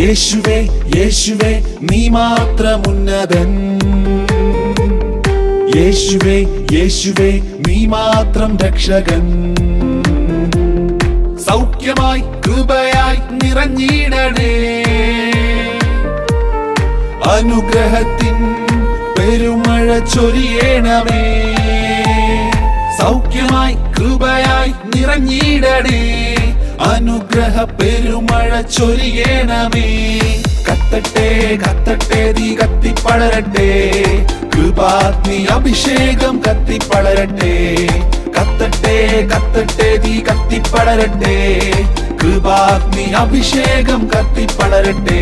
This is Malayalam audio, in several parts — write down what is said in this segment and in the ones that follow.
യേശുവേ യേശുവേ നീ മാത്രം ഉന്നതൻ യേശുവേ യേശുവേ നീ മാത്രം രക്ഷകൻ സൗഖ്യമായി കൃപയായി നിറഞ്ഞിടണേ അനുഗ്രഹത്തിൻ പെരുമഴ ചൊരിയണമേ സൗഖ്യമായി കൃപയായി നിറഞ്ഞിടണേ അനുഗ്രഹ പെരുമഴ ചൊരിയണമേ കത്തട്ടെ കത്തട്ടെ തീ കത്തിപ്പടരട്ടെ കൃപാഗ്നി അഭിഷേകം കത്തിപ്പടരട്ടെ കത്തട്ടെ കത്തട്ടെ തീ കത്തിപ്പടരട്ടെ കൃപാഗ്നി അഭിഷേകം കത്തിപ്പടരട്ടെ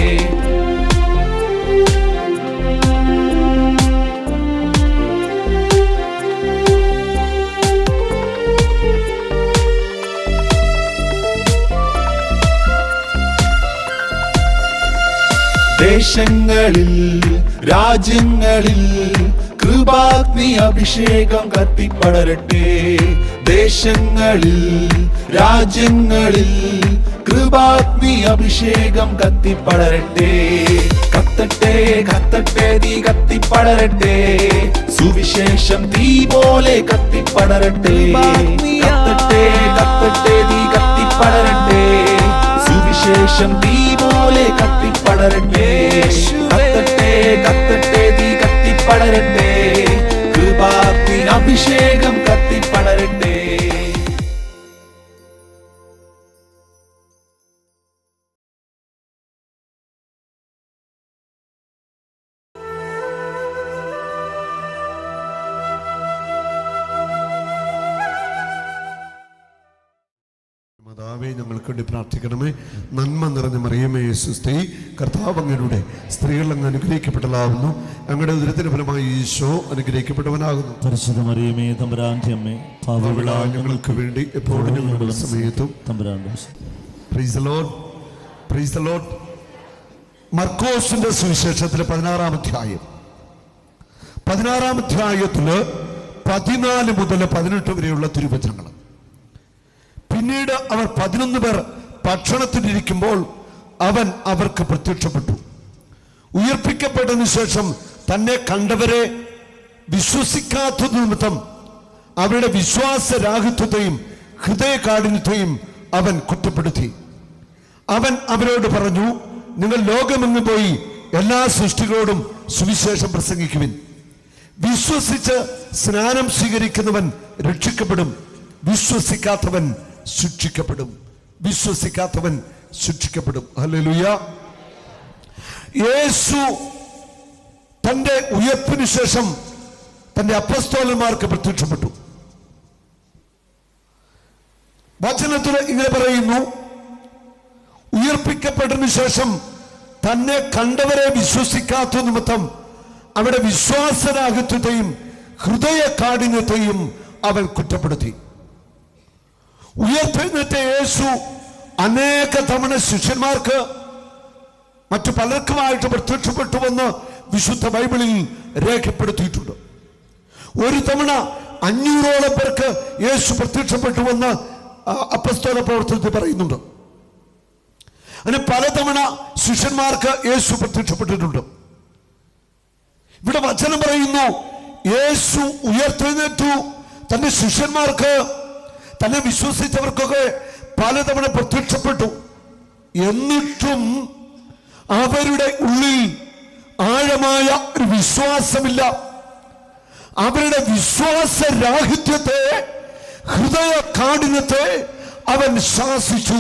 ദേശങ്ങളിൽ രാജ്യങ്ങളിൽ കൃപാഗ്നി അഭിഷേകം കത്തിപ്പടരട്ടെ ദേശങ്ങളിൽ രാജ്യങ്ങളിൽ കൃപാഗ്നി അഭിഷേകം കത്തിപ്പടരട്ടെ കത്തട്ടെ കത്തട്ടെ തീ കത്തിപ്പടരട്ടെ സുവിശേഷം തീ പോലെ കത്തിപ്പടരട്ടെ കത്തട്ടെ കത്തട്ടെ തീ കത്തിപ്പടരട്ടെ സുവിശേഷം തീ പോലെ കത്തിപ്പടരട്ടെ കത്തട്ടെ കത്തട്ടെ തീ കത്തിപ്പടരട്ടെ കൃപാഗ്നി അഭിഷേകം കത്തിപ്പടരട്ടെ മാതാവേ ഞങ്ങൾക്ക് വേണ്ടി പ്രാർത്ഥിക്കണമേ നന്മ നിറഞ്ഞ മറിയമേ സുസ്തി കർത്താവ് അങ്ങയുടെ സ്ത്രീകൾ അങ്ങ് അനുഗ്രഹിക്കപ്പെട്ടതാകുന്നു അങ്ങയുടെ ഉദരത്തിന് ഫലമായി ഈശോ അനുഗ്രഹിക്കപ്പെട്ടവനാകുന്നു പരിശുദ്ധ മറിയമേ തമ്പുരാന്റെ അമ്മേ അവിടെ പാവകളായ ഞങ്ങൾക്ക് വേണ്ടി എപ്പോഴും ഞങ്ങളുടെ സമയത്തും തമ്പുരാന്റെ praise the Lord. Praise the Lord. മർക്കോസിന്റെ സുവിശേഷത്തിലെ പതിനാറാം അധ്യായം പതിനാറാം അധ്യായത്തില് പതിനാല് മുതൽ പതിനെട്ട് വരെയുള്ള തിരുവചനങ്ങൾ പിന്നീട് അവർ പതിനൊന്ന് പേർ ഭക്ഷണത്തിനിരിക്കുമ്പോൾ അവൻ അവർക്ക് പ്രത്യക്ഷപ്പെട്ടു ഉയർപ്പിക്കപ്പെട്ടതിനു ശേഷം തന്നെ കണ്ടവരെ വിശ്വസിക്കാത്തത് നിമിത്തം അവരുടെ വിശ്വാസരാഹിത്വത്തെയും ഹൃദയകാഠിന്യത്തെയും അവൻ കുറ്റപ്പെടുത്തി അവൻ അവരോട് പറഞ്ഞു നിങ്ങൾ ലോകമെങ്ങ് പോയി എല്ലാ സൃഷ്ടികളോടും സുവിശേഷം പ്രസംഗിക്കുവിൻ വിശ്വസിച്ച് സ്നാനം സ്വീകരിക്കുന്നവൻ രക്ഷിക്കപ്പെടും വിശ്വസിക്കാത്തവൻ ശിക്ഷിക്കപ്പെടും വിശ്വസിക്കാത്തവൻ ശിക്ഷിക്കപ്പെടും ഹല്ലേലൂയ യേശു തന്റെ ഉയർപ്പിന് ശേഷം തന്റെ അപ്പസ്തോലന്മാർക്ക് പ്രത്യക്ഷപ്പെട്ടു വചനത്തിൽ ഇങ്ങനെ പറയുന്നു ഉയർപ്പിക്കപ്പെട്ടതിനു ശേഷം തന്നെ കണ്ടവരെ വിശ്വസിക്കാത്ത നിമിത്തം അവിടെ വിശ്വാസരാഹിത്യത്തെയും ഹൃദയ കാഠിന്യത്തെയും അവൻ കുറ്റപ്പെടുത്തി ഉയർത്തെഴുന്നേറ്റ യേശു അനേക തവണ ശിഷ്യന്മാർക്ക് മറ്റു പലർക്കുമായിട്ട് പ്രത്യക്ഷപ്പെട്ടുവെന്ന് വിശുദ്ധ ബൈബിളിൽ രേഖപ്പെടുത്തിയിട്ടുണ്ട് ഒരു തവണ അഞ്ഞൂറോളം പേർക്ക് യേശു പ്രത്യക്ഷപ്പെട്ടുവെന്ന് ആ, അപ്പസ്തോല പ്രവർത്തനത്തിൽ പറയുന്നുണ്ട് അങ്ങനെ പലതവണ ശിഷ്യന്മാർക്ക് യേശു പ്രത്യക്ഷപ്പെട്ടിട്ടുണ്ട് ഇവിടെ വചനം പറയുന്നു യേശു ഉയർത്തെഴുന്നേറ്റു തന്റെ ശിഷ്യന്മാർക്ക് തന്നെ വിശ്വസിച്ചവർക്കൊക്കെ പലതവണ പ്രത്യക്ഷപ്പെട്ടു എന്നിട്ടും അവരുടെ ഉള്ളിൽ ആഴമായ ഒരു വിശ്വാസമില്ല അവരുടെ വിശ്വാസരാഹിത്യത്തെ ഹൃദയ കാഠിന്യത്തെ അവൻ ശാസിച്ചു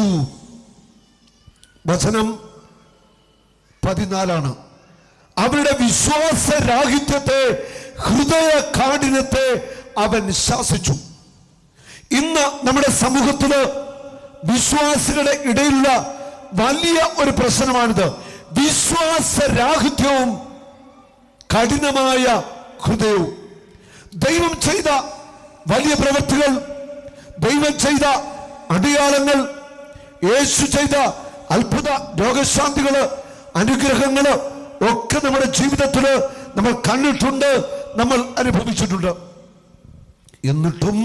വചനം പതിനാലാണ് അവരുടെ വിശ്വാസരാഹിത്യത്തെ ഹൃദയ കാഠിന്യത്തെ അവൻ ശാസിച്ചു ഇന്ന് നമ്മുടെ സമൂഹത്തില് വിശ്വാസികളുടെ ഇടയിലുള്ള വലിയ ഒരു പ്രശ്നമാണിത് വിശ്വാസരാഹിത്യവും കഠിനമായ ഹൃദയവും ദൈവം ചെയ്ത വലിയ പ്രവൃത്തികൾ ദൈവം ചെയ്ത അടയാളങ്ങൾ യേശു ചെയ്ത അത്ഭുത രോഗശാന്തികള് അനുഗ്രഹങ്ങള് ഒക്കെ നമ്മുടെ ജീവിതത്തിൽ നമ്മൾ കണ്ടിട്ടുണ്ട് നമ്മൾ അനുഭവിച്ചിട്ടുണ്ട് എന്നിട്ടും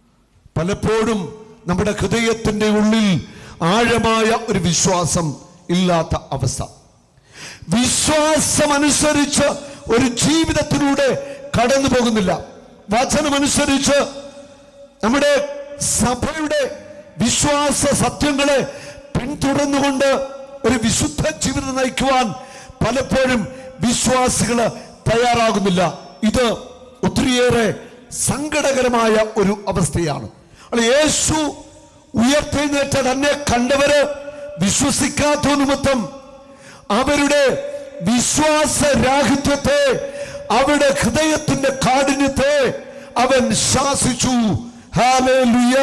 പലപ്പോഴും നമ്മുടെ ഹൃദയത്തിന്റെ ഉള്ളിൽ ആഴമായ ഒരു വിശ്വാസം ഇല്ലാത്ത അവസ്ഥ വിശ്വാസമനുസരിച്ച് ഒരു ജീവിതത്തിലൂടെ കടന്നു പോകുന്നില്ല വചനമനുസരിച്ച് നമ്മുടെ സഭയുടെ വിശ്വാസ സത്യങ്ങളെ പിന്തുടർന്നുകൊണ്ട് ഒരു വിശുദ്ധ ജീവിതം നയിക്കുവാൻ പലപ്പോഴും വിശ്വാസികൾ തയ്യാറാകുന്നില്ല ഇത് ഒത്തിരിയേറെ സങ്കടകരമായ ഒരു അവസ്ഥയാണ് അല്ല യേശു ഉയർത്തെഴുന്നേറ്റ തന്നെ കണ്ടവര് വിശ്വസിക്കാത്ത നിമിത്തം അവരുടെ വിശ്വാസരാഹിത്യത്തെ അവരുടെ ഹൃദയത്തിന്റെ കാഠിന്യത്തെ അവൻ ശാസിച്ചു ഹാലേലുയ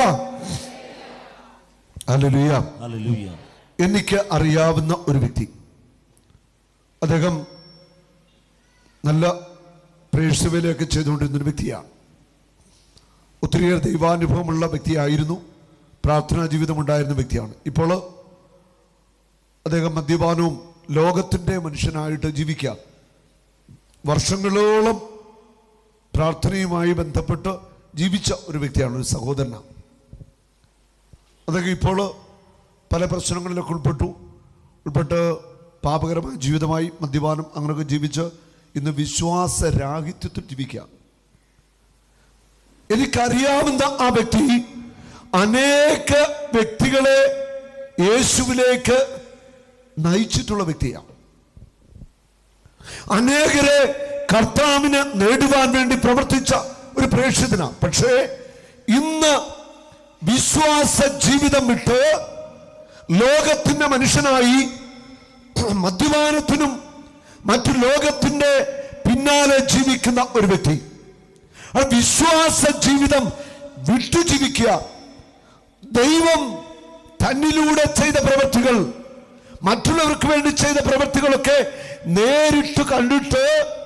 ഹാലേലുയ ഹല്ലേലൂയ എനിക്ക് അറിയാവുന്ന ഒരു വ്യക്തി അദ്ദേഹം നല്ല പ്രേഴ്സവേലയൊക്കെ ചെയ്തുകൊണ്ടിരുന്ന ഒരു വ്യക്തിയാണ് ഒത്തിരിയേറെ ദൈവാനുഭവമുള്ള വ്യക്തിയായിരുന്നു പ്രാർത്ഥനാ ജീവിതമുണ്ടായിരുന്ന വ്യക്തിയാണ് ഇപ്പോൾ അദ്ദേഹം മദ്യപാനവും ലോകത്തിൻ്റെ മനുഷ്യനായിട്ട് ജീവിക്കുക വർഷങ്ങളോളം പ്രാർത്ഥനയുമായി ബന്ധപ്പെട്ട് ജീവിച്ച ഒരു വ്യക്തിയാണ് ഒരു സഹോദരനാണ് അദ്ദേഹം ഇപ്പോൾ പല പ്രശ്നങ്ങളിലൊക്കെ ഉൾപ്പെട്ടു ഉൾപ്പെട്ട് പാപകരമായ ജീവിതമായി മദ്യപാനം അങ്ങനെയൊക്കെ ജീവിച്ച് ഇന്ന് വിശ്വാസരാഹിത്യത്തിൽ ജീവിക്കുക എനിക്കറിയാവുന്ന ആ വ്യക്തി അനേക വ്യക്തികളെ യേശുവിലേക്ക് നയിച്ചിട്ടുള്ള വ്യക്തിയാണ് അനേകരെ കർത്താവിന് നേടുവാൻ വേണ്ടി പ്രവർത്തിച്ച ഒരു പ്രേക്ഷിതനാണ് പക്ഷേ ഇന്ന് വിശ്വാസ ജീവിതം വിട്ട് ലോകത്തിന്റെ മനുഷ്യനായി മദ്യപാനത്തിനും മറ്റു ലോകത്തിന്റെ പിന്നാലെ ജീവിക്കുന്ന ഒരു വ്യക്തി ആ വിശ്വാസ ജീവിതം വിട്ടു ജീവിക്കുക ദൈവം തന്നിലൂടെ ചെയ്ത പ്രവൃത്തികൾ മറ്റുള്ളവർക്ക് വേണ്ടി ചെയ്ത പ്രവൃത്തികളൊക്കെ നേരിട്ട് കണ്ടിട്ട്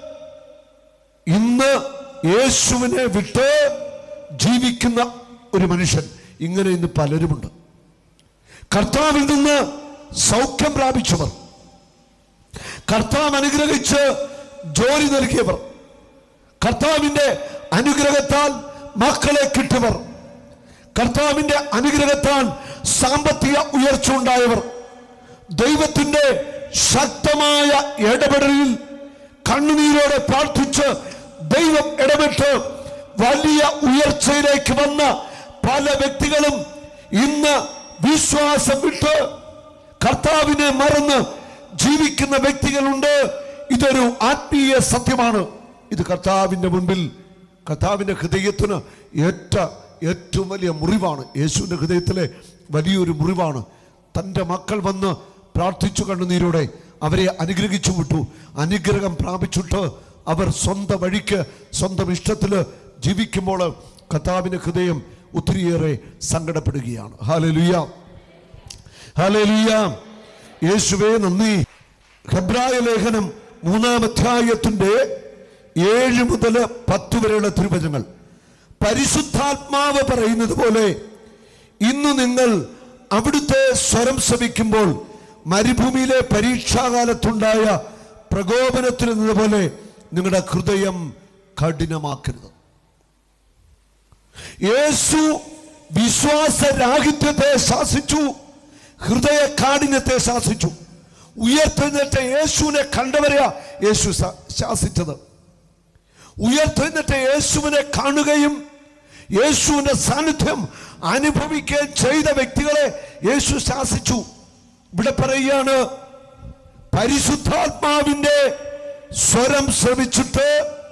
ഇന്ന് യേശുവിനെ വിട്ട് ജീവിക്കുന്ന ഒരു മനുഷ്യൻ ഇങ്ങനെ ഇന്ന് പലരുമുണ്ട് കർത്താവിൽ നിന്ന് സൗഖ്യം പ്രാപിച്ചവർ കർത്താവ് അനുഗ്രഹിച്ച് ജോലി നൽകിയവർ കർത്താവിന്റെ അനുഗ്രഹത്താൽ മക്കളെ കിട്ടിയവർ കർത്താവിന്റെ അനുഗ്രഹത്താൽ സാമ്പത്തിക ഉയർച്ച ഉണ്ടായവർ ദൈവത്തിന്റെ ശക്തമായ ഇടപെടലിൽ കണ്ണുനീരോടെ പ്രാർത്ഥിച്ച് ദൈവം ഇടപെട്ട് വലിയ ഉയർച്ചയിലേക്ക് വന്ന പല വ്യക്തികളും ഇന്ന് വിശ്വാസം വിട്ട് കർത്താവിനെ മറന്ന് ജീവിക്കുന്ന വ്യക്തികളുണ്ട് ഇതൊരു ആത്മീയ സത്യമാണ് ഇത് കർത്താവിന്റെ മുൻപിൽ കർത്താവിന്റെ ഹൃദയത്തിന് ഏറ്റ ഏറ്റവും വലിയ മുറിവാണ് യേശുവിന്റെ ഹൃദയത്തിലെ വലിയൊരു മുറിവാണ് തൻ്റെ മക്കൾ വന്ന് പ്രാർത്ഥിച്ചു കണ്ണുനീരോടെ അവരെ അനുഗ്രഹിച്ചു വിട്ടു അനുഗ്രഹം പ്രാപിച്ചിട്ട് അവർ സ്വന്തം വഴിക്ക് സ്വന്തം ഇഷ്ടത്തിൽ ജീവിക്കുമ്പോൾ കർത്താവിന്റെ ഹൃദയം ഒത്തിരിയേറെ സങ്കടപ്പെടുകയാണ് ഹാലലുയ്യ ഹാലലുയ്യ യേശുവേ നന്ദി ഹെബ്രായ ലേഖനം മൂന്നാം അധ്യായത്തിന്റെ ഏഴ് മുതൽ പത്ത് വരെയുള്ള തിരുവചനങ്ങൾ പരിശുദ്ധാത്മാവ് പറയുന്നത് പോലെ ഇന്ന് നിങ്ങൾ അവിടുത്തെ സ്വരം ശ്രമിക്കുമ്പോൾ മരുഭൂമിയിലെ പരീക്ഷാകാലത്തുണ്ടായ പ്രകോപനത്തിൽ നിന്നതുപോലെ നിങ്ങളുടെ ഹൃദയം കഠിനമാക്കരുത് യേശു വിശ്വാസരാഹിത്യത്തെ ശാസിച്ചു ഹൃദയ കാഠിന്യത്തെ ശാസിച്ചു ഉയർത്തെഴുന്നേറ്റ യേശുവിനെ കണ്ടവരെയാ യേശു ശാ- ശാസിച്ചത് ഉയർത്തെഴുന്നേറ്റ യേശുവിനെ കാണുകയും യേശുവിന്റെ സാന്നിധ്യം അനുഭവിക്കുകയും ചെയ്ത വ്യക്തികളെ യേശു ശാസിച്ചു ഇവിടെ പറയുകയാണ് പരിശുദ്ധാത്മാവിന്റെ സ്വരം ശ്രമിച്ചിട്ട്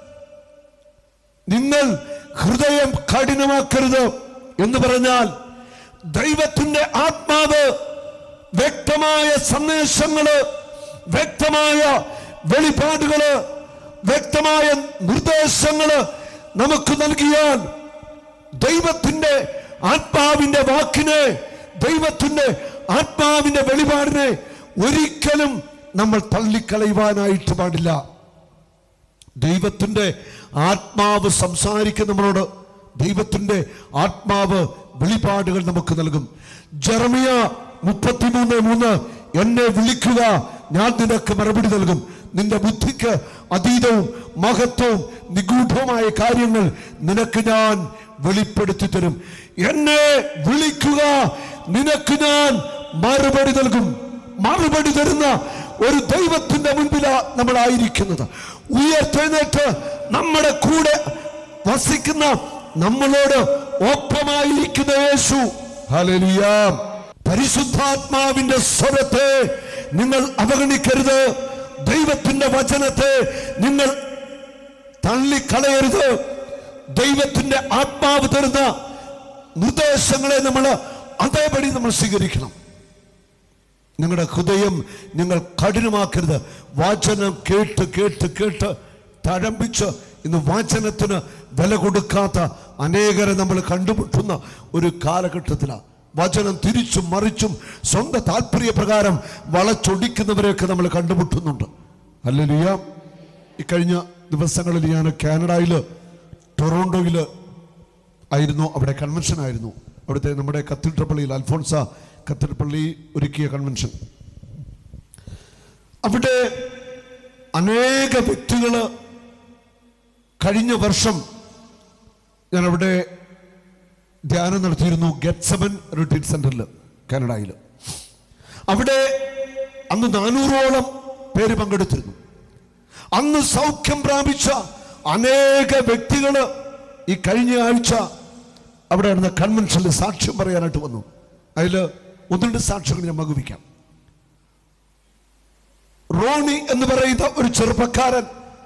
നിങ്ങൾ ഹൃദയം കഠിനമാക്കരുത് എന്ന് പറഞ്ഞാൽ ദൈവത്തിന്റെ ആത്മാവ് വ്യക്തമായ സന്ദേശങ്ങള് വ്യക്തമായ വെളിപാടുകള് വ്യക്തമായ നിർദ്ദേശങ്ങള് നമുക്ക് നൽകിയാൽ ദൈവത്തിന്റെ ആത്മാവിന്റെ വാക്കിനെ ദൈവത്തിന്റെ ആത്മാവിന്റെ വെളിപാടിനെ ഒരിക്കലും നമ്മൾ തള്ളിക്കളയുവാനായിട്ട് പാടില്ല ദൈവത്തിന്റെ ആത്മാവ് സംസാരിക്കുന്ന നമ്മളോട് ദൈവത്തിന്റെ ആത്മാവ് വെളിപാടുകൾ നമുക്ക് നൽകും ജർമിയ മുപ്പത്തിമൂന്ന് മൂന്ന് എന്നെ വിളിക്കുക ഞാൻ നിനക്ക് മറുപടി നൽകും നിന്റെ ബുദ്ധിക്ക് അതീതവും മഹത്വവും നിഗൂഢവുമായ കാര്യങ്ങൾ നിനക്ക് ഞാൻ വെളിപ്പെടുത്തി തരും എന്നെ വിളിക്കുക നിനക്ക് ഞാൻ മറുപടി നൽകും മറുപടി തരുന്ന ഒരു ദൈവത്തിന്റെ മുൻപിലാ നമ്മളായിരിക്കുന്നത് ഉയർത്തെഴുന്നേറ്റ് നമ്മുടെ കൂടെ വസിക്കുന്ന നമ്മളോട് ഒപ്പമായിരിക്കുന്ന യേശു ഹല്ലേലൂയ പരിശുദ്ധാത്മാവിന്റെ സ്വരത്തെ നിങ്ങൾ അവഗണിക്കരുത് ദൈവത്തിന്റെ വചനത്തെ നിങ്ങൾ തള്ളിക്കളയരുത് ദൈവത്തിന്റെ ആത്മാവ് തരുന്ന നിർദ്ദേശങ്ങളെ നമ്മൾ അതേപടി നമ്മൾ സ്വീകരിക്കണം നിങ്ങളുടെ ഹൃദയം നിങ്ങൾ കഠിനമാക്കരുത് വചനം കേട്ട് കേട്ട് കേട്ട് തഴമ്പിച്ച് ഇന്ന് വചനത്തിന് വില കൊടുക്കാത്ത അനേകരെ നമ്മൾ കണ്ടുമുട്ടുന്ന ഒരു കാലഘട്ടത്തിലാണ് വചനം തിരിച്ചും മറിച്ചും സ്വന്തം താല്പര്യപ്രകാരം വളച്ചൊടിക്കുന്നവരെയൊക്കെ നമ്മൾ കണ്ടുമുട്ടുന്നുണ്ട് അല്ലല്ല ഈ കഴിഞ്ഞ ദിവസങ്ങളിൽ ഞാൻ കാനഡയിൽ ടൊറോണ്ടോയിൽ ആയിരുന്നു അവിടെ കൺവെൻഷൻ ആയിരുന്നു അവിടുത്തെ നമ്മുടെ കത്തീഡ്രൽ പള്ളിയിൽ അൽഫോൺസ കത്തീഡ്രൽ പള്ളി ഒരുക്കിയ കൺവെൻഷൻ അവിടെ അനേക വ്യക്തികൾ കഴിഞ്ഞ വർഷം ഞാൻ അവിടെ ധ്യാനം നടത്തിയിരുന്നു ഗെറ്റ്സമൻ റിട്രീറ്റ് സെന്ററിൽ കാനഡയിൽ അവിടെ അന്ന് നാനൂറോളം പേര് പങ്കെടുത്തിരുന്നു അന്ന് സൗഖ്യം പ്രാപിച്ച അനേക വ്യക്തികൾ ഈ കഴിഞ്ഞ ആഴ്ച അവിടെ നടന്ന കൺവെൻഷനിൽ സാക്ഷ്യം പറയാനായിട്ട് വന്നു അതിൽ ഒന്ന് രണ്ട് സാക്ഷ്യങ്ങൾ ഞാൻ മകുവിക്കാം റോണി എന്ന് പറയുന്ന ഒരു ചെറുപ്പക്കാരൻ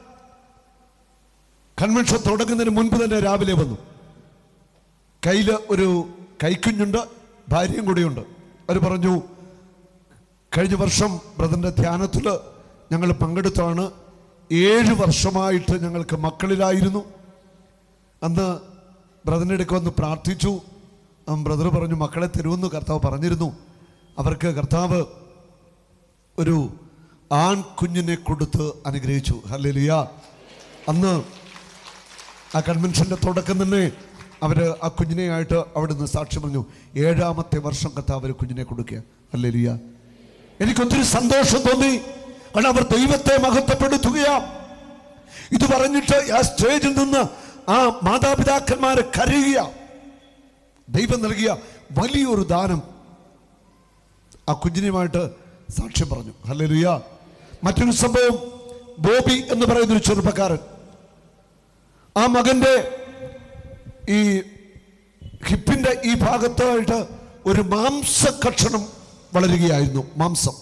കൺവെൻഷൻ തുടങ്ങുന്നതിന് മുൻപ് തന്നെ രാവിലെ വന്നു കയ്യിൽ ഒരു കൈക്കുഞ്ഞുണ്ട് ഭാര്യയും കൂടിയുണ്ട് അവർ പറഞ്ഞു കഴിഞ്ഞ വർഷം ബ്രദറിൻ്റെ ധ്യാനത്തിൽ ഞങ്ങൾ പങ്കെടുത്താണ് ഏഴ് വർഷമായിട്ട് ഞങ്ങൾക്ക് മക്കളിലായിരുന്നു അന്ന് ബ്രദറിൻ്റെ അടുക്ക് വന്ന് പ്രാർത്ഥിച്ചു ബ്രദർ പറഞ്ഞു മക്കളെ തരുമെന്ന് കർത്താവ് പറഞ്ഞിരുന്നു അവർക്ക് കർത്താവ് ഒരു ആൺ കുഞ്ഞിനെ കൊടുത്ത് അനുഗ്രഹിച്ചു ഹല്ലേലൂയ അന്ന് ആ കൺവെൻഷന്റെ തുടക്കം തന്നെ അവര് ആ കുഞ്ഞിനെയായിട്ട് അവിടുന്ന് സാക്ഷ്യം പറഞ്ഞു ഏഴാമത്തെ വർഷം കർത്താവ് ഒരു കുഞ്ഞിനെ കൊടുക്കുക ഹല്ലേലൂയ എനിക്കൊത്തിരി സന്തോഷം തോന്നി കാരണം അവർ ദൈവത്തെ മഹത്വപ്പെടുത്തുകയാ ഇത് പറഞ്ഞിട്ട് ആ സ്റ്റേജിൽ നിന്ന് ആ മാതാപിതാക്കന്മാരെ കരയുക ദൈവം നൽകിയ വലിയൊരു ദാനം ആ കുഞ്ഞിനുമായിട്ട് സാക്ഷ്യം പറഞ്ഞു ഹല്ലേലൂയ മറ്റൊരു സംഭവം ബോബി എന്ന് പറയുന്ന ഒരു ചെറുപ്പക്കാരൻ ആ മകന്റെ ഈ ഹിപ്പിന്റെ ഈ ഭാഗത്തായിട്ട് ഒരു മാംസ കഷണം വളരുകയായിരുന്നു മാംസം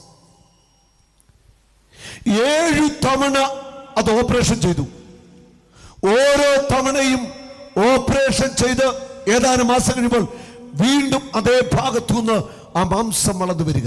ഏഴു തവണ അത് ഓപ്പറേഷൻ ചെയ്തു ഓരോ തവണയും ഓപ്പറേഷൻ ചെയ്ത് ഏതാനും മാസം കഴിയുമ്പോൾ വീണ്ടും അതേ ഭാഗത്തു നിന്ന് ആ മാംസം വളർന്നു വരിക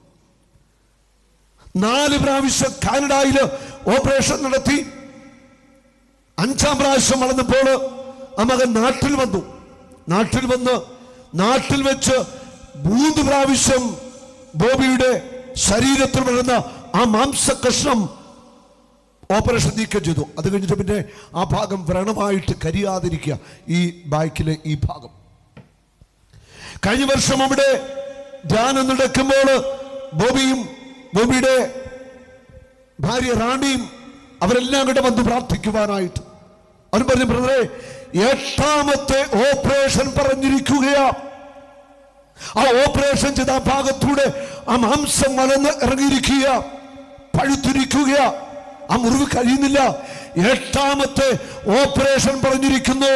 നാല് പ്രാവശ്യം കാനഡയിൽ ഓപ്പറേഷൻ നടത്തി അഞ്ചാം പ്രാവശ്യം വളർന്നപ്പോൾ ആ മകൻ നാട്ടിൽ വന്നു നാട്ടിൽ വന്ന് നാട്ടിൽ വെച്ച് മൂന്ന് പ്രാവശ്യം ബോബിയുടെ ശരീരത്തിൽ വളർന്ന ആ മാംസ കഷ്ണം ഓപ്പറേഷൻ നീക്കം ചെയ്തു അത് കഴിഞ്ഞിട്ട് പിന്നെ ആ ഭാഗം വ്രണമായിട്ട് കരിയാതിരിക്കുക ഈ ബാക്കിലെ ഈ ഭാഗം കഴിഞ്ഞ വർഷം അവിടെ ധ്യാനം നടക്കുമ്പോൾ ബോബിയും ബോബിയുടെ ഭാര്യ റാണിയും അവരെല്ലാം കൂടെ വന്ന് പ്രാർത്ഥിക്കുവാനായിട്ട് അവൻ പറഞ്ഞു ബ്രദറെ എട്ടാമത്തെ ഓപ്പറേഷൻ പറഞ്ഞിരിക്കുകയാ ആ ഓപ്പറേഷൻ ചെയ്ത ആ ഭാഗത്തൂടെ ആ മാംസം വളർന്ന് ഇറങ്ങിയിരിക്കുക പഴുത്തിരിക്കുക ആ മുറിവ് കഴിയുന്നില്ല എട്ടാമത്തെ ഓപ്പറേഷൻ പറഞ്ഞിരിക്കുന്നു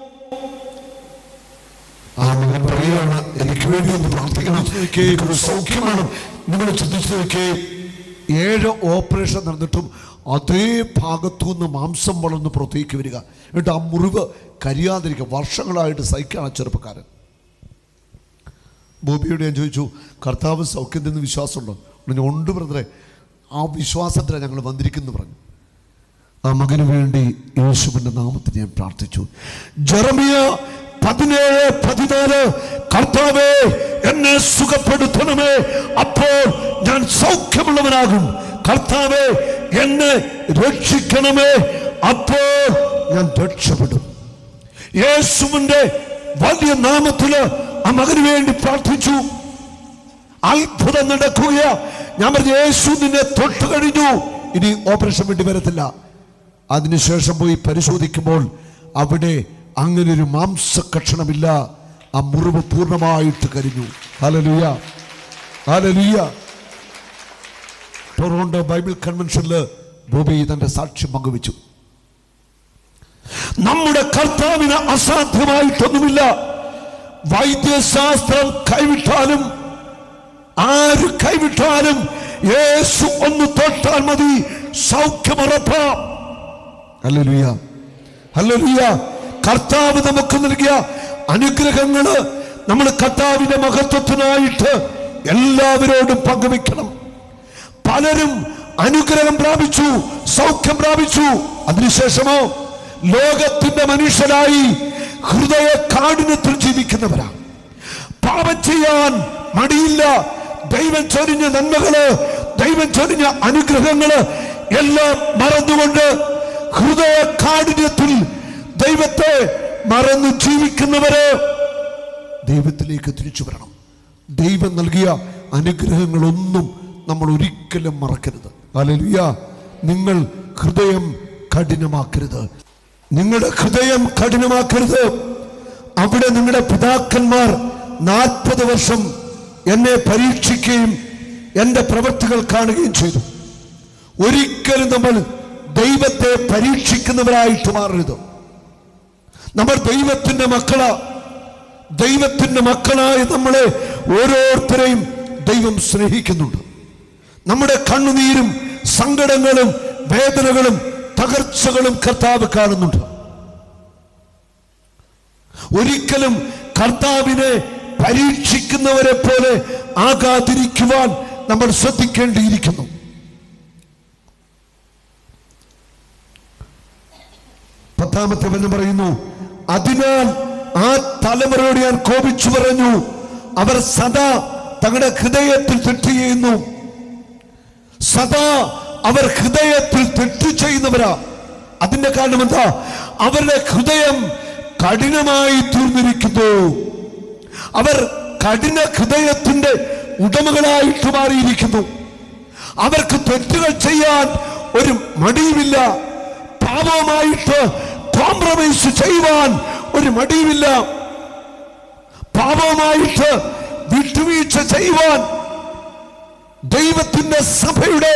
ആ മകൻ പറയുകയാണ് എനിക്ക് വേണ്ടി ഒന്ന് പ്രാർത്ഥിക്കണം എനിക്കൊരു സൗഖ്യമാണ് നിങ്ങൾ ചിന്തിച്ചു നോക്കേ ഏഴ് ഓപ്പറേഷൻ നടന്നിട്ടും അതേ ഭാഗത്തു നിന്ന് മാംസം വളർന്ന് പുറത്തേക്ക് വരിക എന്നിട്ട് ആ മുറിവ് കരിയാതിരിക്കുക വർഷങ്ങളായിട്ട് സഹിക്കാണ് ആ ചെറുപ്പക്കാരൻ ബോബിയോട് ഞാൻ ചോദിച്ചു കർത്താവ് സൗഖ്യം നിന്ന് വിശ്വാസമുണ്ടോ പറഞ്ഞു ഉണ്ട് ബ്രദറെ ആ വിശ്വാസത്തിലാണ് ഞങ്ങൾ വന്നിരിക്കുന്നു പറഞ്ഞു ആ മകന് വേണ്ടി യേശുവിന്റെ നാമത്തിൽ ഞാൻ പ്രാർത്ഥിച്ചു ജെറമിയ പതിനേഴ് പതിനാല് കർത്താവേ എന്നെ സുഖപ്പെടുത്തണമേ അപ്പോൾ ഞാൻ സൗഖ്യമുള്ളവനാകും കർത്താവേ എന്നെ രക്ഷിക്കണമേ അപ്പോൾ ഞാൻ രക്ഷപ്പെടും യേശുവിന്റെ വലിയ നാമത്തില് ആ മകന് വേണ്ടി പ്രാർത്ഥിച്ചു അത്ഭുതം നടക്കുക ഞാൻ പറഞ്ഞു യേശു നിന്നെ തൊട്ട് കഴിഞ്ഞു ഇനി ഓപ്പറേഷൻ വേണ്ടി വരത്തില്ല അതിനുശേഷം പോയി പരിശോധിക്കുമ്പോൾ അവിടെ അങ്ങനെ ഒരു മാംസ കഷണമില്ല ആ മുറിവ് പൂർണ്ണമായിട്ട് കരിഞ്ഞു ഹലലുയ ഹലലുയ ടൊറോണ്ടോ ബൈബിൾ കൺവെൻഷനിൽ ബോബി തന്റെ സാക്ഷ്യം പങ്കുവച്ചു നമ്മുടെ കർത്താവിന് അസാധ്യമായിട്ടൊന്നുമില്ല വൈദ്യശാസ്ത്രം കൈവിട്ടാലും ആര് കൈവിട്ടാലും യേശു ഒന്ന് തൊട്ടാൽ മതി സൗഖ്യമുറപ്പാം ഹല്ലേലൂയ ഹല്ലേലൂയ കർത്താവ് നമുക്ക് നൽകിയ അനുഗ്രഹങ്ങള് നമ്മൾ കർത്താവിന്റെ മഹത്വത്തിനായിട്ട് എല്ലാവരോടും പങ്കുവെക്കണം പലരും അനുഗ്രഹം പ്രാപിച്ചു സൗഖ്യം പ്രാപിച്ചു അതിനുശേഷമോ ലോകത്തിന്റെ മനുഷ്യരായി ഹൃദയ കാഠിന്യത്തിൽ ജീവിക്കുന്നവരാ പാപം ചെയ്യാൻ മടിയില്ല ദൈവം ചൊരിഞ്ഞ നന്മകള് ദൈവം ചൊരിഞ്ഞ അനുഗ്രഹങ്ങള് എല്ലാം മറന്നുകൊണ്ട് ഹൃദയ കാഠിന്യത്തിൽ ദൈവത്തെ മറന്നു ജീവിക്കുന്നവര് ദൈവത്തിലേക്ക് തിരിച്ചു വരണം ദൈവം നൽകിയ അനുഗ്രഹങ്ങളൊന്നും നമ്മൾ ഒരിക്കലും മറക്കരുത് അലലിയ നിങ്ങൾ ഹൃദയം കഠിനമാക്കരുത് നിങ്ങളുടെ ഹൃദയം കഠിനമാക്കരുത് അവിടെ നിങ്ങളുടെ പിതാക്കന്മാർ നാൽപ്പത് വർഷം എന്നെ പരീക്ഷിക്കുകയും എൻ്റെ പ്രവൃത്തികൾ കാണുകയും ചെയ്തു ഒരിക്കലും നമ്മൾ ദൈവത്തെ പരീക്ഷിക്കുന്നവരായിട്ട് മാറരുത് നമ്മൾ ദൈവത്തിന്റെ മക്കളാ ദൈവത്തിന്റെ മക്കളായ നമ്മളെ ഓരോരുത്തരെയും ദൈവം സ്നേഹിക്കുന്നുണ്ട് നമ്മുടെ കണ്ണുനീരും സങ്കടങ്ങളും വേദനകളും തകർച്ചകളും കർത്താവ് കാണുന്നുണ്ട് ഒരിക്കലും കർത്താവിനെ പരീക്ഷിക്കുന്നവരെ പോലെ ആകാതിരിക്കുവാൻ നമ്മൾ ശ്രദ്ധിക്കേണ്ടിയിരിക്കുന്നു പത്താമത്തെ വചനം പറയുന്നു അതിനാൽ ആ തലമുറയോട് ഞാൻ കോപിച്ചു പറഞ്ഞു അവർ സദാ തങ്ങളുടെ ഹൃദയത്തിൽ തെറ്റ് ചെയ്യുന്നു സദാ അവർ ഹൃദയത്തിൽ തെറ്റ് ചെയ്യുന്നവരാ അതിന്റെ കാരണം എന്താ അവരുടെ ഹൃദയം കഠിനമായി തീർന്നിരിക്കുന്നു അവർ കഠിന ഹൃദയത്തിന്റെ ഉടമകളായിട്ട് മാറിയിരിക്കുന്നു അവർക്ക് തെറ്റുകൾ ചെയ്യാൻ ഒരു മടിയുമില്ല പാപമായിട്ട് കോംപ്രമൈസ് ചെയ്യുവാൻ ഒരു മടിയുമില്ല പാപമായിട്ട് വിട്ടുവീഴ്ച ചെയ്യുവാൻ ദൈവത്തിന്റെ സഭയുടെ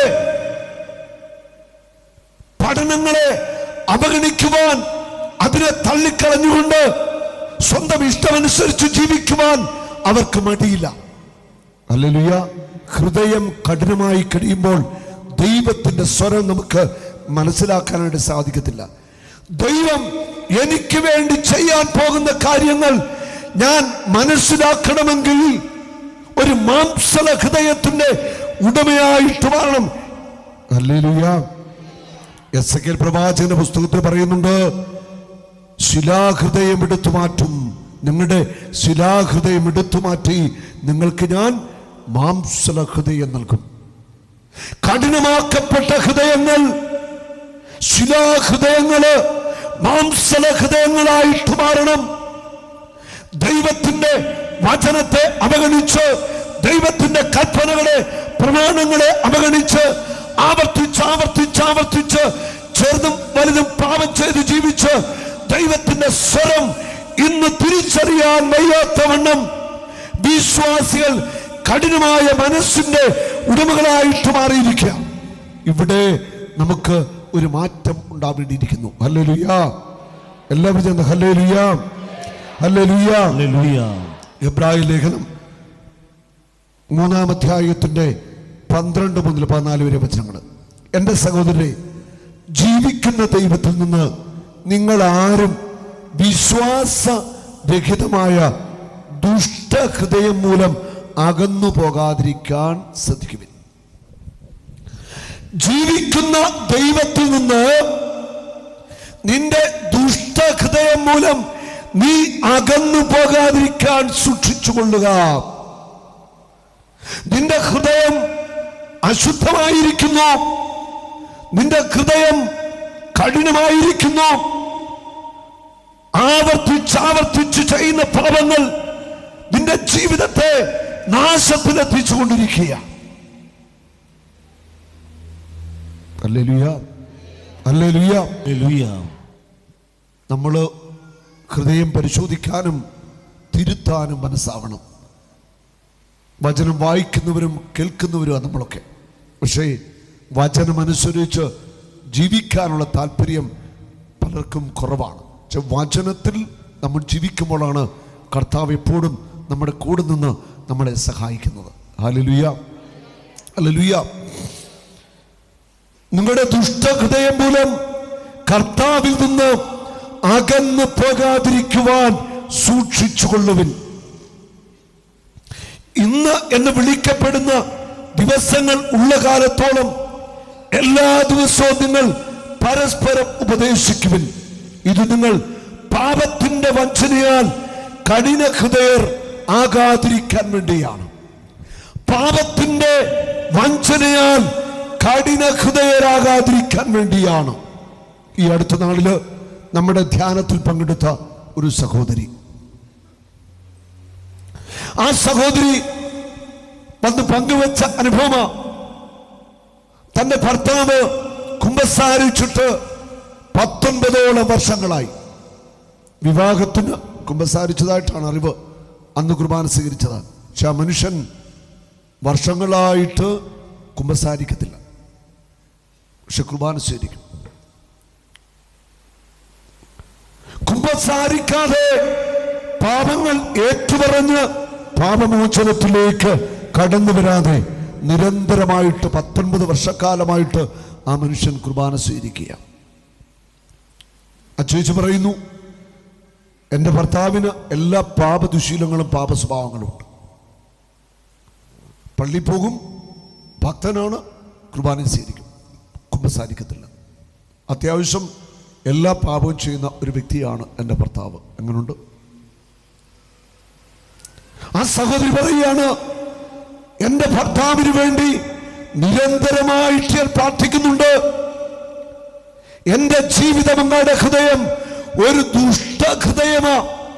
പഠനങ്ങളെ അവഗണിക്കുവാൻ അതിനെ തള്ളിക്കളഞ്ഞുകൊണ്ട് സ്വന്തം ഇഷ്ടമനുസരിച്ച് ജീവിക്കുവാൻ അവർക്ക് മടിയില്ല അല്ലേലുയ ഹൃദയം കഠിനമായി കഴിയുമ്പോൾ ദൈവത്തിന്റെ സ്വരം നമുക്ക് മനസ്സിലാക്കാനായിട്ട് സാധിക്കത്തില്ല ദൈവം എനിക്ക് വേണ്ടി ചെയ്യാൻ പോകുന്ന കാര്യങ്ങൾ ഞാൻ മനസ്സിലാക്കണമെങ്കിൽ ഒരു മാംസല ഹൃദയത്തിന്റെ ഉടമയായിട്ട് മാറണം അല്ലേലുയ എസ് എ കെൽ പ്രവാചകന്റെ പുസ്തകത്തിൽ പറയുന്നുണ്ട് ശിലാഹൃദയം എടുത്തു മാറ്റും നിങ്ങളുടെ ശിലാഹൃദയം എടുത്തു മാറ്റി നിങ്ങൾക്ക് ഞാൻ മാംസല ഹൃദയം നൽകും കഠിനമാക്കപ്പെട്ട ഹൃദയങ്ങൾ ശിലാഹൃദയങ്ങള് മാംസല ഹൃദയങ്ങളായിട്ട് മാറണം ദൈവത്തിന്റെ വചനത്തെ അവഗണിച്ച് ദൈവത്തിന്റെ കൽപ്പനകളെ പ്രമാണങ്ങളെ അവഗണിച്ച് ആവർത്തിച്ച് ആവർത്തിച്ച് ആവർത്തിച്ച് ചെറുതും വലുതും പാപം ചെയ്ത് ജീവിച്ച് ദൈവത്തിന്റെ സ്വരം ഇന്ന് തിരിച്ചറിയാൻ വയ്യാത്തവണ്ണം വിശ്വാസികൾ കഠിനമായ മനസ്സിന്റെ ഉടമകളായിട്ട് മാറിയിരിക്കുക ഇവിടെ നമുക്ക് ഒരു മാറ്റം ഉണ്ടാവേണ്ടിയിരിക്കുന്നു ഹല്ലേലൂയ എല്ലാവരും ചെന്ന് ഹല്ലേലൂയ ഹല്ലേലൂയ ഹല്ലേലൂയ എബ്രായ ലേഖനം മൂന്നാം അധ്യായത്തിന്റെ പന്ത്രണ്ട് മുതൽ പതിനാല് വരെ വചനങ്ങൾ എൻ്റെ സഹോദരരെ ജീവിക്കുന്ന ദൈവത്തിൽ നിന്ന് നിങ്ങൾ ആരും വിശ്വാസരഹിതമായ ദുഷ്ടഹൃദയം മൂലം അകന്നു പോകാതിരിക്കാൻ ശ്രദ്ധിക്കുവിൻ ജീവിക്കുന്ന ദൈവത്തിൽ നിന്ന് നിന്റെ ദുഷ്ടഹൃദയം മൂലം നീ അകന്നു പോകാതിരിക്കാൻ സൂക്ഷിച്ചുകൊള്ളുക നിന്റെ ഹൃദയം അശുദ്ധമായിരിക്കുന്നു നിന്റെ ഹൃദയം കഠിനമായിരിക്കുന്നു ആവർത്തിച്ചാവർത്തിച്ച് ചെയ്യുന്ന പാപങ്ങൾ നിന്റെ ജീവിതത്തെ നാശത്തിലെത്തിച്ചുകൊണ്ടിരിക്കുക അല്ലേലുയ അല്ലേലുയ ഹല്ലേലൂയ നമ്മൾ ഹൃദയം പരിശോധിക്കാനും തിരുത്താനും മനസ്സാവണം വചനം വായിക്കുന്നവരും കേൾക്കുന്നവരും നമ്മളൊക്കെ പക്ഷേ വചനമനുസരിച്ച് ജീവിക്കാനുള്ള താല്പര്യം പലർക്കും കുറവാണ് പക്ഷെ വചനത്തിൽ നമ്മൾ ജീവിക്കുമ്പോഴാണ് കർത്താവ് എപ്പോഴും നമ്മുടെ കൂടെ നിന്ന് നമ്മളെ സഹായിക്കുന്നത് ഹല്ലേലൂയ ഹല്ലേലൂയ നിങ്ങളുടെ ദുഷ്ടഹൃദയം മൂലം കർത്താവിൽ നിന്ന് അകന്നു പോകാതിരിക്കുവാൻ സൂക്ഷിച്ചുകൊള്ളുവിൻ ഇന്ന് എന്ന് വിളിക്കപ്പെടുന്ന ദിവസങ്ങൾ ഉള്ള കാലത്തോളം എല്ലാ ദിവസവും നിങ്ങൾ പരസ്പരം ഉപദേശിക്കുവിൻ ഇത് നിങ്ങൾ പാപത്തിന്റെ വഞ്ചനയാൽ കഠിന ഹൃദയർ ആകാതിരിക്കാൻ വേണ്ടിയാണ് പാപത്തിന്റെ വഞ്ചനയാൽ കഠിന ഹൃദയരാകാതിരിക്കാൻ വേണ്ടിയാണ് ഈ അടുത്ത നാളില് നമ്മുടെ ധ്യാനത്തിൽ പങ്കെടുത്ത ഒരു സഹോദരി ആ സഹോദരി വന്ന് പങ്കുവച്ച അനുഭവമാ തന്റെ ഭർത്താവ് കുമ്പസാരിച്ചിട്ട് പത്തൊൻപതോളം വർഷങ്ങളായി വിവാഹത്തിന് കുമ്പസാരിച്ചതായിട്ടാണ് അറിവ് അന്ന് കുർബാന സ്വീകരിച്ചത് പക്ഷെ ആ മനുഷ്യൻ വർഷങ്ങളായിട്ട് കുമ്പസാരിക്കത്തില്ല പക്ഷെ കുർബാന സ്വീകരിക്കും കുമ്പസാരിക്കാതെ പാപങ്ങൾ ഏറ്റുപറഞ്ഞ് പാപമോചനത്തിലേക്ക് കടന്നു വരാതെ നിരന്തരമായിട്ട് പത്തൊൻപത് വർഷക്കാലമായിട്ട് ആ മനുഷ്യൻ കുർബാന സ്വീകരിക്കുക അച്ചേച്ചി പറയുന്നു എൻ്റെ ഭർത്താവിന് എല്ലാ പാപദുശീലങ്ങളും പാപ സ്വഭാവങ്ങളും ഉണ്ട് പള്ളി പോകും ഭക്തനാണ് കുർബാന സ്വീകരിക്കും കുമ്പസാരിക്കത്തില്ല അത്യാവശ്യം എല്ലാ പാപവും ചെയ്യുന്ന ഒരു വ്യക്തിയാണ് എൻ്റെ ഭർത്താവ് എങ്ങനുണ്ട് ആ സഹോദരി പറയുകയാണ് എൻ്റെ ഭർത്താവിന് വേണ്ടി നിരന്തരമായിട്ട് ഞാൻ പ്രാർത്ഥിക്കുന്നുണ്ട് എൻ്റെ ജീവിതം അങ്ങയുടെ ഹൃദയം ഒരു ദുഷ്ട ഹൃദയമാ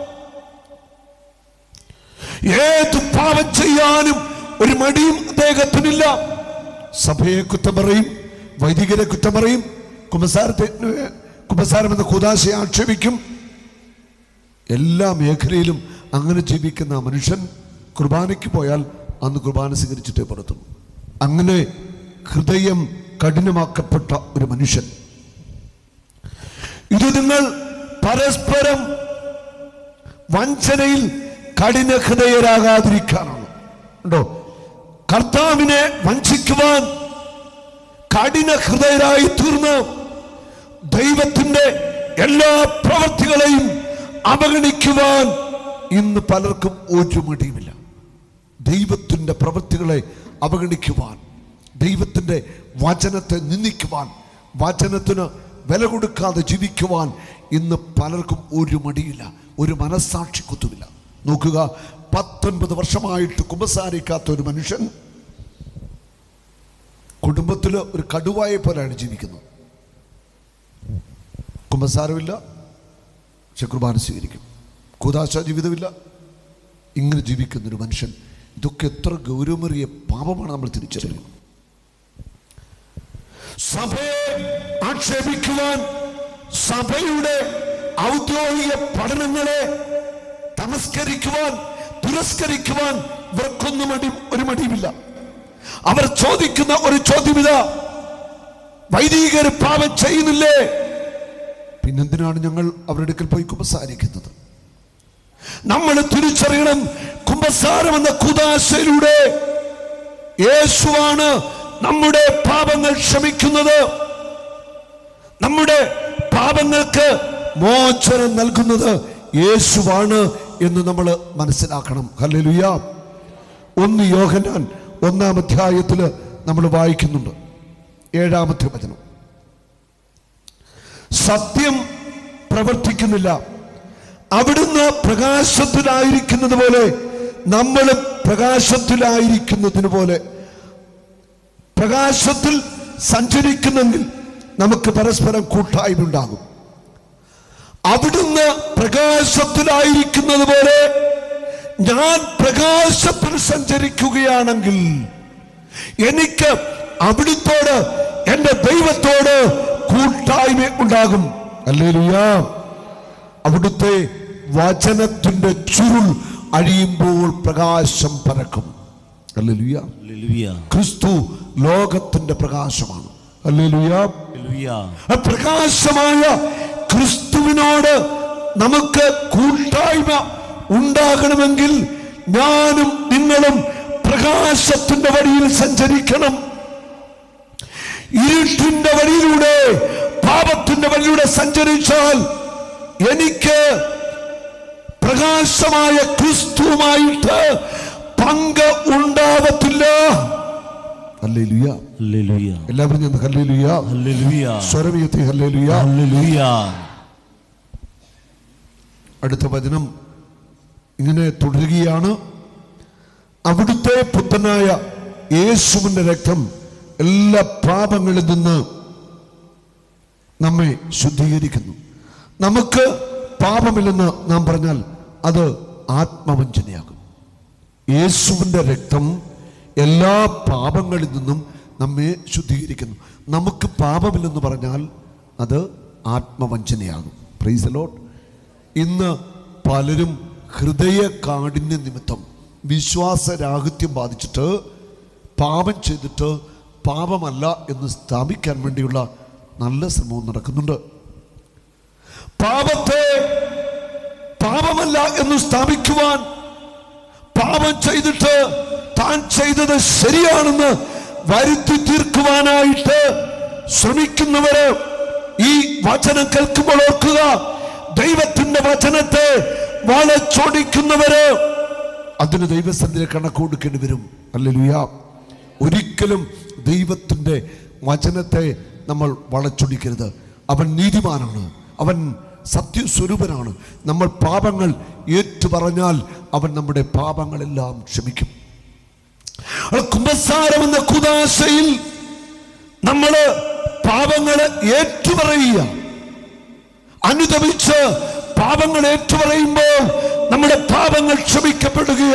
ഏത് പാപം ചെയ്യാനും ഒരു മടിയും അദ്ദേഹത്തിനില്ല സഭയെ കുറ്റം പറയും വൈദികരെ കുറ്റം പറയും കുമ്പസാരത്തെ കുമ്പസാരം എന്ന കുദാശയെ ആക്ഷേപിക്കും എല്ലാ മേഖലയിലും അങ്ങനെ ജീവിക്കുന്ന ആ മനുഷ്യൻ കുർബാനയ്ക്ക് പോയാൽ അന്ന് കുർബാന സ്വീകരിച്ചിട്ടേ പുറത്തുള്ളൂ അങ്ങനെ ഹൃദയം കഠിനമാക്കപ്പെട്ട ഒരു മനുഷ്യൻ ഇത് നിങ്ങൾ പരസ്പരം വഞ്ചനയിൽ കഠിന ഹൃദയരാകാതിരിക്കാനാണ് ഉണ്ടോ കർത്താവിനെ വഞ്ചിക്കുവാൻ കഠിന ഹൃദയരായി തീർന്ന് ദൈവത്തിന്റെ എല്ലാ പ്രവർത്തികളെയും അവഗണിക്കുവാൻ ഇന്ന് പലർക്കും ഒരു മടിയുമില്ല ദൈവത്തിന്റെ പ്രവൃത്തികളെ അവഗണിക്കുവാൻ ദൈവത്തിന്റെ വചനത്തെ നിന്ദിക്കുവാൻ വചനത്തിന് വില കൊടുക്കാതെ ജീവിക്കുവാൻ ഇന്ന് പലർക്കും ഒരു മടിയില്ല ഒരു മനസ്സാക്ഷി കുത്തുമില്ല നോക്കുക പത്തൊൻപത് വർഷമായിട്ട് കുമ്പസാരിക്കാത്ത ഒരു മനുഷ്യൻ കുടുംബത്തിൽ ഒരു കടുവായെ പോലെയാണ് ജീവിക്കുന്നത് കുമ്പസാരമില്ല പക്ഷെ കുർബാന സ്വീകരിക്കും കൂതാശ ജീവിതമില്ല ഇങ്ങനെ ജീവിക്കുന്ന ഒരു മനുഷ്യൻ ഇതൊക്കെ എത്ര ഗൗരവമേറിയ പാപമാണ് നമ്മൾ തിരിച്ചറിയുന്നത് സഭയെ ആക്ഷേപിക്കുവാൻ സഭയുടെ ഔദ്യോഗിക പഠനങ്ങളെ തമസ്കരിക്കുവാൻ തിരസ്കരിക്കുവാൻ ഇവർക്കൊന്നും മടി ഒരു മടിയുമില്ല അവർ ചോദിക്കുന്ന ഒരു ചോദ്യമിത വൈദികർ പാപം ചെയ്യുന്നില്ലേ പിന്നെന്തിനാണ് ഞങ്ങൾ അവരുടെ അടുക്കൽ പോയി കുമ്പസാരിക്കുന്നത് നമ്മൾ തിരിച്ചറിയണം കുമ്പസാരം എന്ന കുദാശയിലൂടെ യേശുവാണ് നമ്മുടെ പാപങ്ങൾ ക്ഷമിക്കുന്നത് നമ്മുടെ പാപങ്ങൾക്ക് മോചനം നൽകുന്നത് യേശുവാണ് എന്ന് നമ്മൾ മനസ്സിലാക്കണം ഹല്ലേലൂയ ഒന്ന് യോഹന്നാൻ ഒന്നാം അധ്യായത്തിൽ നമ്മൾ വായിക്കുന്നുണ്ട് ഏഴാമത്തെ വചനം സത്യം പ്രവർത്തിക്കുന്നില്ല അവിടുന്ന് പ്രകാശത്തിലായിരിക്കുന്നത് പോലെ നമ്മളും പ്രകാശത്തിലായിരിക്കുന്നതിന് പോലെ പ്രകാശത്തിൽ സഞ്ചരിക്കുന്നെങ്കിൽ നമുക്ക് പരസ്പരം കൂട്ടായ്മ ഉണ്ടാകും അവിടുന്ന് പ്രകാശത്തിലായിരിക്കുന്നത് പോലെ ഞാൻ പ്രകാശത്തിൽ സഞ്ചരിക്കുകയാണെങ്കിൽ എനിക്ക് അവിടുത്തോട് എന്റെ ദൈവത്തോട് കൂട്ടായ്മ ഉണ്ടാകും അല്ലേലുയാ അവിടുത്തെ വചനത്തിന്റെ ചുരുൾ അഴിയുമ്പോൾ പ്രകാശം പരക്കും ഹല്ലേലൂയ ഹല്ലേലൂയ ക്രിസ്തു ലോകത്തിന്റെ പ്രകാശമാണ് ഹല്ലേലൂയ ഹല്ലേലൂയ ആ പ്രകാശമായ ക്രിസ്തുവിനോട് നമുക്ക് കൂട്ടായ്മ ഉണ്ടാകണമെങ്കിൽ ഞാനും നിങ്ങളും പ്രകാശത്തിന്റെ വഴിയിൽ സഞ്ചരിക്കണം ഇരുട്ടിന്റെ വഴിയിലൂടെ പാപത്തിന്റെ വഴിയിലൂടെ സഞ്ചരിച്ചാൽ എനിക്ക് പ്രകാശമായ ക്രിസ്തുവുമായിട്ട് പങ്ക് ഉണ്ടാവത്തില്ല ഹല്ലേലൂയ ഹല്ലേലൂയ എല്ലാവരും ഞാൻ ഹല്ലേലൂയ ഹല്ലേലൂയ സ്വരമീയത്തി ഹല്ലേലൂയ ഹല്ലേലൂയ അടുത്ത വചനം ഇങ്ങനെ തുടരുകയാണ് അവിടുത്തെ പുത്രനായ യേശുവിന്റെ രക്തം എല്ലാ പാപങ്ങളിൽ നിന്ന് നമ്മെ ശുദ്ധീകരിക്കുന്നു നമുക്ക് പാപമില്ലെന്ന് നാം പറഞ്ഞാൽ അത് ആത്മവഞ്ചനയാകും യേശുവിൻ്റെ രക്തം എല്ലാ പാപങ്ങളിൽ നിന്നും നമ്മെ ശുദ്ധീകരിക്കുന്നു നമുക്ക് പാപമില്ലെന്ന് പറഞ്ഞാൽ അത് ആത്മവഞ്ചനയാകും പ്രൈസലോട്ട് ഇന്ന് പലരും ഹൃദയ കാഠിന്യ നിമിത്തം വിശ്വാസരാഹിത്യം ബാധിച്ചിട്ട് പാപം ചെയ്തിട്ട് പാപമല്ല എന്ന് സ്ഥാപിക്കാൻ വേണ്ടിയുള്ള നല്ല ശ്രമവും നടക്കുന്നുണ്ട് പാപത്തെ പാപമല്ല എന്ന് സ്ഥാപിക്കുവാൻ പാപം ചെയ്തിട്ട് താൻ ചെയ്തത് ശരിയാണെന്ന് വരുത്തി തീർക്കുവാനായിട്ട് ശ്രമിക്കുന്നവര് ഈ വചനം കേൾക്കുമ്പോൾ ഓർക്കുക ദൈവത്തിന്റെ വചനത്തെ വളച്ചൊടിക്കുന്നവര് അതിന് ദൈവസന്ധിയിൽ കണക്ക് കൊടുക്കേണ്ടി വരും അല്ലേലുയ ഒരിക്കലും ദൈവത്തിന്റെ വചനത്തെ നമ്മൾ വളച്ചൊടിക്കരുത് അവൻ നീതിമാനാണ് അവൻ സത്യസ്വരൂപനാണ് നമ്മൾ പാപങ്ങൾ ഏറ്റുപറഞ്ഞാൽ അവൻ നമ്മുടെ പാപങ്ങളെല്ലാം ക്ഷമിക്കും ആ കുമ്പസാരം എന്ന കുദാശയിൽ നമ്മള് പാപങ്ങളെ ഏറ്റുപറയുക അനുദമിച്ച് പാപങ്ങൾ ഏറ്റുപറയുമ്പോൾ നമ്മുടെ പാപങ്ങൾ ക്ഷമിക്കപ്പെടുകയ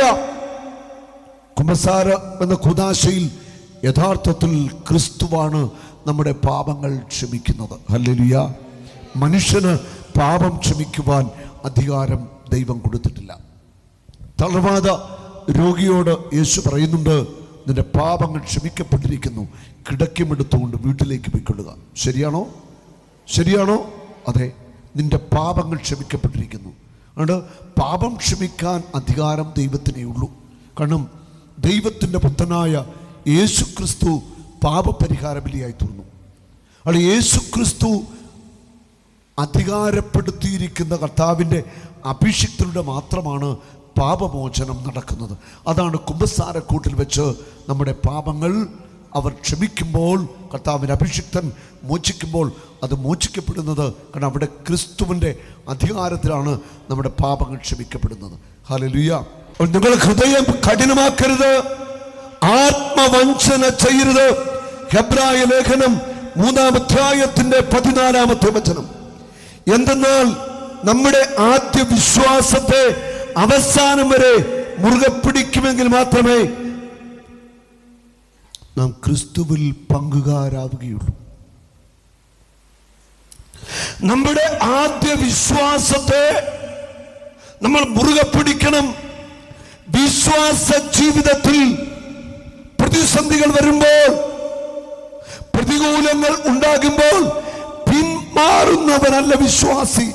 കുമ്പസാര എന്ന കുദാശയിൽ യഥാർത്ഥത്തിൽ ക്രിസ്തുവാണ് നമ്മുടെ പാപങ്ങൾ ക്ഷമിക്കുന്നത് ഹല്ലേലൂയ മനുഷ്യന് പാപം ക്ഷമിക്കുവാൻ അധികാരം ദൈവം കൊടുത്തിട്ടില്ല തളർവാദ രോഗിയോട് യേശു പറയുന്നുണ്ട് നിന്റെ പാപങ്ങൾ ക്ഷമിക്കപ്പെട്ടിരിക്കുന്നു കിടക്കമെടുത്തുകൊണ്ട് വീട്ടിലേക്ക് പോയിക്കൊള്ളുക ശരിയാണോ ശരിയാണോ അതെ നിന്റെ പാപങ്ങൾ ക്ഷമിക്കപ്പെട്ടിരിക്കുന്നു അതുകൊണ്ട് പാപം ക്ഷമിക്കാൻ അധികാരം ദൈവത്തിനേ ഉള്ളൂ കാരണം ദൈവത്തിൻ്റെ പുത്രനായ യേശു ക്രിസ്തു പാപപരിഹാര ബലിയായി തീർന്നു അവിടെ യേശു ക്രിസ്തു അധികാരപ്പെടുത്തിയിരിക്കുന്ന കർത്താവിൻ്റെ അഭിഷിക്തരുടെ മാത്രമാണ് പാപമോചനം നടക്കുന്നത് അതാണ് കുമ്പസാരക്കൂട്ടിൽ വെച്ച് നമ്മുടെ പാപങ്ങൾ അവർ ക്ഷമിക്കുമ്പോൾ കർത്താവിൻ്റെ അഭിഷിക്തൻ മോചിക്കുമ്പോൾ അത് മോചിക്കപ്പെടുന്നത് കാരണം അവിടെ ക്രിസ്തുവിൻ്റെ അധികാരത്തിലാണ് നമ്മുടെ പാപങ്ങൾ ക്ഷമിക്കപ്പെടുന്നത് ഹല്ലേലൂയ അപ്പോൾ നിങ്ങൾ ഹൃദയം കഠിനമാക്കരുത് ആത്മവഞ്ചന ചെയ്യരുത് ഹെബ്രായ ലേഖനം മൂന്നാം അധ്യായത്തിന്റെ പതിനാലാമത്തെ വചനം എന്തെന്നാൽ നമ്മുടെ ആദ്യ വിശ്വാസത്തെ അവസാനം വരെ മുറുകെ പിടിക്കുമെങ്കിൽ മാത്രമേ നാം ക്രിസ്തുവിൽ പങ്കുകാരാവുകയുള്ളൂ നമ്മുടെ ആദ്യ വിശ്വാസത്തെ നമ്മൾ മുറുകെ പിടിക്കണം വിശ്വാസ ജീവിതത്തിൽ പ്രതിസന്ധികൾ വരുമ്പോൾ പ്രതികൂലങ്ങൾ ഉണ്ടാകുമ്പോൾ പിന്മാറുന്നവനല്ല വിശ്വാസി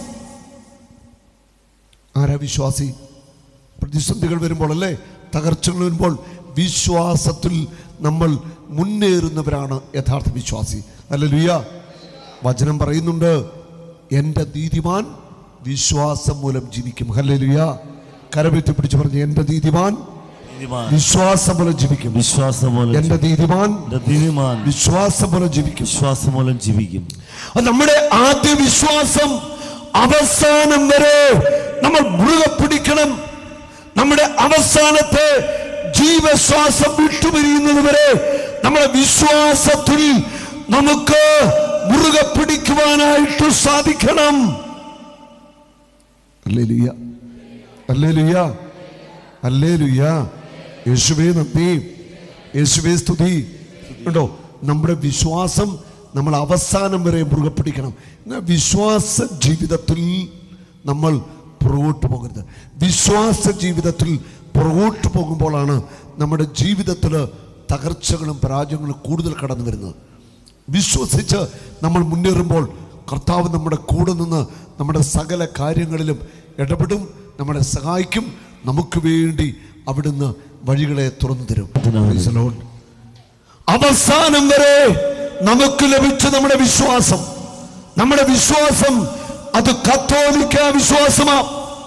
ആരാ വിശ്വാസി പ്രതിസന്ധികൾ വരുമ്പോൾ അല്ലേ തകർച്ചകൾ വരുമ്പോൾ വിശ്വാസത്തിൽ നമ്മൾ മുന്നേറുന്നവരാണ് യഥാർത്ഥ വിശ്വാസി അല്ല ലുയ വചനം പറയുന്നുണ്ട് എൻ്റെ നീതിമാൻ വിശ്വാസം മൂലം ജീവിക്കും ഹല്ലേ ലുയ കരവെത്തി പിടിച്ച് പറഞ്ഞു എൻ്റെ നീതിമാൻ നീതിമാൻ വിശ്വാസം മൂലം ജീവിക്കും വിശ്വാസം മൂലം എൻ്റെ നീതിമാൻ എന്റെ നീതിമാൻ വിശ്വാസം മൂലം ജീവിക്കും വിശ്വാസം മൂലം ജീവിക്കും അത് നമ്മുടെ ആദ്യ വിശ്വാസം അവസാനം വരെ നമ്മൾ മുറുകെ പിടിക്കണം നമ്മുടെ അവസാനത്തെ ജീവശ്വാസം വിട്ടുപിരിയുന്നത് വരെ നമ്മുടെ വിശ്വാസത്തിൽ നമുക്ക് മുറുകെ പിടിക്കുവാനായിട്ട് സാധിക്കണം അല്ലേലുയ്യ അല്ലേലുയ്യ അല്ലേലുയ്യ യേശുവേ നന്ദി യേശുവേ സ്തുതി ഉണ്ടോ നമ്മുടെ വിശ്വാസം നമ്മൾ അവസാനം വരെ മുറുകെ പിടിക്കണം എന്നാൽ വിശ്വാസ ജീവിതത്തിൽ നമ്മൾ പുറകോട്ട് പോകരുത് വിശ്വാസ ജീവിതത്തിൽ പുറകോട്ട് പോകുമ്പോഴാണ് നമ്മുടെ ജീവിതത്തിൽ തകർച്ചകളും പരാജയങ്ങളും കൂടുതൽ കടന്നു വരുന്നത് വിശ്വസിച്ച് നമ്മൾ മുന്നേറുമ്പോൾ കർത്താവ് നമ്മുടെ കൂടെ നിന്ന് നമ്മുടെ സകല കാര്യങ്ങളിലും ഇടപെടും നമ്മളെ സഹായിക്കും നമുക്ക് വേണ്ടി അവിടുന്ന് വഴികളെ തുറന്നു തരും Praise the Lord. അവസാനം വരെ നമുക്ക് ലഭിച്ച നമ്മുടെ വിശ്വാസം നമ്മുടെ വിശ്വാസം അത് കത്തോലിക്ക വിശ്വാസമാണ്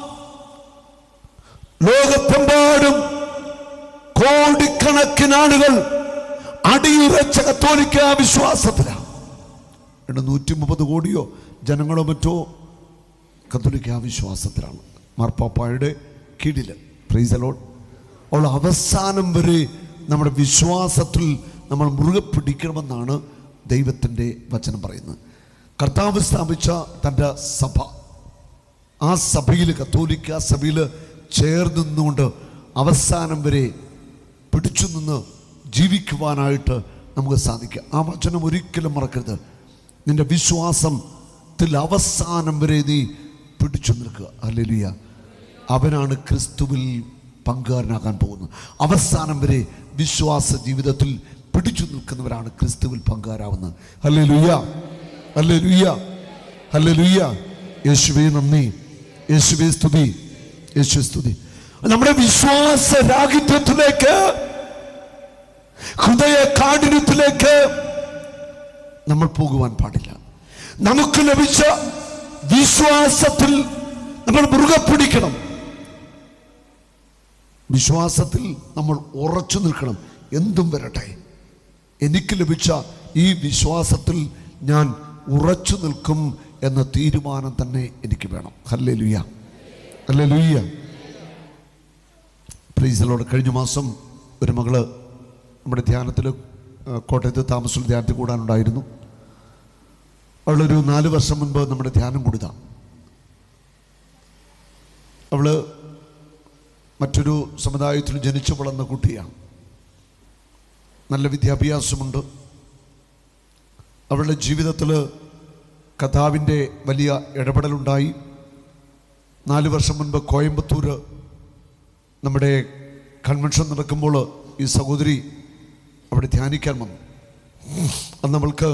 ലോകത്തെമ്പാടും കോടിക്കണക്കിന് ആളുകൾ അടിയുറച്ച കത്തോലിക്ക വിശ്വാസത്തിലാണ് രണ്ട് നൂറ്റി മുപ്പത് കോടിയോ ജനങ്ങളോ മറ്റോ കത്തോലിക്ക വിശ്വാസത്തിലാണ് മാർപ്പാപ്പായുടെ കീഴിൽ ഫ്രീസലോൺ അവൾ അവസാനം വരെ നമ്മുടെ വിശ്വാസത്തിൽ നമ്മൾ മുറുകെ പിടിക്കണമെന്നാണ് ദൈവത്തിൻ്റെ വചനം പറയുന്നത് കർത്താവ് സ്ഥാപിച്ച തൻ്റെ സഭ ആ സഭയിൽ കത്തോലിക്ക സഭയിൽ ചേർന്ന് നിന്നുകൊണ്ട് അവസാനം വരെ പിടിച്ചു നിന്ന് ജീവിക്കുവാനായിട്ട് നമുക്ക് സാധിക്കുക ആ വചനം ഒരിക്കലും മറക്കരുത് നിന്റെ വിശ്വാസത്തിൽ അവസാനം വരെ നീ പിടിച്ചു നിൽക്കുക അല്ലെലിയ അവനാണ് ക്രിസ്തുവിൽ പങ്കാരനാകാൻ പോകുന്നത് അവസാനം വരെ വിശ്വാസ ജീവിതത്തിൽ പിടിച്ചു നിൽക്കുന്നവരാണ് ക്രിസ്തുവിൽ പങ്കാരാവുന്നത് അല്ലേ ലുയ്യ അല്ലേ ലുയ്യ അല്ലേ ലുയ്യ യേശുവേ നന്ദി യേശുവേ സ്തുതി യേശു സ്തുതി നമ്മുടെ വിശ്വാസ രാഹിത്യത്തിലേക്ക് ഹൃദയ കാഠിന്യത്തിലേക്ക് നമ്മൾ പോകുവാൻ പാടില്ല നമുക്ക് ലഭിച്ച വിശ്വാസത്തിൽ നമ്മൾ മുറുകെ പിടിക്കണം വിശ്വാസത്തിൽ നമ്മൾ ഉറച്ചു നിൽക്കണം എന്തും വരട്ടെ എനിക്ക് ലഭിച്ച ഈ വിശ്വാസത്തിൽ ഞാൻ ഉറച്ചു നിൽക്കും എന്ന തീരുമാനം തന്നെ എനിക്ക് വേണം ഹല്ലേ ലുയ്യ ഹല്ലേ ലുയ്യ പ്ലീസിലോട് കഴിഞ്ഞ മാസം ഒരു മകള് നമ്മുടെ ധ്യാനത്തിൽ കോട്ടയത്ത് താമസത്തിൽ ധ്യാനത്തിൽ കൂടാനുണ്ടായിരുന്നു അവളൊരു നാല് വർഷം മുൻപ് നമ്മുടെ ധ്യാനം കൊടുത്ത അവള് മറ്റൊരു സമുദായത്തിൽ ജനിച്ചു വളർന്ന കുട്ടിയാണ് നല്ല വിദ്യാഭ്യാസമുണ്ട് അവളുടെ ജീവിതത്തിൽ കഥാവിൻ്റെ വലിയ ഇടപെടലുണ്ടായി നാല് വർഷം മുൻപ് കോയമ്പത്തൂർ നമ്മുടെ കൺവെൻഷൻ നടക്കുമ്പോൾ ഈ സഹോദരി അവിടെ ധ്യാനിക്കാൻ വന്നു അന്ന് നമ്മൾക്ക്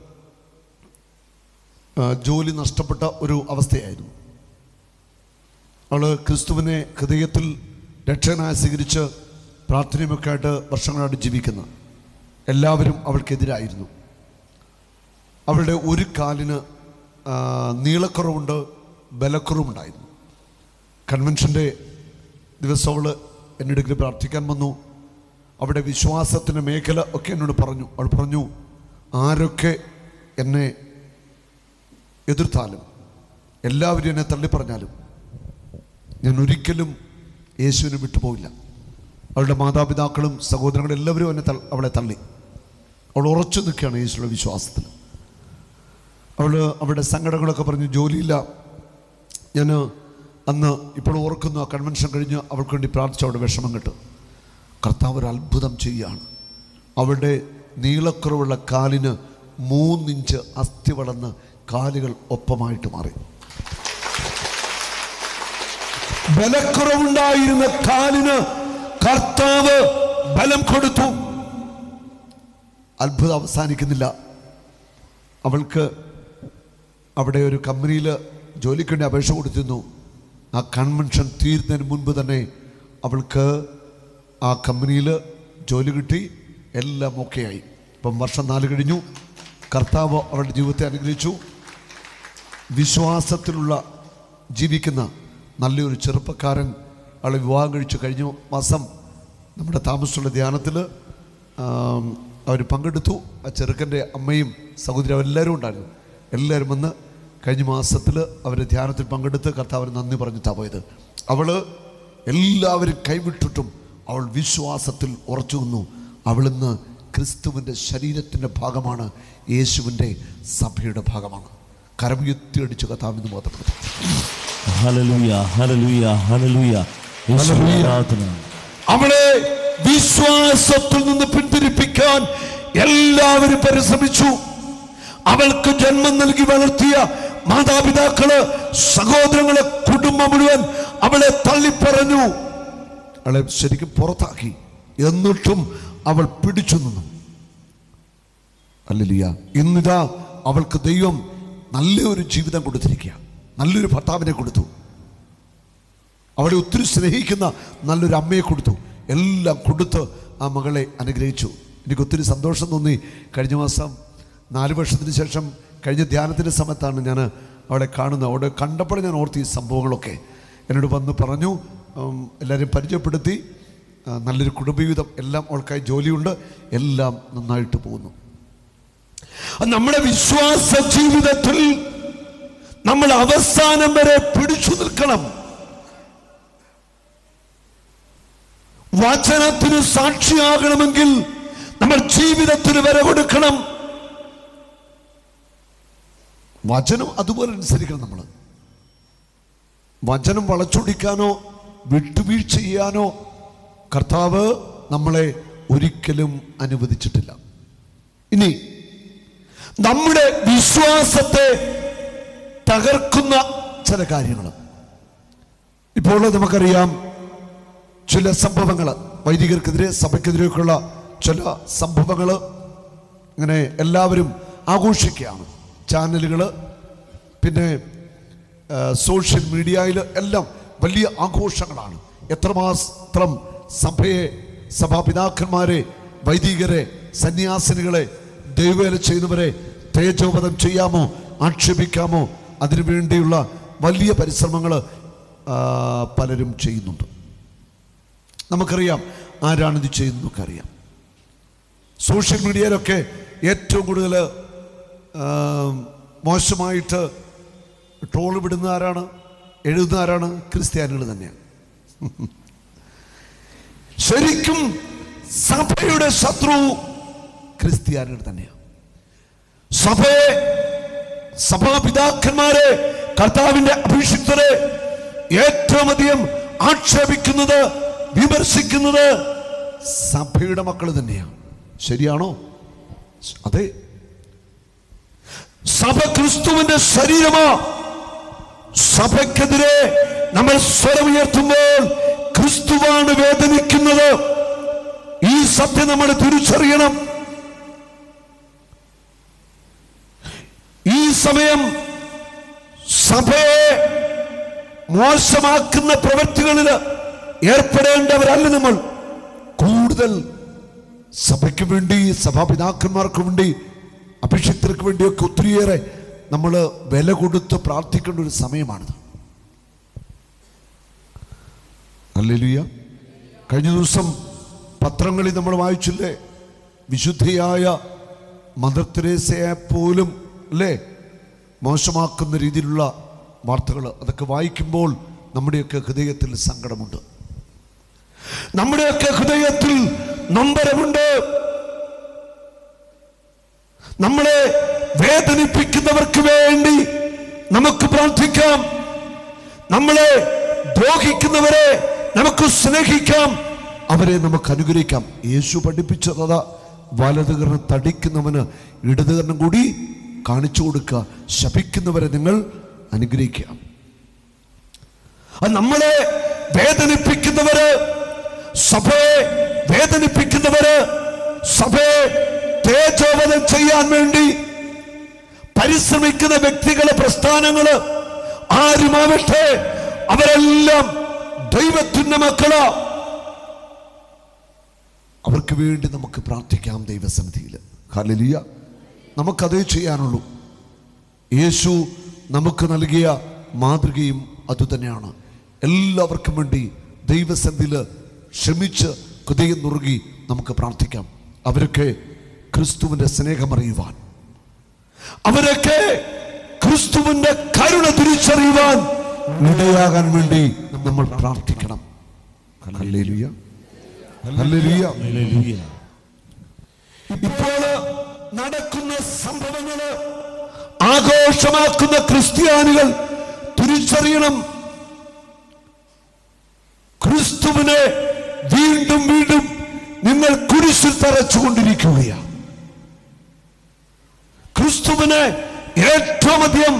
ആ, ജോലി നഷ്ടപ്പെട്ട ഒരു അവസ്ഥയായിരുന്നു അവൾ ക്രിസ്തുവിനെ ഹൃദയത്തിൽ രക്ഷകനായി സ്വീകരിച്ച് പ്രാർത്ഥനയുമൊക്കെ ആയിട്ട് വർഷങ്ങളായിട്ട് ജീവിക്കുന്ന എല്ലാവരും അവൾക്കെതിരായിരുന്നു അവളുടെ ഒരു കാലിന് ആ, നീളക്കുറവുണ്ട് ബലക്കുറവുണ്ടായിരുന്നു കൺവെൻഷൻ്റെ ദിവസം അവൾ എൻ്റെ അടുക്കൽ പ്രാർത്ഥിക്കാൻ വന്നു അവിടെ വിശ്വാസത്തിൻ്റെ മേഖല ഒക്കെ എന്നോട് പറഞ്ഞു അവൾ പറഞ്ഞു ആരൊക്കെ എന്നെ എതിർത്താലും എല്ലാവരും എന്നെ തള്ളിപ്പറഞ്ഞാലും ഞാൻ ഒരിക്കലും യേശുവിനെ വിട്ടുപോയില്ല അവളുടെ മാതാപിതാക്കളും സഹോദരങ്ങളും എല്ലാവരും എന്നെ തൾ- അവളെ തള്ളി അവൾ ഉറച്ചു നിൽക്കുകയാണ് യേശുവിൻ്റെ വിശ്വാസത്തിൽ അവൾ അവളുടെ സങ്കടങ്ങളൊക്കെ പറഞ്ഞു ജോലിയില്ല ഞാൻ അന്ന് ഇപ്പോൾ ഓർക്കുന്നു ആ കൺവെൻഷൻ കഴിഞ്ഞ് അവൾക്ക് വേണ്ടി പ്രാർത്ഥിച്ചു അവളുടെ വിഷമം കിട്ട് കർത്താവ് ഒരു അത്ഭുതം ചെയ്യുകയാണ് അവളുടെ നീളക്കുറവുള്ള കാലിന് മൂന്നിഞ്ച് അസ്ഥി വളർന്ന് കാലുകൾ ഒപ്പമായിട്ട് മാറി ബലക്കുറവുണ്ടായിരുന്ന കാലിന് കർത്താവ് ബലം കൊടുത്തു അത്ഭുതം അവസാനിക്കുന്നില്ല അവൾക്ക് അവിടെ ഒരു കമ്പനിയിൽ ജോലിക്ക് വേണ്ടി അപേക്ഷ കൊടുത്തിരുന്നു ആ കൺവെൻഷൻ തീരുന്നതിന് മുൻപ് തന്നെ അവൾക്ക് ആ കമ്പനിയിൽ ജോലി കിട്ടി എല്ലാം ഓക്കെയായി ഇപ്പം വർഷം നാല് കഴിഞ്ഞു കർത്താവ് അവളുടെ ജീവിതത്തെ അനുഗ്രഹിച്ചു വിശ്വാസത്തിലുള്ള ജീവിക്കുന്ന നല്ലൊരു ചെറുപ്പക്കാരൻ അവളെ വിവാഹം കഴിച്ചു കഴിഞ്ഞ മാസം നമ്മുടെ താമസമുള്ള ധ്യാനത്തിൽ അവർ പങ്കെടുത്തു ആ ചെറുക്കൻ്റെ അമ്മയും സഹോദരി അവരെല്ലാവരും ഉണ്ടായിരുന്നു എല്ലാവരും വന്ന് കഴിഞ്ഞ മാസത്തിൽ അവർ ധ്യാനത്തിൽ പങ്കെടുത്ത് കർത്താവിന് നന്ദി പറഞ്ഞിട്ടാണ് പോയത് അവൾ എല്ലാവരും കൈവിട്ടിട്ടും അവൾ വിശ്വാസത്തിൽ ഉറച്ചു നിന്നു അവളിന്ന് ക്രിസ്തുവിൻ്റെ ശരീരത്തിൻ്റെ ഭാഗമാണ് യേശുവിൻ്റെ സഭയുടെ ഭാഗമാണ് കരമുയർത്തിയടിച്ച് കഥാവിന്ന് ബോധപ്പെടുത്തും ഹല്ലേലൂയ ഹല്ലേലൂയ ഹല്ലേലൂയ യേശുവേ ഹല്ലേലൂയ. ആരാധന അവളെ വിശ്വാസത്തിൽ നിന്ന് പിന്തിരിപ്പിക്കാൻ എല്ലാവരും പരിശ്രമിച്ചു അവൾക്ക് ജന്മം നൽകി വളർത്തിയ മാതാപിതാക്കള് സഹോദരങ്ങളെ കുടുംബം മുഴുവൻ അവളെ തള്ളിപ്പറഞ്ഞു അവളെ ശരിക്കും പുറത്താക്കി എന്നിട്ടും അവൾ പിടിച്ചു നിന്നു അല്ലിയ ഇന്നിതാ അവൾക്ക് ദൈവം നല്ലൊരു ജീവിതം കൊടുത്തിരിക്കുക നല്ലൊരു ഭർത്താവിനെ കൊടുത്തു അവളെ ഒത്തിരി സ്നേഹിക്കുന്ന നല്ലൊരു അമ്മയെ കൊടുത്തു എല്ലാം കൊടുത്ത് ആ മകളെ അനുഗ്രഹിച്ചു എനിക്ക് ഒത്തിരി സന്തോഷം തോന്നി കഴിഞ്ഞ മാസം നാല് വർഷത്തിന് ശേഷം കഴിഞ്ഞ ധ്യാനത്തിൻ്റെ സമയത്താണ് ഞാൻ അവളെ കാണുന്നത് അവിടെ കണ്ടപ്പോൾ ഞാൻ ഓർത്തി ഈ സംഭവങ്ങളൊക്കെ എന്നോട് വന്ന് പറഞ്ഞു ഉം, എല്ലാവരെയും പരിചയപ്പെടുത്തി ആ, നല്ലൊരു കുടുംബജീവിതം എല്ലാം അവൾക്കായി ജോലിയുണ്ട് എല്ലാം നന്നായിട്ട് പോകുന്നു നമ്മുടെ വിശ്വാസ ജീവിതത്തിൽ നമ്മൾ അവസാനം വരെ പിടിച്ചു നിൽക്കണം വചനത്തിന് സാക്ഷിയാകണമെങ്കിൽ നമ്മൾ ജീവിതത്തിന് വില കൊടുക്കണം വചനം അതുപോലെ അനുസരിക്കണം നമ്മൾ വചനം വളച്ചൊടിക്കാനോ വിട്ടുവീഴ്ച ചെയ്യാനോ കർത്താവ് നമ്മളെ ഒരിക്കലും അനുവദിച്ചിട്ടില്ല ഇനി നമ്മുടെ വിശ്വാസത്തെ തകർക്കുന്ന ചില കാര്യങ്ങൾ ഇപ്പോൾ നമുക്കറിയാം ചില സംഭവങ്ങൾ വൈദികർക്കെതിരെ സഭയ്ക്കെതിരെയൊക്കെയുള്ള ചില സംഭവങ്ങൾ ഇങ്ങനെ എല്ലാവരും ആഘോഷിക്കുകയാണ് ചാനലുകൾ പിന്നെ ആ, സോഷ്യൽ മീഡിയയിൽ എല്ലാം വലിയ ആഘോഷങ്ങളാണ് എത്രമാത്രം സഭയെ സഭാപിതാക്കന്മാരെ വൈദികരെ സന്യാസിനികളെ ദൈവവേല ചെയ്യുന്നവരെ തേജോപതം ചെയ്യാമോ ആക്ഷേപിക്കാമോ അതിനു വേണ്ടിയുള്ള വലിയ പരിശ്രമങ്ങൾ പലരും ചെയ്യുന്നുണ്ട് നമുക്കറിയാം ആരാണിത് ചെയ്യുന്നതൊക്കെ അറിയാം സോഷ്യൽ മീഡിയയിലൊക്കെ ഏറ്റവും കൂടുതൽ ആ, മോശമായിട്ട് ട്രോൾ വിടുന്ന ആരാണ് എഴുതുന്ന ആരാണ് ക്രിസ്ത്യാനികൾ തന്നെയാണ് ശരിക്കും സഭയുടെ ശത്രു ക്രിസ്ത്യാനികൾ തന്നെയാണ് സഭയെ സഭാപിതാക്കന്മാരെ കർത്താവിന്റെ അഭിഷിക്തരെ ഏറ്റവും അധികം ആക്ഷേപിക്കുന്നത് വിമർശിക്കുന്നത് സഭയുടെ മക്കൾ തന്നെയാണ് ശരിയാണോ അതെ സഭ ക്രിസ്തുവിന്റെ ശരീരമാ സഭയ്ക്കെതിരെ നമ്മൾ സ്വരമുയർത്തുമ്പോൾ ക്രിസ്തുവാണ് വേദനിക്കുന്നത് ഈ സത്യം നമ്മൾ തിരിച്ചറിയണം ഈ സമയം സഭയെ മോശമാക്കുന്ന പ്രവൃത്തികളിൽ ഏർപ്പെടേണ്ടവരല്ല നമ്മൾ കൂടുതൽ സഭയ്ക്ക് വേണ്ടി സഭാപിതാക്കന്മാർക്ക് വേണ്ടി അഭിഷിക്തർക്ക് വേണ്ടിയൊക്കെ ഒത്തിരിയേറെ നമ്മൾ വില കൊടുത്ത് പ്രാർത്ഥിക്കേണ്ട ഒരു സമയമാണിത് അല്ലേലുയ്യ കഴിഞ്ഞ ദിവസം പത്രങ്ങളിൽ നമ്മൾ വായിച്ചില്ലേ വിശുദ്ധിയായ മദർ തെരേസയെ പോലും അല്ലേ മോശമാക്കുന്ന രീതിയിലുള്ള വാർത്തകൾ അതൊക്കെ വായിക്കുമ്പോൾ നമ്മുടെയൊക്കെ ഹൃദയത്തിൽ സങ്കടമുണ്ട് നമ്മുടെയൊക്കെ ഹൃദയത്തിൽ നൊമ്പരമുണ്ട് നമ്മളെ വേദനിപ്പിക്കുന്നവർക്ക് വേണ്ടി നമുക്ക് പ്രാർത്ഥിക്കാം നമ്മളെ ദ്രോഹിക്കുന്നവരെ നമുക്ക് സ്നേഹിക്കാം അവരെ നമുക്ക് അനുഗ്രഹിക്കാം യേശു പഠിപ്പിച്ചത് വലതുകരണം തടിക്കുന്നവന് ഇടതുകരണം കൂടി കാണിച്ചു കൊടുക്കുക ശപിക്കുന്നവരെ നിങ്ങൾ അനുഗ്രഹിക്കുക അത് നമ്മളെ വേദനിപ്പിക്കുന്നവര് സഭയെ വേദനിപ്പിക്കുന്നവര് സഭയെ തേജോവധം ചെയ്യാൻ വേണ്ടി പരിശ്രമിക്കുന്ന വ്യക്തികള് പ്രസ്ഥാനങ്ങള് ആരുമാവട്ടെ അവരെല്ലാം ദൈവത്തിന്റെ മക്കളാ അവർക്ക് വേണ്ടി നമുക്ക് പ്രാർത്ഥിക്കാം ദൈവസന്നിധിയിൽ ഹല്ലേലൂയ നമുക്കതേ ചെയ്യാനുള്ളൂ യേശു നമുക്ക് നൽകിയ മാതൃകയും അതുതന്നെയാണ് എല്ലാവർക്കും വേണ്ടി ദൈവസന്ധിയിൽ ക്ഷമിച്ച് ഹൃദയം നുറുകി നമുക്ക് പ്രാർത്ഥിക്കാം അവരൊക്കെ ക്രിസ്തുവിന്റെ സ്നേഹമറിയുവാൻ അവരൊക്കെ ക്രിസ്തുവിന്റെ കരുണ തിരിച്ചറിയുവാൻ ഇടയാകാൻ വേണ്ടി നമ്മൾ പ്രാർത്ഥിക്കണം ഹല്ലേലൂയ ഹല്ലേലൂയ ഹല്ലേലൂയ. ഇപ്പോൾ നടക്കുന്ന സംഭവങ്ങള് ആഘോഷമാക്കുന്ന ക്രിസ്ത്യാനികൾ തിരിച്ചറിയണം ക്രിസ്തുവിനെ വീണ്ടും വീണ്ടും നിങ്ങൾ കുരിശിൽ തറച്ചുകൊണ്ടിരിക്കുകയാണ് ക്രിസ്തുവിനെ ഏറ്റവും അധികം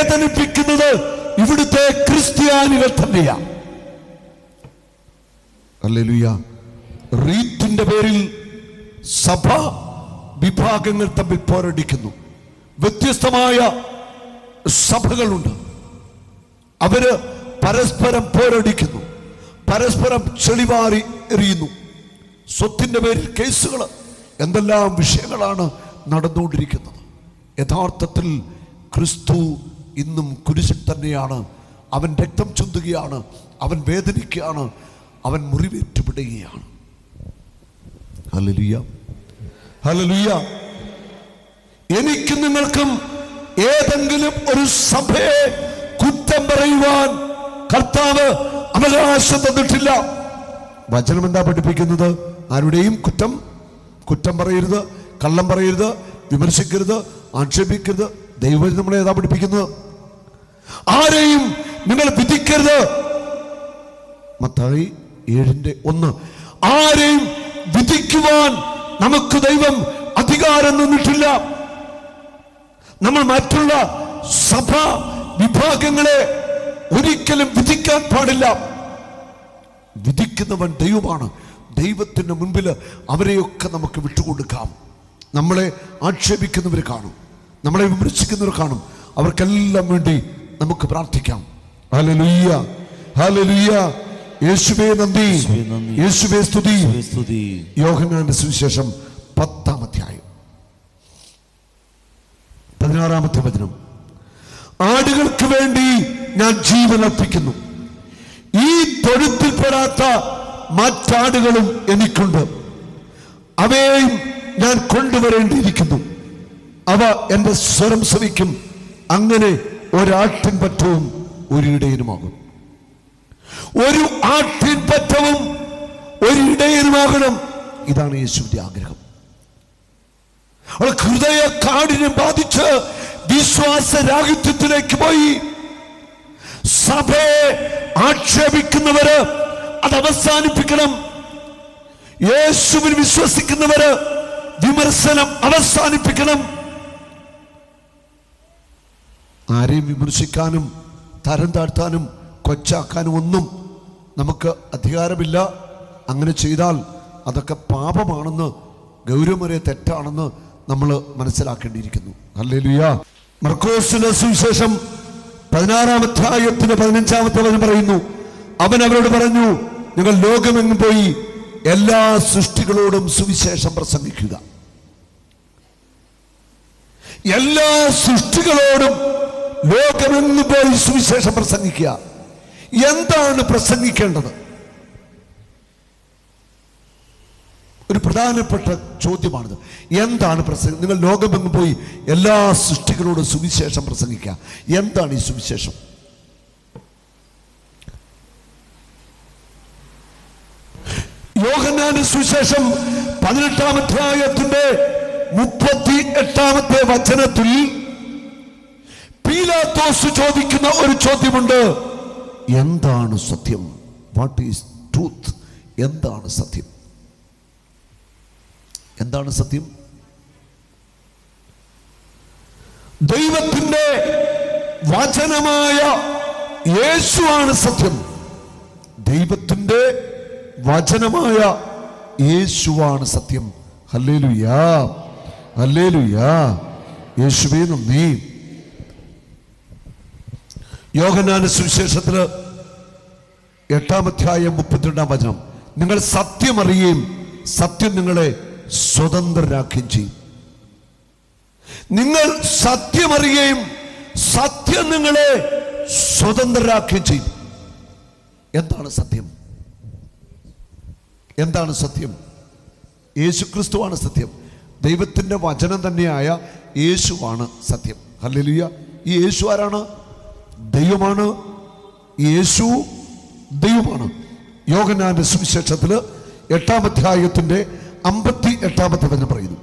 വേദനിപ്പിക്കുന്നത് ഇവിടുത്തെ ക്രിസ്ത്യാനികൾ തന്നെയാണ് അല്ലേലുയ റീത്തിന്റെ പേരിൽ സഭ വിഭാഗങ്ങൾ തമ്മിൽ പോരടിക്കുന്നു വ്യത്യസ്തമായ സഭകളുണ്ട് അവര് പരസ്പരം പോരടിക്കുന്നു പരസ്പരം ചെളിവാരി എറിയുന്നു സ്വത്തിന്റെ പേരിൽ കേസുകൾ എന്തെല്ലാം വിഷയങ്ങളാണ് നടന്നുകൊണ്ടിരിക്കുന്നത് യഥാർത്ഥത്തിൽ ക്രിസ്തു ഇന്നും കുരിശിൽ തന്നെയാണ് അവൻ രക്തം ചുന്തുകയാണ് അവൻ വേദനിക്കുകയാണ് അവൻ മുറിവേറ്റുപിടുകയാണ് ഹല്ലേലൂയ ഹല്ലേലൂയ എനിക്ക് നിങ്ങൾക്കും ഏതെങ്കിലും ഒരു സഭയെ കുറ്റം പറയുവാൻ കർത്താവ് അവകാശം തന്നിട്ടില്ല വചനം എന്താ പഠിപ്പിക്കുന്നത് ആരുടെയും കുറ്റം കുറ്റം പറയരുത് കള്ളം പറയരുത് വിമർശിക്കരുത് ആക്ഷേപിക്കരുത് ദൈവം നമ്മളെ ഏതാ പഠിപ്പിക്കുന്നത് ആരെയും നിങ്ങൾ വിധിക്കരുത് മത്തായി ഏഴിന്റെ ഒന്ന് ആരെയും വിധിക്കുവാൻ നമുക്ക് ദൈവം അധികാരം തന്നിട്ടില്ല നമ്മൾ മറ്റുള്ള സഭ വിഭാഗങ്ങളെ ഒരിക്കലും വിധിക്കാൻ പാടില്ല വിധിക്കുന്നവൻ ദൈവമാണ് ദൈവത്തിന്റെ മുൻപിൽ അവരെയൊക്കെ നമുക്ക് വിട്ടുകൊടുക്കാം നമ്മളെ ആക്ഷേപിക്കുന്നവർ കാണും നമ്മളെ വിമർശിക്കുന്നവർ കാണും അവർക്കെല്ലാം വേണ്ടി നമുക്ക് പ്രാർത്ഥിക്കാം ഹല്ലേലൂയ ഹല്ലേലൂയ യേശുവേ നന്ദി യേശുവേ നന്ദി. യേശുവേ സ്തുതി യേശുവേ സ്തുതി യോഹന്നാന്റെ സുവിശേഷം പത്താം അധ്യായം പതിനാറാമത്തെ വചനം ആടുകൾക്ക് വേണ്ടി ഞാൻ ജീവൻ അർപ്പിക്കുന്നു ഈ തൊഴുത്തിൽപ്പെടാത്ത മറ്റാടുകളും എനിക്കുണ്ട് അവയെയും ഞാൻ കൊണ്ടുവരേണ്ടിയിരിക്കുന്നു അവ എൻ്റെ സ്വരം ശ്രവിക്കും അങ്ങനെ ഒരാട്ടിൻ പറ്റവും ഒരു ഇടയനുമാകും ഒരു ആട്ടിൻ പറ്റവും ഒരു ഇടയനുമാകണം ഇതാണ് യേശുവിന്റെ ആഗ്രഹം അവൾ ഹൃദയ കാഠിന്യം ബാധിച്ച് വിശ്വാസരാഹിത്യത്തിലേക്ക് പോയി സഭയെ ആക്ഷേപിക്കുന്നവര് അത് അവസാനിപ്പിക്കണം യേശുവിൽ വിശ്വസിക്കുന്നവര് വിമർശനം അവസാനിപ്പിക്കണം ആരെയും വിമർശിക്കാനും തരം താഴ്ത്താനും കൊച്ചാക്കാനും ഒന്നും നമുക്ക് അധികാരമില്ല അങ്ങനെ ചെയ്താൽ അതൊക്കെ പാപമാണെന്ന് ഗൗരവമേറിയ തെറ്റാണെന്ന് നമ്മൾ മനസ്സിലാക്കേണ്ടിയിരിക്കുന്നു അല്ലേലുയ മർക്കോസിന്റെ സുവിശേഷം പതിനാറാം അധ്യായത്തിന്റെ പതിനഞ്ചാമത്തെ വചനം പറയുന്നു അവൻ അവരോട് പറഞ്ഞു നിങ്ങൾ ലോകമെങ്ങും പോയി എല്ലാ സൃഷ്ടികളോടും സുവിശേഷം പ്രസംഗിക്കുക എല്ലാ സൃഷ്ടികളോടും ലോകമെങ്ങും പോയി സുവിശേഷം പ്രസംഗിക്കുക എന്താണ് പ്രസംഗിക്കേണ്ടത് ഒരു പ്രധാനപ്പെട്ട ചോദ്യമാണിത് എന്താണ് പ്രസംഗം നിങ്ങൾ ലോകമെങ്ങും പോയി എല്ലാ സൃഷ്ടികളോടും സുവിശേഷം പ്രസംഗിക്കുക എന്താണ് ഈ സുവിശേഷം യോഹന്നാന്റെ സുവിശേഷം പതിനെട്ടാം അധ്യായത്തിന്റെ മുപ്പത്തി എട്ടാമത്തെ വചനത്തിൽ പീലാത്തോസ് ചോദിക്കുന്ന ഒരു ചോദ്യമുണ്ട് എന്താണ് സത്യം വാട്ട് ഈസ് ട്രൂത്ത് എന്താണ് സത്യം എന്താണ് സത്യം ദൈവത്തിന്റെ വചനമായ യേശുവാണ് സത്യം ദൈവത്തിന്റെ വചനമായ യേശുവാണ് സത്യം ഹല്ലേലുയാ ഹല്ലേലുയാ യേശുവേ നന്ദി യോഹനാന സുവിശേഷത്തില് എട്ടാമധ്യായം മുപ്പത്തിരണ്ടാം വചനം നിങ്ങൾ സത്യം അറിയുകയും സത്യം നിങ്ങളെ സ്വതന്ത്രരാക്കുകയും ചെയ്യും നിങ്ങൾ സത്യം അറിയുകയും സത്യം നിങ്ങളെ സ്വതന്ത്രരാക്കുകയും ചെയ്യും എന്താണ് സത്യം എന്താണ് സത്യം യേശു ക്രിസ്തുവാണ് സത്യം ദൈവത്തിൻ്റെ വചനം തന്നെയായ യേശുവാണ് സത്യം ഹല്ലേലൂയ ഈ യേശു ആരാണ് ദൈവമാണ് ഈ യേശു ദൈവമാണ് യോഗനാന്റെ സുവിശേഷത്തിൽ എട്ടാം അധ്യായത്തിന്റെ അമ്പത്തി എട്ടാമത്തെ വചനം പറയുന്നു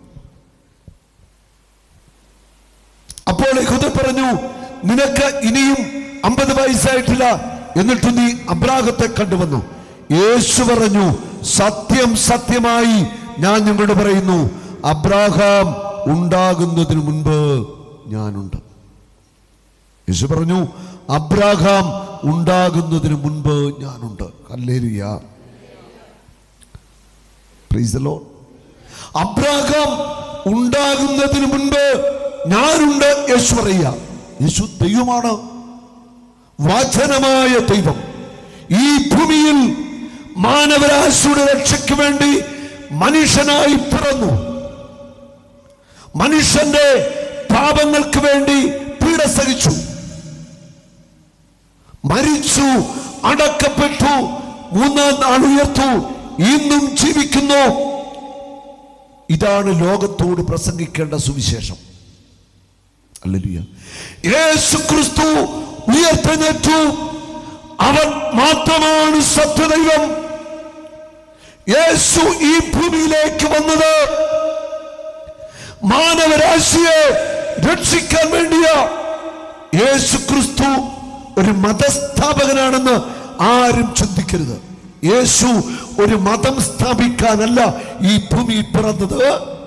അപ്പോൾ യഹൂദൻ പറഞ്ഞു നിനക്ക് ഇനിയും അമ്പത് വയസ്സായിട്ടില്ല എന്നിട്ട് നീ അബ്രാഹത്തെ കണ്ടുവന്നു യേശു പറഞ്ഞു സത്യം സത്യമായി ഞാൻ നിങ്ങളോട് പറയുന്നു അബ്രാഹാം ഉണ്ടാകുന്നതിന് മുൻപ് ഞാനുണ്ട് യേശു പറഞ്ഞു അബ്രാഹാം ഉണ്ടാകുന്നതിന് മുൻപ് ഞാനുണ്ട് hallelujah Praise the Lord. Abraham ഉണ്ടാകുന്നതിന് മുൻപ് ഞാനുണ്ട് യേശു പറയുക യേശു ദൈവമാണ് വചനമായ ദൈവം ഈ ഭൂമിയിൽ മാനവരാശിയുടെ രക്ഷയ്ക്ക് വേണ്ടി മനുഷ്യനായി പിറന്നു മനുഷ്യന്റെ പാപങ്ങൾക്ക് വേണ്ടി പീഡ സഹിച്ചു മരിച്ചു അടക്കപ്പെട്ടു മൂന്നാം നാൾ ഉയർത്തു ഇന്നും ജീവിക്കുന്നു ഇതാണ് ലോകത്തോട് പ്രസംഗിക്കേണ്ട സുവിശേഷം ഹല്ലേലൂയ. യേശു ക്രിസ്തു ഉയർത്തെഴുന്നേറ്റു അവൻ മാത്രമാണ് സത്യദൈവം യേശു ഈ ഭൂമിയിലേക്ക് വന്നത് മാനവരാശിയെ രക്ഷിക്കാൻ വേണ്ടിയ യേശു ക്രിസ്തു ഒരു മതസ്ഥാപകനാണെന്ന് ആരും ചിന്തിക്കരുത് യേശു ഒരു മതം സ്ഥാപിക്കാനല്ല ഈ ഭൂമിയിൽ പിറന്നത്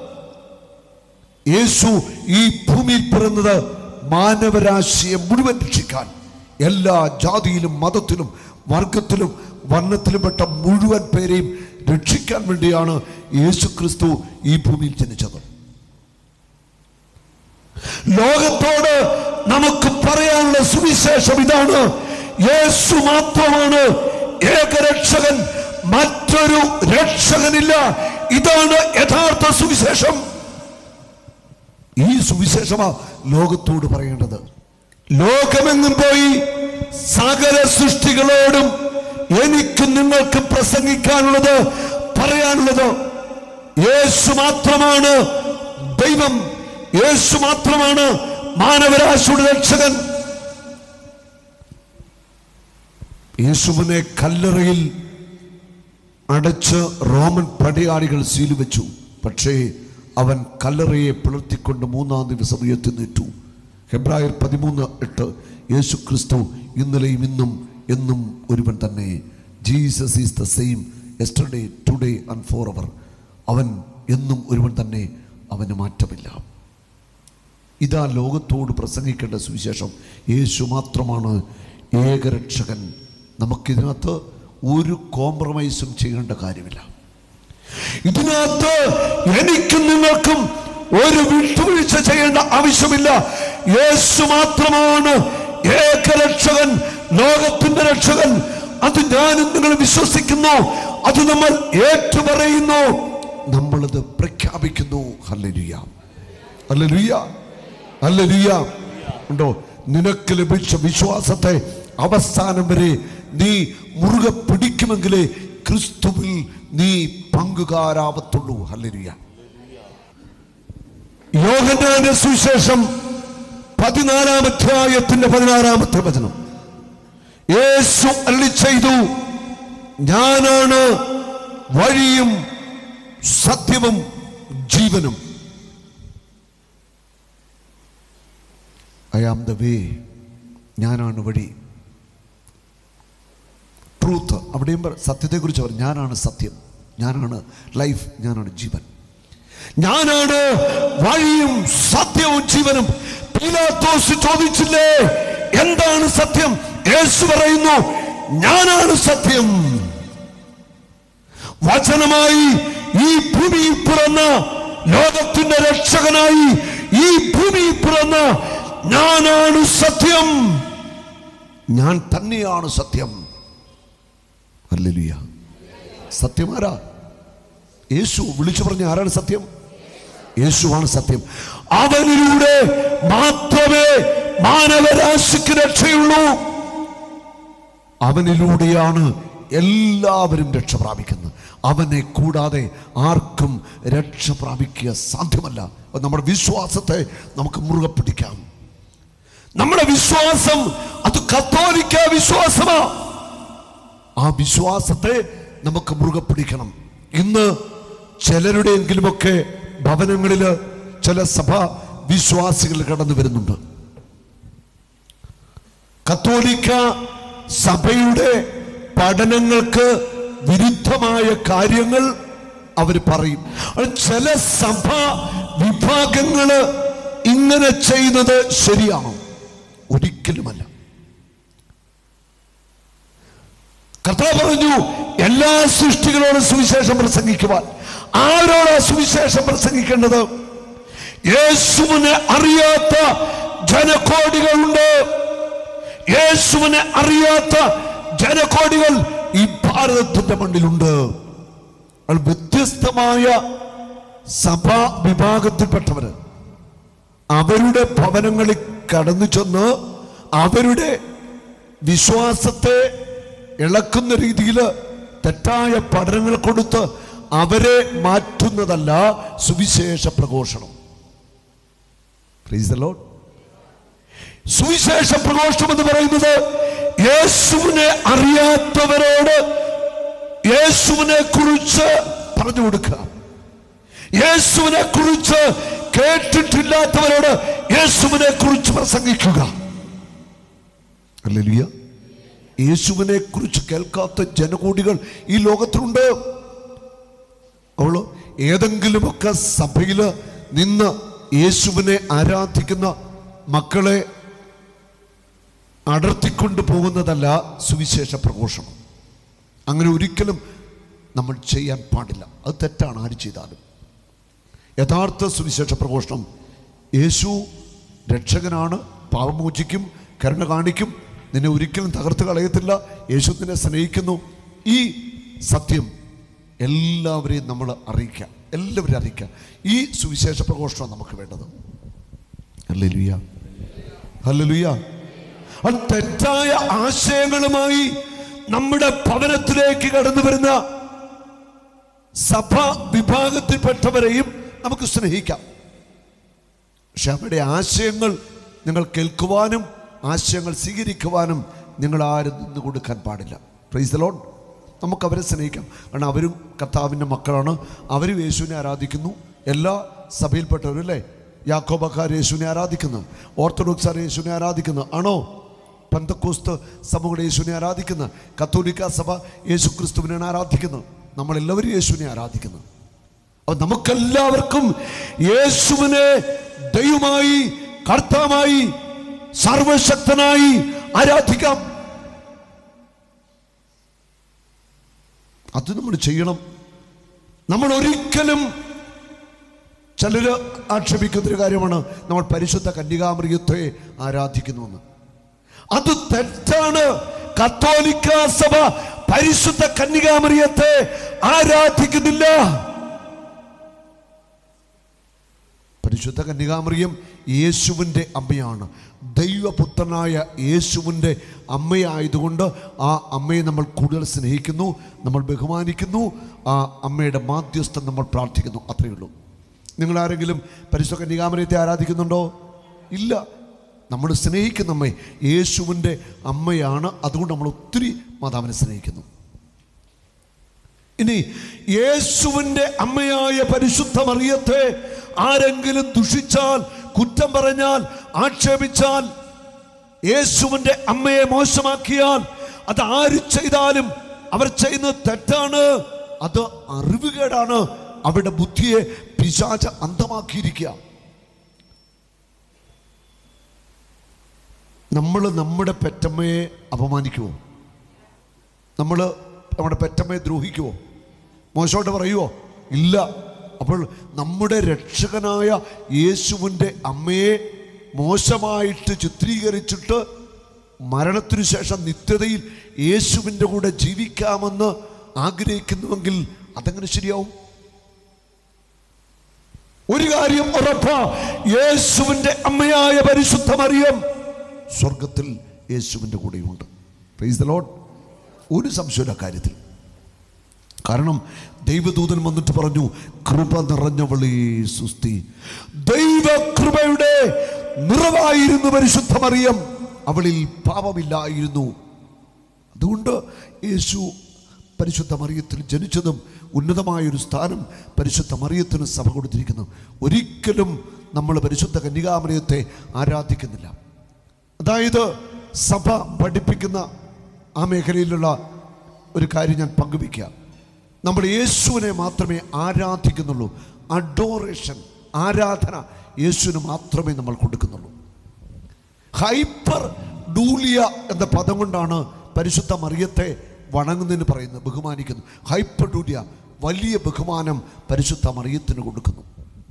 യേശു ഈ ഭൂമിയിൽ പിറന്നത് മാനവരാശിയെ മുഴുവൻ രക്ഷിക്കാൻ എല്ലാ ജാതിയിലും മതത്തിലും വർഗത്തിലും വർണ്ണത്തിലുംപ്പെട്ട മുഴുവൻ പേരെയും രക്ഷിക്കാൻ വേണ്ടിയാണ് യേശു ക്രിസ്തു ഈ ഭൂമിയിൽ ജനിച്ചത് ലോകത്തോട് നമുക്ക് പറയാനുള്ള സുവിശേഷം ഇതാണ് യേശു മാത്രമാണ് ഏകരക്ഷകൻ മറ്റൊരു രക്ഷകനില്ല ഇതാണ് യഥാർത്ഥ സുവിശേഷം ഈ സുവിശേഷമാ ലോകത്തോട് പറയേണ്ടത് ലോകമെങ്ങും പോയി സകല സൃഷ്ടികളോടും എനിക്ക് നിങ്ങൾക്ക് പ്രസംഗിക്കാനുള്ളത് പറയാനുള്ളത് യേശു മാത്രമാണ് ദൈവം യേശു മാത്രമാണ് മാനവരാശിയുടെ രക്ഷകൻ യേശുവിനെ കല്ലറയിൽ അടച്ച് റോമൻ പടയാളികൾ സീല് വെച്ചു പക്ഷേ അവൻ കല്ലറയെ പിളർത്തിക്കൊണ്ട് മൂന്നാം ദിവസം ഉയർത്തിനേറ്റു ഹെബ്രായർ പതിമൂന്ന് എട്ട് യേശു ക്രിസ്തു ഇന്നലെയും ഇന്നും എന്നും ഒരുവൻ തന്നെ Jesus is the same yesterday today and forever അവൻ എന്നും ഒരുവൻ തന്നെ അവന് മാറ്റമില്ല ഇതാ ലോകത്തോട് പ്രസംഗിക്കേണ്ട സുവിശേഷം യേശു മാത്രമാണ് ഏകരക്ഷകൻ നമുക്കിതിനകത്ത് ഒരു കോംപ്രമൈസും ചെയ്യേണ്ട കാര്യമില്ല ഇതിനകത്ത് എനിക്കും നിങ്ങൾക്കും ഒരു വിട്ടുവീഴ്ച ചെയ്യേണ്ട ആവശ്യമില്ല യേശു മാത്രമാണ് ഏകരക്ഷകൻ ലോകത്തിന്റെ രക്ഷകൻ അത് ഞാനും നിങ്ങൾ വിശ്വസിക്കുന്നു അത് നമ്മൾ ഏറ്റുപറയുന്നു നമ്മളത് പ്രഖ്യാപിക്കുന്നു ഹല്ലേലൂയ ഹല്ലേലൂയ ഹല്ലേലൂയ ഉണ്ടോ നിനക്ക് ലഭിച്ച വിശ്വാസത്തെ അവസാനം വരെ നീ മുറുകെ പിടിക്കുമെങ്കിലേ ക്രിസ്തുവിൽ നീ പങ്കുകാരാവത്തുള്ളൂ ഹല്ലേലൂയ യോഹന്നാന്റെ സുവിശേഷം പതിനാലാം അധ്യായത്തിന്റെ പതിനാറാമത്തെ വചനം യേശു അല്ലി ചെയ്തു ഞാനാണ് വഴിയും സത്യവും ജീവനും ഐ ആം ദ വേ ഞാനാണ് വഴി ട്രൂത്ത് അവിടെയും പറ- സത്യത്തെക്കുറിച്ച് പറഞ്ഞു ഞാനാണ് സത്യം ഞാനാണ് ലൈഫ് ഞാനാണ് ജീവൻ ഞാനാണ് വഴിയും സത്യവും ജീവനും പീലാത്തോസ് ചോദിച്ചില്ലേ എന്താണ് സത്യം യേശു പറയുന്നു ഞാനാണ് സത്യം വചനമായി ഈ ഭൂമിയിൽ പിറന്ന ലോകത്തിന്റെ രക്ഷകനായി ഈ ഭൂമിയിൽ പിറന്ന ഞാനാണ് സത്യം ഞാൻ തന്നെയാണ് സത്യം ഹല്ലേലൂയ സത്യം ആരാ യേശു വിളിച്ചു പറഞ്ഞ ആരാണ് സത്യം യേശുവാണ് സത്യം അവനിലൂടെ മാത്രമേ മാനവരാശിക്ക് രക്ഷയുള്ളൂ അവനിലൂടെയാണ് എല്ലാവരും രക്ഷ പ്രാപിക്കുന്നത് അവനെ കൂടാതെ ആർക്കും രക്ഷ പ്രാപിക്കുക സാധ്യമല്ല അപ്പോൾ നമ്മുടെ വിശ്വാസത്തെ നമുക്ക് മുറുകെ പിടിക്കാം നമ്മുടെ വിശ്വാസം അത് കത്തോലിക്ക വിശ്വാസമാ ആ വിശ്വാസത്തെ നമുക്ക് മുറുകെ പിടിക്കണം ഇന്ന് ചിലരുടെയെങ്കിലുമൊക്കെ ഭവനങ്ങളിൽ ചില സഭ വിശ്വാസികൾ കടന്നു വരുന്നുണ്ട് കത്തോലിക്ക സഭയുടെ പഠനങ്ങൾക്ക് വിരുദ്ധമായ കാര്യങ്ങൾ അവർ പറയും അത് ചില സഭ വിഭാഗങ്ങള് ഇങ്ങനെ ചെയ്യുന്നത് ശരിയാണോ ഒരിക്കലുമല്ല കർത്താവ് പറഞ്ഞു എല്ലാ സൃഷ്ടികളോടും സുവിശേഷം പ്രസംഗിക്കുവാൻ ആരോടാ സുവിശേഷം പ്രസംഗിക്കേണ്ടത് യേശുവിനെ അറിയാത്ത ജനകോടികളുണ്ട് യേശുവിനെ അറിയാത്ത ജനകോടികൾ ഈ ഭാരതത്തിന്റെ മണ്ണിലുണ്ട് അത് വ്യത്യസ്തമായ സഭാ വിഭാഗത്തിൽപ്പെട്ടവര് അവരുടെ ഭവനങ്ങളിൽ കടന്നു ചെന്ന് അവരുടെ വിശ്വാസത്തെ ഇളക്കുന്ന രീതിയിൽ തെറ്റായ പഠനങ്ങൾ കൊടുത്ത് അവരെ മാറ്റുന്നതല്ല സുവിശേഷ പ്രഘോഷണം Praise the Lord. സുവിശേഷ പ്രഘോഷണം എന്ന് പറയുന്നത് യേശുവിനെ അറിയാത്തവരോട് യേശുവിനെ കുറിച്ച് പറഞ്ഞു കൊടുക്കുക യേശുവിനെ കുറിച്ച് കേട്ടിട്ടില്ലാത്തവരോട് യേശുവിനെ കുറിച്ച് പ്രസംഗിക്കുക അല്ലേലൂയ യേശുവിനെ കുറിച്ച് കേൾക്കാത്ത ജനകൂടികൾ ഈ ലോകത്തിലുണ്ട് അവള് ഏതെങ്കിലുമൊക്കെ സഭയിൽ നിന്ന് യേശുവിനെ ആരാധിക്കുന്ന മക്കളെ അടർത്തിക്കൊണ്ട് പോകുന്നതല്ല സുവിശേഷ പ്രഘോഷണം അങ്ങനെ ഒരിക്കലും നമ്മൾ ചെയ്യാൻ പാടില്ല അത് തെറ്റാണ് ആര് ചെയ്താലും യഥാർത്ഥ സുവിശേഷ പ്രഘോഷണം യേശു രക്ഷകനാണ് പാപമോചിക്കും കരുണ കാണിക്കും നിന്നെ ഒരിക്കലും തകർത്ത് കളയത്തില്ല യേശു നിന്നെ സ്നേഹിക്കുന്നു ഈ സത്യം എല്ലാവരെയും നമ്മൾ അറിയിക്കാം എല്ലാവരും അറിയിക്കാം ഈ സുവിശേഷ പ്രഘോഷണം നമുക്ക് വേണ്ടത് ഹല്ലേലൂയ ഹല്ലേലൂയ അത് തെറ്റായ ആശയങ്ങളുമായി നമ്മുടെ ഭവനത്തിലേക്ക് കടന്നു വരുന്ന സഭ വിഭാഗത്തിൽപ്പെട്ടവരെയും നമുക്ക് സ്നേഹിക്കാം പക്ഷെ അവരുടെ ആശയങ്ങൾ നിങ്ങൾ കേൾക്കുവാനും ആശയങ്ങൾ സ്വീകരിക്കുവാനും നിങ്ങൾ ആരും നിന്ന് കൊടുക്കാൻ പാടില്ല പ്രൈസ് ദ ലോഡ് നമുക്ക് അവരെ സ്നേഹിക്കാം കാരണം അവരും കർത്താവിൻ്റെ മക്കളാണ് അവരും യേശുവിനെ ആരാധിക്കുന്നു എല്ലാ സഭയിൽപ്പെട്ടവരും അല്ലേ യാക്കോബക്കാർ യേശുവിനെ ആരാധിക്കുന്നു ഓർത്തഡോക്സാർ യേശുവിനെ ആരാധിക്കുന്നു ആണോ പന്തക്കോസ്ത് സഭയുടെ യേശുവിനെ ആരാധിക്കുന്നു കത്തോലിക്ക സഭ യേശു ക്രിസ്തുവിനെയാണ് ആരാധിക്കുന്നത് നമ്മളെല്ലാവരും യേശുവിനെ ആരാധിക്കുന്നു അപ്പൊ നമുക്കെല്ലാവർക്കും യേശുവിനെ ദൈവമായി കർത്താവായി സർവശക്തനായി ആരാധിക്കാം അത് നമ്മൾ ചെയ്യണം നമ്മൾ ഒരിക്കലും ചിലര് ആക്ഷേപിക്കുന്ന ഒരു കാര്യമാണ് നമ്മൾ പരിശുദ്ധ കന്യകാമൃഗത്തെ ആരാധിക്കുന്നുവെന്ന് അത് തെറ്റാണ് കത്തോലിക്ക സഭ പരിശുദ്ധ കന്യകാമറിയത്തെ ആരാധിക്കുന്നില്ല പരിശുദ്ധ കന്യകാമറിയം യേശുവിൻ്റെ അമ്മയാണ് ദൈവപുത്രനായ യേശുവിൻ്റെ അമ്മയായതുകൊണ്ട് ആ അമ്മയെ നമ്മൾ കൂടുതൽ സ്നേഹിക്കുന്നു നമ്മൾ ബഹുമാനിക്കുന്നു ആ അമ്മയുടെ മാധ്യസ്ഥം നമ്മൾ പ്രാർത്ഥിക്കുന്നു അത്രയേ ഉള്ളൂ നിങ്ങൾ ആരെങ്കിലും പരിശുദ്ധ കന്യകാമറിയത്തെ ആരാധിക്കുന്നുണ്ടോ ഇല്ല നമ്മൾ സ്നേഹിക്കുന്ന അമ്മ യേശുവിൻ്റെ അമ്മയാണ് അതുകൊണ്ട് നമ്മൾ ഒത്തിരി മാതാവിനെ സ്നേഹിക്കുന്നു ഇനി യേശുവിൻ്റെ അമ്മയായ പരിശുദ്ധ മറിയത്തെ ആരെങ്കിലും ദുഷിച്ചാൽ കുറ്റം പറഞ്ഞാൽ ആക്ഷേപിച്ചാൽ യേശുവിൻ്റെ അമ്മയെ മോശമാക്കിയാൽ അത് ആര് ചെയ്താലും അവർ ചെയ്യുന്നത് തെറ്റാണ് അത് അറിവുകേടാണ് അവരുടെ ബുദ്ധിയെ പിശാച അന്ധമാക്കിയിരിക്കുക നമ്മൾ നമ്മുടെ പെറ്റമ്മയെ അപമാനിക്കുമോ നമ്മൾ നമ്മുടെ പെറ്റമ്മയെ ദ്രോഹിക്കുമോ മോശമായിട്ട് പറയുമോ ഇല്ല അപ്പോൾ നമ്മുടെ രക്ഷകനായ യേശുവിൻ്റെ അമ്മയെ മോശമായിട്ട് ചിത്രീകരിച്ചിട്ട് മരണത്തിനു ശേഷം നിത്യതയിൽ യേശുവിൻ്റെ കൂടെ ജീവിക്കാമെന്ന് ആഗ്രഹിക്കുന്നുവെങ്കിൽ അതെങ്ങനെ ശരിയാവും ഒരു കാര്യം ഉറപ്പാ യേശുവിൻ്റെ അമ്മയായ പരിശുദ്ധ മറിയം സ്വർഗത്തിൽ യേശുവിൻ്റെ കൂടെയുണ്ട് പ്രൈസ് ദ ലോഡ് ഒരു സംശയമില്ല കാര്യത്തിൽ കാരണം ദൈവദൂതൻ വന്നിട്ട് പറഞ്ഞു കൃപ നിറഞ്ഞവളേ സുസ്തി ദൈവകൃപയുടെ നിറവായിരുന്നു പരിശുദ്ധ മറിയം അവളിൽ പാപമില്ലായിരുന്നു അതുകൊണ്ട് യേശു പരിശുദ്ധ മറിയത്തിൽ ജനിച്ചതും ഉന്നതമായൊരു സ്ഥാനം പരിശുദ്ധ മറിയത്തിന് സഭ കൊടുത്തിരിക്കുന്നു ഒരിക്കലും നമ്മൾ പരിശുദ്ധ കന്യകാമറിയത്തെ ആരാധിക്കുന്നില്ല അതായത് സഭ പഠിപ്പിക്കുന്ന ആ മേഖലയിലുള്ള ഒരു കാര്യം ഞാൻ പങ്കുവയ്ക്കാം നമ്മൾ യേശുവിനെ മാത്രമേ ആരാധിക്കുന്നുള്ളൂ അഡോറേഷൻ ആരാധന യേശുവിന് മാത്രമേ നമ്മൾ കൊടുക്കുന്നുള്ളൂ ഹൈപ്പർ ഡൂലിയ എന്ന പദം കൊണ്ടാണ് പരിശുദ്ധ മറിയത്തെ വണങ്ങുന്നതിന് പറയുന്നു ബഹുമാനിക്കുന്നു ഹൈപ്പഡൂലിയ വലിയ ബഹുമാനം പരിശുദ്ധ മറിയത്തിന് കൊടുക്കുന്നു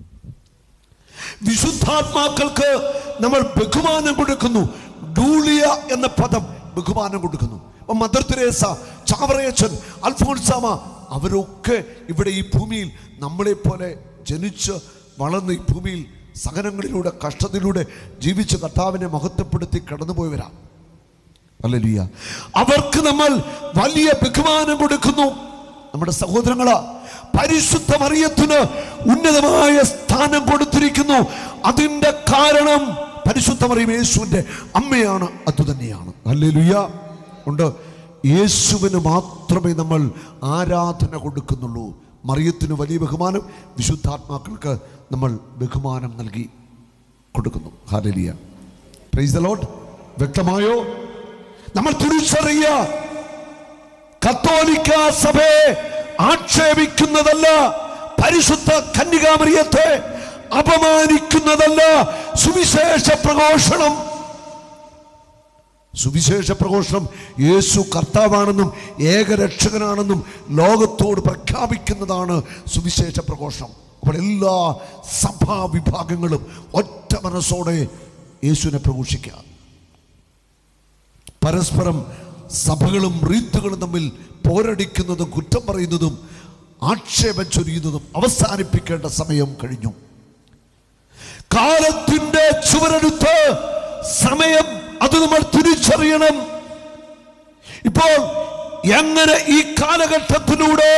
വിശുദ്ധാത്മാക്കൾക്ക് നമ്മൾ ബഹുമാനം കൊടുക്കുന്നു ഡൂളിയ എന്ന പദം ബഹുമാനം കൊടുക്കുന്നു അപ്പൊ മദർ തെരേസ ചാവറയച്ചൻ അൽഫോൺസാമ അവരൊക്കെ ഇവിടെ ഈ ഭൂമിയിൽ നമ്മളെ പോലെ ജനിച്ച് വളർന്ന് ഈ ഭൂമിയിൽ സഹനങ്ങളിലൂടെ കഷ്ടത്തിലൂടെ ജീവിച്ച് കർത്താവിനെ മഹത്വപ്പെടുത്തി കടന്നുപോയവരാ അല്ലലിയ അവർക്ക് നമ്മൾ വലിയ ബഹുമാനം കൊടുക്കുന്നു നമ്മുടെ സഹോദരങ്ങളാ പരിശുദ്ധ മറിയത്തിന് ഉന്നതമായ സ്ഥാനം കൊടുത്തിരിക്കുന്നു അതിന്റെ കാരണം പരിശുദ്ധ മറിയം യേശുവിന്റെ അമ്മയാണ് അതുതന്നെയാണ് അല്ലേലുയ്യ ഉണ്ട് യേശുവിന് മാത്രമേ നമ്മൾ ആരാധന കൊടുക്കുന്നുള്ളൂ മറിയത്തിന് വലിയ ബഹുമാനം വിശുദ്ധാത്മാക്കൾക്ക് നമ്മൾ ബഹുമാനം നൽകി കൊടുക്കുന്നു ഹാലലിയ പ്രൈസ് ദ ലോർഡ് വ്യക്തമായോ നമ്മൾ തിരിച്ചറിയുക കത്തോലിക്ക സഭയെ ആക്ഷേപിക്കുന്നതല്ല പരിശുദ്ധ കന്യകാമറിയത്തെ അപമാനിക്കുന്നതല്ല സുവിശേഷ പ്രഘോഷണം സുവിശേഷ പ്രഘോഷണം യേശു കർത്താവാണെന്നും ഏകരക്ഷകനാണെന്നും ലോകത്തോട് പ്രഖ്യാപിക്കുന്നതാണ് സുവിശേഷ പ്രഘോഷണം അപ്പോൾ എല്ലാ സഭാ വിഭാഗങ്ങളും ഒറ്റ മനസ്സോടെ യേശുവിനെ പ്രഘോഷിക്കുക പരസ്പരം സഭകളും റീത്തുകളും തമ്മിൽ പോരടിക്കുന്നതും കുറ്റം പറയുന്നതും ആക്ഷേപം ചൊരിയുന്നതും അവസാനിപ്പിക്കേണ്ട സമയം കഴിഞ്ഞു കാലത്തിന്റെ ചുവരെടുത്ത് സമയം അത് നമ്മൾ തിരിച്ചറിയണം ഇപ്പോൾ എങ്ങനെ ഈ കാലഘട്ടത്തിലൂടെ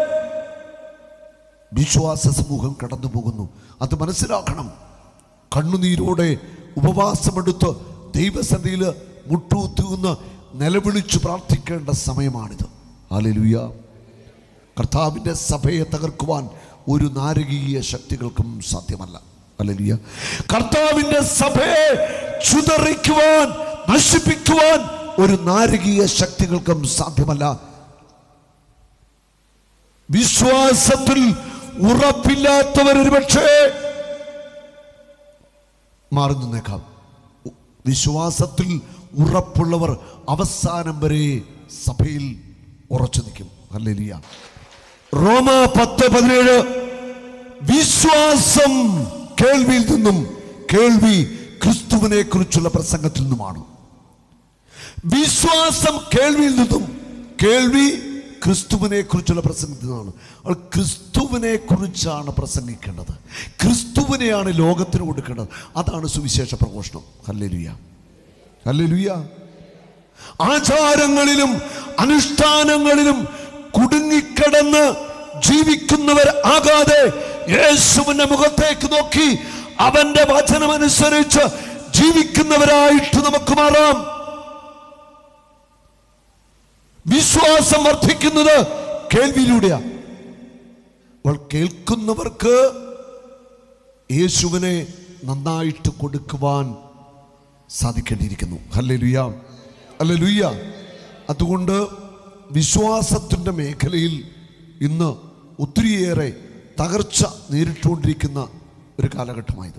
വിശ്വാസ സമൂഹം കടന്നു പോകുന്നു അത് മനസ്സിലാക്കണം കണ്ണുനീരോടെ ഉപവാസമെടുത്ത് ദൈവസന്നിധിയിൽ മുട്ടൂത്തുന്ന നിലവിളിച്ചു പ്രാർത്ഥിക്കേണ്ട സമയമാണിത് ഹാലലുയ കർത്താവിൻ്റെ സഭയെ തകർക്കുവാൻ ഒരു നാരകീയ ശക്തികൾക്കും സാധ്യമല്ല അല്ലലിയ കർത്താവിൻ്റെ സഭയെ ചുതറിക്കുവാൻ നശിപ്പിക്കുവാൻ ഒരു നാരകീയ ശക്തികൾക്കും സാധ്യമല്ല വിശ്വാസത്തിൽ ഉറപ്പില്ലാത്തവർ ഒരുപക്ഷേ മാറി നിന്നേക്കാം വിശ്വാസത്തിൽ ഉറപ്പുള്ളവർ അവസാനം വരെ സഭയിൽ ഉറച്ചു നിൽക്കും ഹല്ലേലൂയ റോമ പത്ത് പതിനേഴ് വിശ്വാസം കേൾവിയിൽ നിന്നും കേൾവി ക്രിസ്തുവിനെ കുറിച്ചുള്ള പ്രസംഗത്തിൽ നിന്നുമാണ് വിശ്വാസം കേൾവിയിൽ നിന്നും കേൾവി ക്രിസ്തുവിനെ കുറിച്ചുള്ള പ്രസംഗത്തിൽ നിന്നാണ് അപ്പോൾ ക്രിസ്തുവിനെ കുറിച്ചാണ് പ്രസംഗിക്കേണ്ടത് ക്രിസ്തുവിനെയാണ് ലോകത്തിന് കൊടുക്കേണ്ടത് അതാണ് സുവിശേഷ പ്രഘോഷണം ഹല്ലേലൂയ ഹല്ലേലൂയ ആചാരങ്ങളിലും അനുഷ്ഠാനങ്ങളിലും കുടുങ്ങിക്കിടന്ന് ജീവിക്കുന്നവർ ആകാതെ യേശുവിന്റെ മുഖത്തേക്ക് നോക്കി അവന്റെ വചനമനുസരിച്ച് ജീവിക്കുന്നവരായിട്ട് നമുക്ക് മാറാം വിശ്വാസം വർദ്ധിക്കുന്നത് കേൾവിയിലൂടെയാ അപ്പോൾ കേൾക്കുന്നവർക്ക് യേശുവിനെ നന്നായിട്ട് കൊടുക്കുവാൻ സാധിക്കേണ്ടിയിരിക്കുന്നു ഹല്ലേ ലുയ്യ അല്ലേ ലുയ്യ അതുകൊണ്ട് വിശ്വാസത്തിൻ്റെ മേഖലയിൽ ഇന്ന് ഒത്തിരിയേറെ തകർച്ച നേരിട്ടുകൊണ്ടിരിക്കുന്ന ഒരു കാലഘട്ടമായത്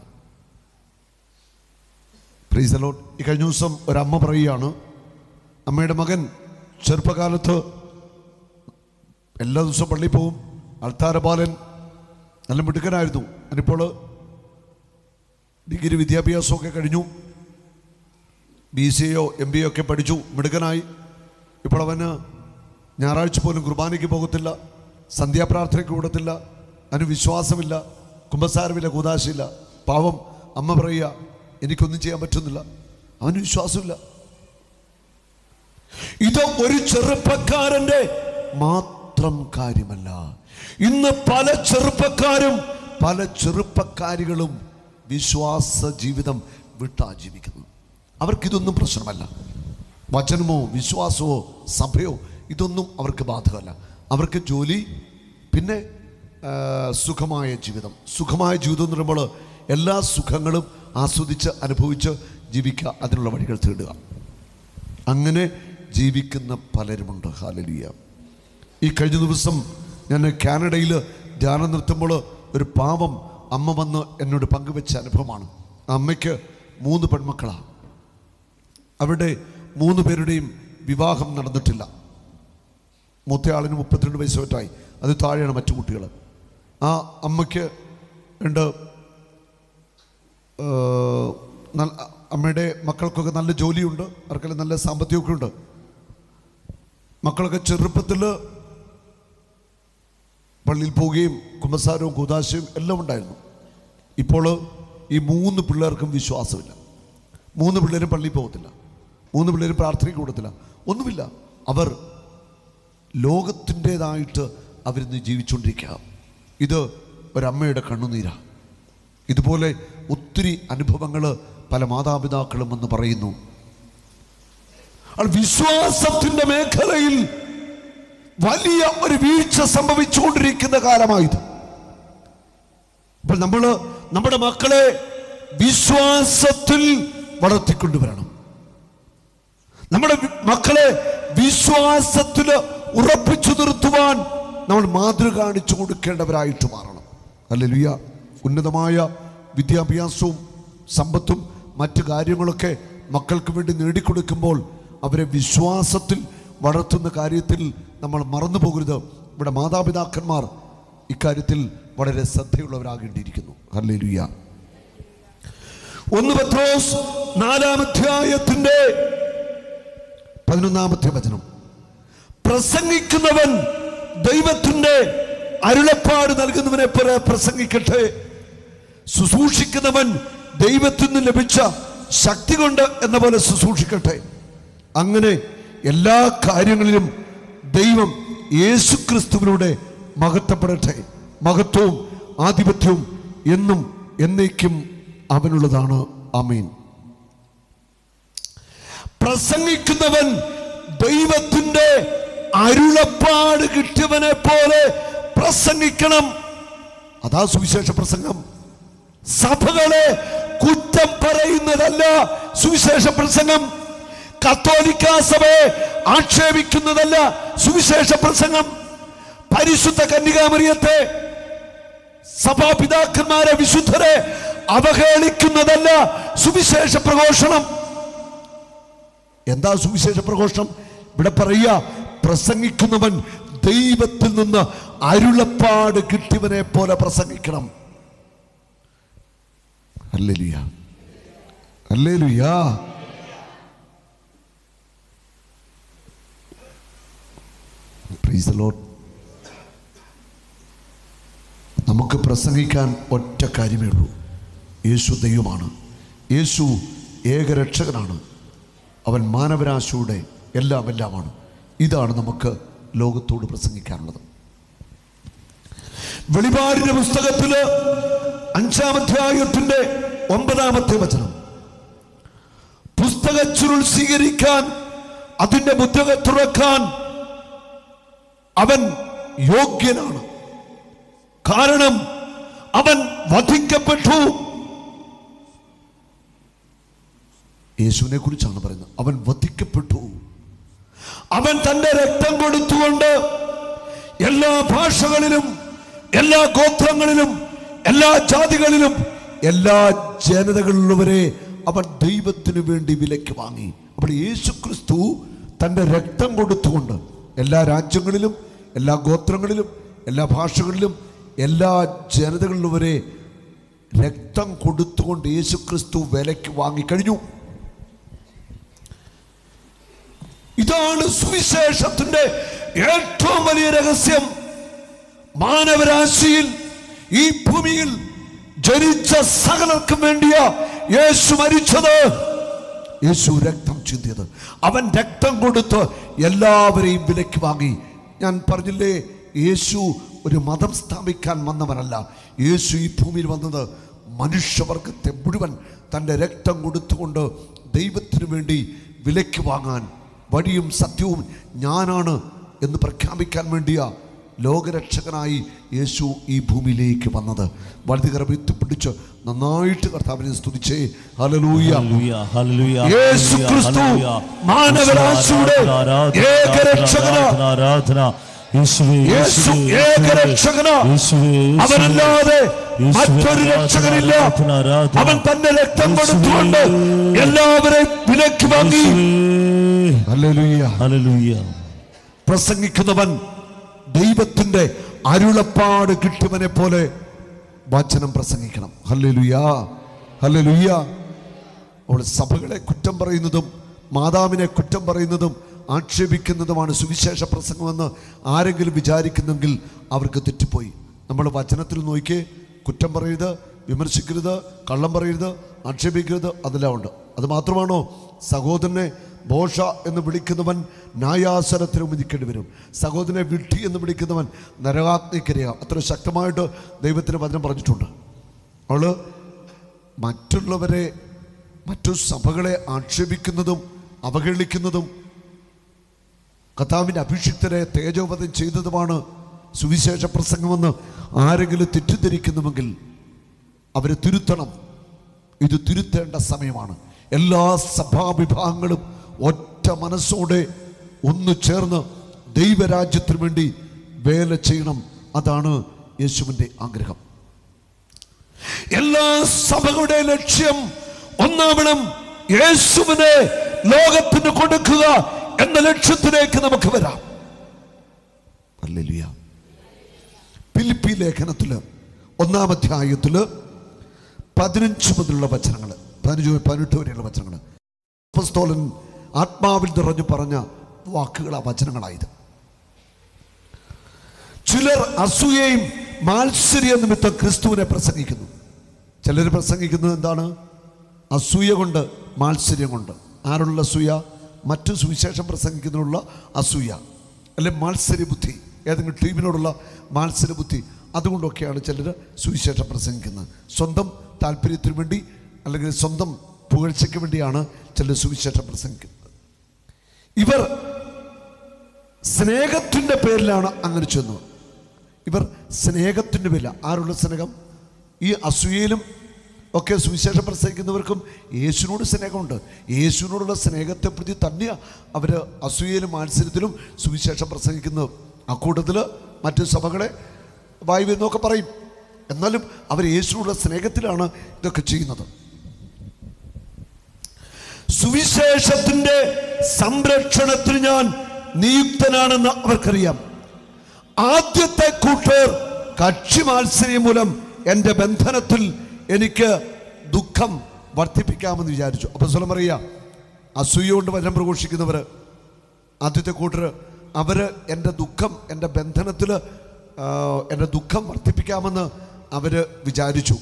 പ്രീസലോ ഈ കഴിഞ്ഞ ദിവസം ഒരമ്മ പറയുകയാണ് അമ്മയുടെ മകൻ ചെറുപ്പകാലത്ത് എല്ലാ ദിവസവും പള്ളിയിൽ പോവും അൾത്താരപാലൻ നല്ല മിടുക്കനായിരുന്നു അതിപ്പോൾ ഡിഗ്രി വിദ്യാഭ്യാസമൊക്കെ കഴിഞ്ഞു ബി സി എയോ എം ബി എ ഒക്കെ പഠിച്ചു മിടുക്കനായി ഇപ്പോൾ അവന് ഞായറാഴ്ച പോലും കുർബാനയ്ക്ക് പോകത്തില്ല സന്ധ്യാപ്രാർത്ഥനയ്ക്ക് കൂടത്തില്ല അവന് വിശ്വാസമില്ല കുമ്പസാരമില്ല കൂതാശയില്ല പാവം അമ്മ പറയുക എനിക്കൊന്നും ചെയ്യാൻ പറ്റുന്നില്ല അവന് വിശ്വാസമില്ല ഇത് ഒരു ചെറുപ്പക്കാരന്റെ മാത്രം കാര്യമല്ല ഇന്ന് പല ചെറുപ്പക്കാരും പല ചെറുപ്പക്കാരികളും വിശ്വാസ ജീവിതം വിട്ടാ ജീവിക്കുന്നു അവർക്കിതൊന്നും പ്രശ്നമല്ല വചനമോ വിശ്വാസമോ സഭയോ ഇതൊന്നും അവർക്ക് ബാധകമല്ല അവർക്ക് ജോലി പിന്നെ ആ, സുഖമായ ജീവിതം സുഖമായ ജീവിതം എന്ന് പറയുമ്പോൾ എല്ലാ സുഖങ്ങളും ആസ്വദിച്ച് അനുഭവിച്ച് ജീവിക്കുക അതിനുള്ള വഴികൾ തേടുക അങ്ങനെ ജീവിക്കുന്ന പലരുമുണ്ട് ഹാലലിയ ഈ കഴിഞ്ഞ ദിവസം ഞാൻ കാനഡയിൽ ധ്യാനം നിർത്തുമ്പോൾ ഒരു പാവം അമ്മ വന്ന് എന്നോട് പങ്കുവെച്ച അനുഭവമാണ് ആ അമ്മയ്ക്ക് മൂന്ന് പെൺമക്കളാണ് അവരുടെ മൂന്ന് പേരുടെയും വിവാഹം നടന്നിട്ടില്ല മൂത്തയാളിന് മുപ്പത്തിരണ്ട് വയസ്സ് പറ്റായി അത് താഴെയാണ് മറ്റു കുട്ടികൾ ആ അമ്മയ്ക്ക് രണ്ട് ഏഹ്, നല്ല- അമ്മയുടെ മക്കൾക്കൊക്കെ നല്ല ജോലിയുണ്ട് അവർക്കെല്ലാം നല്ല സാമ്പത്തികമൊക്കെ ഉണ്ട് മക്കളൊക്കെ ചെറുപ്പത്തിൽ പള്ളിയിൽ പോവുകയും കുമ്പസാരവും കുദാശയും എല്ലാം ഉണ്ടായിരുന്നു ഇപ്പോൾ ഈ മൂന്ന് പിള്ളേർക്കും വിശ്വാസമില്ല മൂന്ന് പിള്ളേരും പള്ളിയിൽ പോകത്തില്ല മൂന്ന് പിള്ളേരും പ്രാർത്ഥനയ്ക്ക് കൂടത്തില്ല ഒന്നുമില്ല അവർ ലോകത്തിൻ്റെതായിട്ട് അവരിന്ന് ജീവിച്ചുകൊണ്ടിരിക്കുക ഇത് ഒരമ്മയുടെ കണ്ണുനീരാണ് ഇതുപോലെ ഒത്തിരി അനുഭവങ്ങൾ പല മാതാപിതാക്കളും എന്ന് പറയുന്നു അപ്പോൾ വിശ്വാസത്തിന്റെ മേഖലയിൽ വലിയ ഒരു വീഴ്ച സംഭവിച്ചുകൊണ്ടിരിക്കുന്ന കാലമായത് അപ്പോൾ നമ്മൾ നമ്മുടെ മക്കളെ വിശ്വാസത്തിൽ വളർത്തിക്കൊണ്ടുവരണം നമ്മുടെ വി- മക്കളെ വിശ്വാസത്തിൽ ഉറപ്പിച്ചു നിർത്തുവാൻ നമ്മൾ മാതൃക കാണിച്ചു കൊടുക്കേണ്ടവരായിട്ട് മാറണം അല്ലെ ഉന്നതമായ വിദ്യാഭ്യാസവും സമ്പത്തും മറ്റു കാര്യങ്ങളൊക്കെ മക്കൾക്ക് വേണ്ടി നേടിക്കൊടുക്കുമ്പോൾ അവരെ വിശ്വാസത്തിൽ വളർത്തുന്ന കാര്യത്തിൽ നമ്മൾ മറന്നു പോകരുത് ഇവിടെ മാതാപിതാക്കന്മാർ ഇക്കാര്യത്തിൽ വളരെ ശ്രദ്ധയുള്ളവരാകേണ്ടിയിരിക്കുന്നു അല്ലേ ഒന്ന് പത്രോസ് നാലാം അധ്യായത്തിന്റെ പതിനൊന്നാമത്തെ വചനം പ്രസംഗിക്കുന്നവൻ ദൈവത്തിന്റെ അരുളപ്പാട് നൽകുന്നവനെ പോലെ പ്രസംഗിക്കട്ടെ ശുശ്രൂഷിക്കുന്നവൻ ദൈവത്തിൽ നിന്ന് ലഭിച്ച ശക്തി കൊണ്ട് എന്ന പോലെ ശുശ്രൂഷിക്കട്ടെ അങ്ങനെ എല്ലാ കാര്യങ്ങളിലും ദൈവം യേശുക്രിസ്തുവിലൂടെ മഹത്വപ്പെടട്ടെ മഹത്വവും ആധിപത്യവും എന്നും എന്നേക്കും അവനുള്ളതാണ് അമീൻ പ്രസംഗിക്കുന്നവൻ ദൈവത്തിന്റെ അരുളപ്പാട് കിട്ടിയവനെ പോലെ പ്രസംഗിക്കണം അതാ സുവിശേഷ പ്രസംഗം സഭകളെ കുറ്റം പറയുന്നതല്ല സുവിശേഷ പ്രസംഗം കത്തോലിക്ക സഭയെ ആക്ഷേപിക്കുന്നതല്ല സുവിശേഷ പ്രസംഗം പരിശുദ്ധ കന്യകാമറിയത്തെ സഭാപിതാക്കന്മാരെ വിശുദ്ധരെ അവഹേളിക്കുന്നതല്ല സുവിശേഷ പ്രഘോഷണം എന്താ സുവിശേഷ പ്രഘോഷണം ഇവിടെ പറയുക പ്രസംഗിക്കുന്നവൻ ദൈവത്തിൽ നിന്ന് അരുളപ്പാട് കിട്ടിയവനെ പോലെ പ്രസംഗിക്കണം hallelujah hallelujah Praise the Lord. നമുക്ക് പ്രസംഗിക്കാൻ ഒറ്റ കാര്യമേ ഉള്ളൂ യേശു ദൈവമാണ് യേശു ഏകരക്ഷകനാണ് അവൻ മാനവരാശിയുടെ എല്ലാം എല്ലാമാണ് ഇതാണ് നമുക്ക് ലോകത്തോട് പ്രസംഗിക്കാനുള്ളത് വെളിപാടിന്റെ പുസ്തകത്തില് അഞ്ചാമധ്യായത്തിന്റെ ഒമ്പതാമത്തെ വചനം പുസ്തക ചുരുൾ സ്വീകരിക്കാൻ അതിന്റെ മുദ്രക തുറക്കാൻ അവൻ യോഗ്യനാണ് കാരണം അവൻ വധിക്കപ്പെട്ടു യേശുവിനെ കുറിച്ചാണ് പറയുന്നത് അവൻ വധിക്കപ്പെട്ടു അവൻ തന്റെ രക്തം കൊടുത്തുകൊണ്ട് എല്ലാ ഭാഷകളിലും എല്ലാ ഗോത്രങ്ങളിലും എല്ലാ ജാതികളിലും എല്ലാ ജനതകളിലുള്ളവരെ അവൻ ദൈവത്തിനു വേണ്ടി വിലയ്ക്ക് വാങ്ങി അപ്പോൾ യേശു ക്രിസ്തു തൻ്റെ രക്തം കൊടുത്തുകൊണ്ട് എല്ലാ രാജ്യങ്ങളിലും എല്ലാ ഗോത്രങ്ങളിലും എല്ലാ ഭാഷകളിലും എല്ലാ ജനതകളിലുവരെ രക്തം കൊടുത്തുകൊണ്ട് യേശു ക്രിസ്തു വിലയ്ക്ക് വാങ്ങിക്കഴിഞ്ഞു ഇതാണ് സുവിശേഷത്തിന്റെ ഏറ്റവും വലിയ രഹസ്യം മാനവരാശിയിൽ ഈ ഭൂമിയിൽ ജനിച്ച സകലർക്കും വേണ്ടിയ യേശു മരിച്ചത് യേശു രക്തം ചിന്തിയത് അവൻ രക്തം കൊടുത്ത് എല്ലാവരെയും വിലയ്ക്ക് വാങ്ങി ഞാൻ പറഞ്ഞില്ലേ യേശു ഒരു മതം സ്ഥാപിക്കാൻ വന്നവനല്ല യേശു ഈ ഭൂമിയിൽ വന്നത് മനുഷ്യവർഗത്തെ മുഴുവൻ തൻ്റെ രക്തം കൊടുത്തുകൊണ്ട് ദൈവത്തിനു വേണ്ടി വിലയ്ക്ക് വാങ്ങാൻ വഴിയും സത്യവും ഞാനാണ് എന്ന് പ്രഖ്യാപിക്കാൻ വേണ്ടിയാ ലോകരക്ഷകനായി യേശു ഈ ഭൂമിയിലേക്ക് വന്നത് വലതുകരം എത്തിപ്പിടിച്ച് നന്നായിട്ട് കർത്താവിനെ സ്തുതിച്ചേ hallelujah hallelujah, hallelujah, Yesu hallelujah, Kristu hallelujah. മാനവരാശിയുടെ ആരാധന, ഏകരക്ഷകന. ആരാധന, ആരാധന. യേശുവേ, യേശു യേശുവേ, ഏകരക്ഷകന യേശുവേ, യേശുവേ. അവനല്ലാതെ യേശുവേ, മറ്റൊരു ആരാധന, രക്ഷകനില്ല ആരാധന, ആരാധന. അവൻ തന്നെ രക്തം യേശുവേ. കൊടുത്തുകൊണ്ട് എല്ലാവരെയും വിലക്ക് വാങ്ങി യേശുവേ. Hallelujah hallelujah. പ്രസംഗിക്കുന്നവൻ ദൈവത്തിന്റെ അരുളപ്പാട് കിട്ടിയവനെ പോലെ വചനം പ്രസംഗിക്കണം ഹല്ലേലൂയാ ഹല്ലേലൂയാ അവൾ സഭകളെ കുറ്റം പറയുന്നതും മാതാവിനെ കുറ്റം പറയുന്നതും ആക്ഷേപിക്കുന്നതുമാണ് സുവിശേഷ പ്രസംഗമെന്ന് ആരെങ്കിലും വിചാരിക്കുന്നെങ്കിൽ അവർക്ക് തെറ്റിപ്പോയി നമ്മൾ വചനത്തിൽ നോക്കിയേ കുറ്റം പറയരുത് വിമർശിക്കരുത് കള്ളം പറയരുത് ആക്ഷേപിക്കരുത് അതെല്ലാം ഉണ്ട് അത് മാത്രമാണോ സഹോദരനെ ബോഷ എന്ന് വിളിക്കുന്നവൻ ന്യായാസനത്തിന് വിധിക്കേണ്ടി വരും സഹോദരനെ വിട്ടി എന്ന് വിളിക്കുന്നവൻ നരകാഗ്നിക്കരയാ അത്ര ശക്തമായിട്ട് ദൈവത്തിന് വചനം പറഞ്ഞിട്ടുണ്ട് അവള് മറ്റുള്ളവരെ മറ്റു സഭകളെ ആക്ഷേപിക്കുന്നതും അവഹേളിക്കുന്നതും കഥാവിൻ്റെ അഭിഷിക്തരെ തേജോവധം ചെയ്തതുമാണ് സുവിശേഷ പ്രസംഗമെന്ന് ആരെങ്കിലും തെറ്റിദ്ധരിക്കുന്നുവെങ്കിൽ അവരെ തിരുത്തണം ഇത് തിരുത്തേണ്ട സമയമാണ് എല്ലാ സഭാവിഭാഗങ്ങളും ഒറ്റ മനസ്സോടെ ഒന്നു ചേർന്ന് ദൈവരാജ്യത്തിന് വേണ്ടി വേല ചെയ്യണം അതാണ് യേശുവിൻ്റെ ആഗ്രഹം എല്ലാ സഭകളുടെ ലക്ഷ്യം ഒന്നാവണം യേശുവിനെ ലോകത്തിന് കൊടുക്കുക എന്ന ലക്ഷ്യത്തിലേക്ക് നമുക്ക് വരാം ഹല്ലേലൂയ. ഫിലിപ്പി ലേഖനത്തില് ഒന്നാം അധ്യായത്തില് പതിനഞ്ച് മുതലുള്ള വചനങ്ങൾ പതിനഞ്ച് മുതൽ പതിനെട്ട് വരെയുള്ള വചനങ്ങൾ അപ്പസ്തോലൻ ആത്മാവിൽ നിറഞ്ഞു പറഞ്ഞ വാക്കുകളാ വചനങ്ങളായത് ചിലർ അസൂയയും മാത്സര്യ നിമിത്തം ക്രിസ്തുവിനെ പ്രസംഗിക്കുന്നു ചിലർ പ്രസംഗിക്കുന്നത് എന്താണ് അസൂയ കൊണ്ട് മാത്സര്യം കൊണ്ട് ആരുള്ള അസൂയ മറ്റു സുവിശേഷം പ്രസംഗിക്കുന്നതിനുള്ള അസൂയ അല്ലെ മാത്സര്യ ബുദ്ധി ഏതെങ്കിലും ടീമിനോടുള്ള മാത്സര്യ ബുദ്ധി അതുകൊണ്ടൊക്കെയാണ് ചിലർ സുവിശേഷം പ്രസംഗിക്കുന്നത് സ്വന്തം താല്പര്യത്തിന് വേണ്ടി അല്ലെങ്കിൽ സ്വന്തം പുകഴ്ചയ്ക്ക് വേണ്ടിയാണ് ചിലർ സുവിശേഷം പ്രസംഗിക്കുന്നത് ഇവർ സ്നേഹത്തിൻ്റെ പേരിലാണ് അങ്ങനെ ചെന്നത് ഇവർ സ്നേഹത്തിൻ്റെ പേരില ആരുള്ള സ്നേഹം ഈ അസൂയയിലും ഒക്കെ സുവിശേഷം പ്രസംഗിക്കുന്നവർക്കും യേശുവിനോട് സ്നേഹമുണ്ട് യേശുവിനോടുള്ള സ്നേഹത്തെ പ്രതി തന്നെയാണ് അവർ അസൂയയിലും മാത്സര്യത്തിലും സുവിശേഷം പ്രസംഗിക്കുന്നത് അക്കൂട്ടത്തിൽ മറ്റു സഭകളെ വായു എന്നൊക്കെ പറയും എന്നാലും അവർ യേശുവിനോടുള്ള സ്നേഹത്തിലാണ് ഇതൊക്കെ ചെയ്യുന്നത് സുവിശേഷത്തിന്റെ സംരക്ഷണത്തിന് ഞാൻ നിയുക്തനാണെന്ന് അവർക്കറിയാം ആദ്യത്തെ കൂട്ടർ കക്ഷി മാത്സര്യം മൂലം എൻ്റെ ബന്ധനത്തിൽ എനിക്ക് ദുഃഖം വർദ്ധിപ്പിക്കാമെന്ന് വിചാരിച്ചു അപ്പൊ സ്വലം പറയാ അസൂയ കൊണ്ട് വചനം പ്രഘോഷിക്കുന്നവർ ആദ്യത്തെ കൂട്ടർ അവര് എൻ്റെ ദുഃഖം എൻ്റെ ബന്ധനത്തിൽ എൻ്റെ ദുഃഖം വർദ്ധിപ്പിക്കാമെന്ന് അവര് വിചാരിച്ചു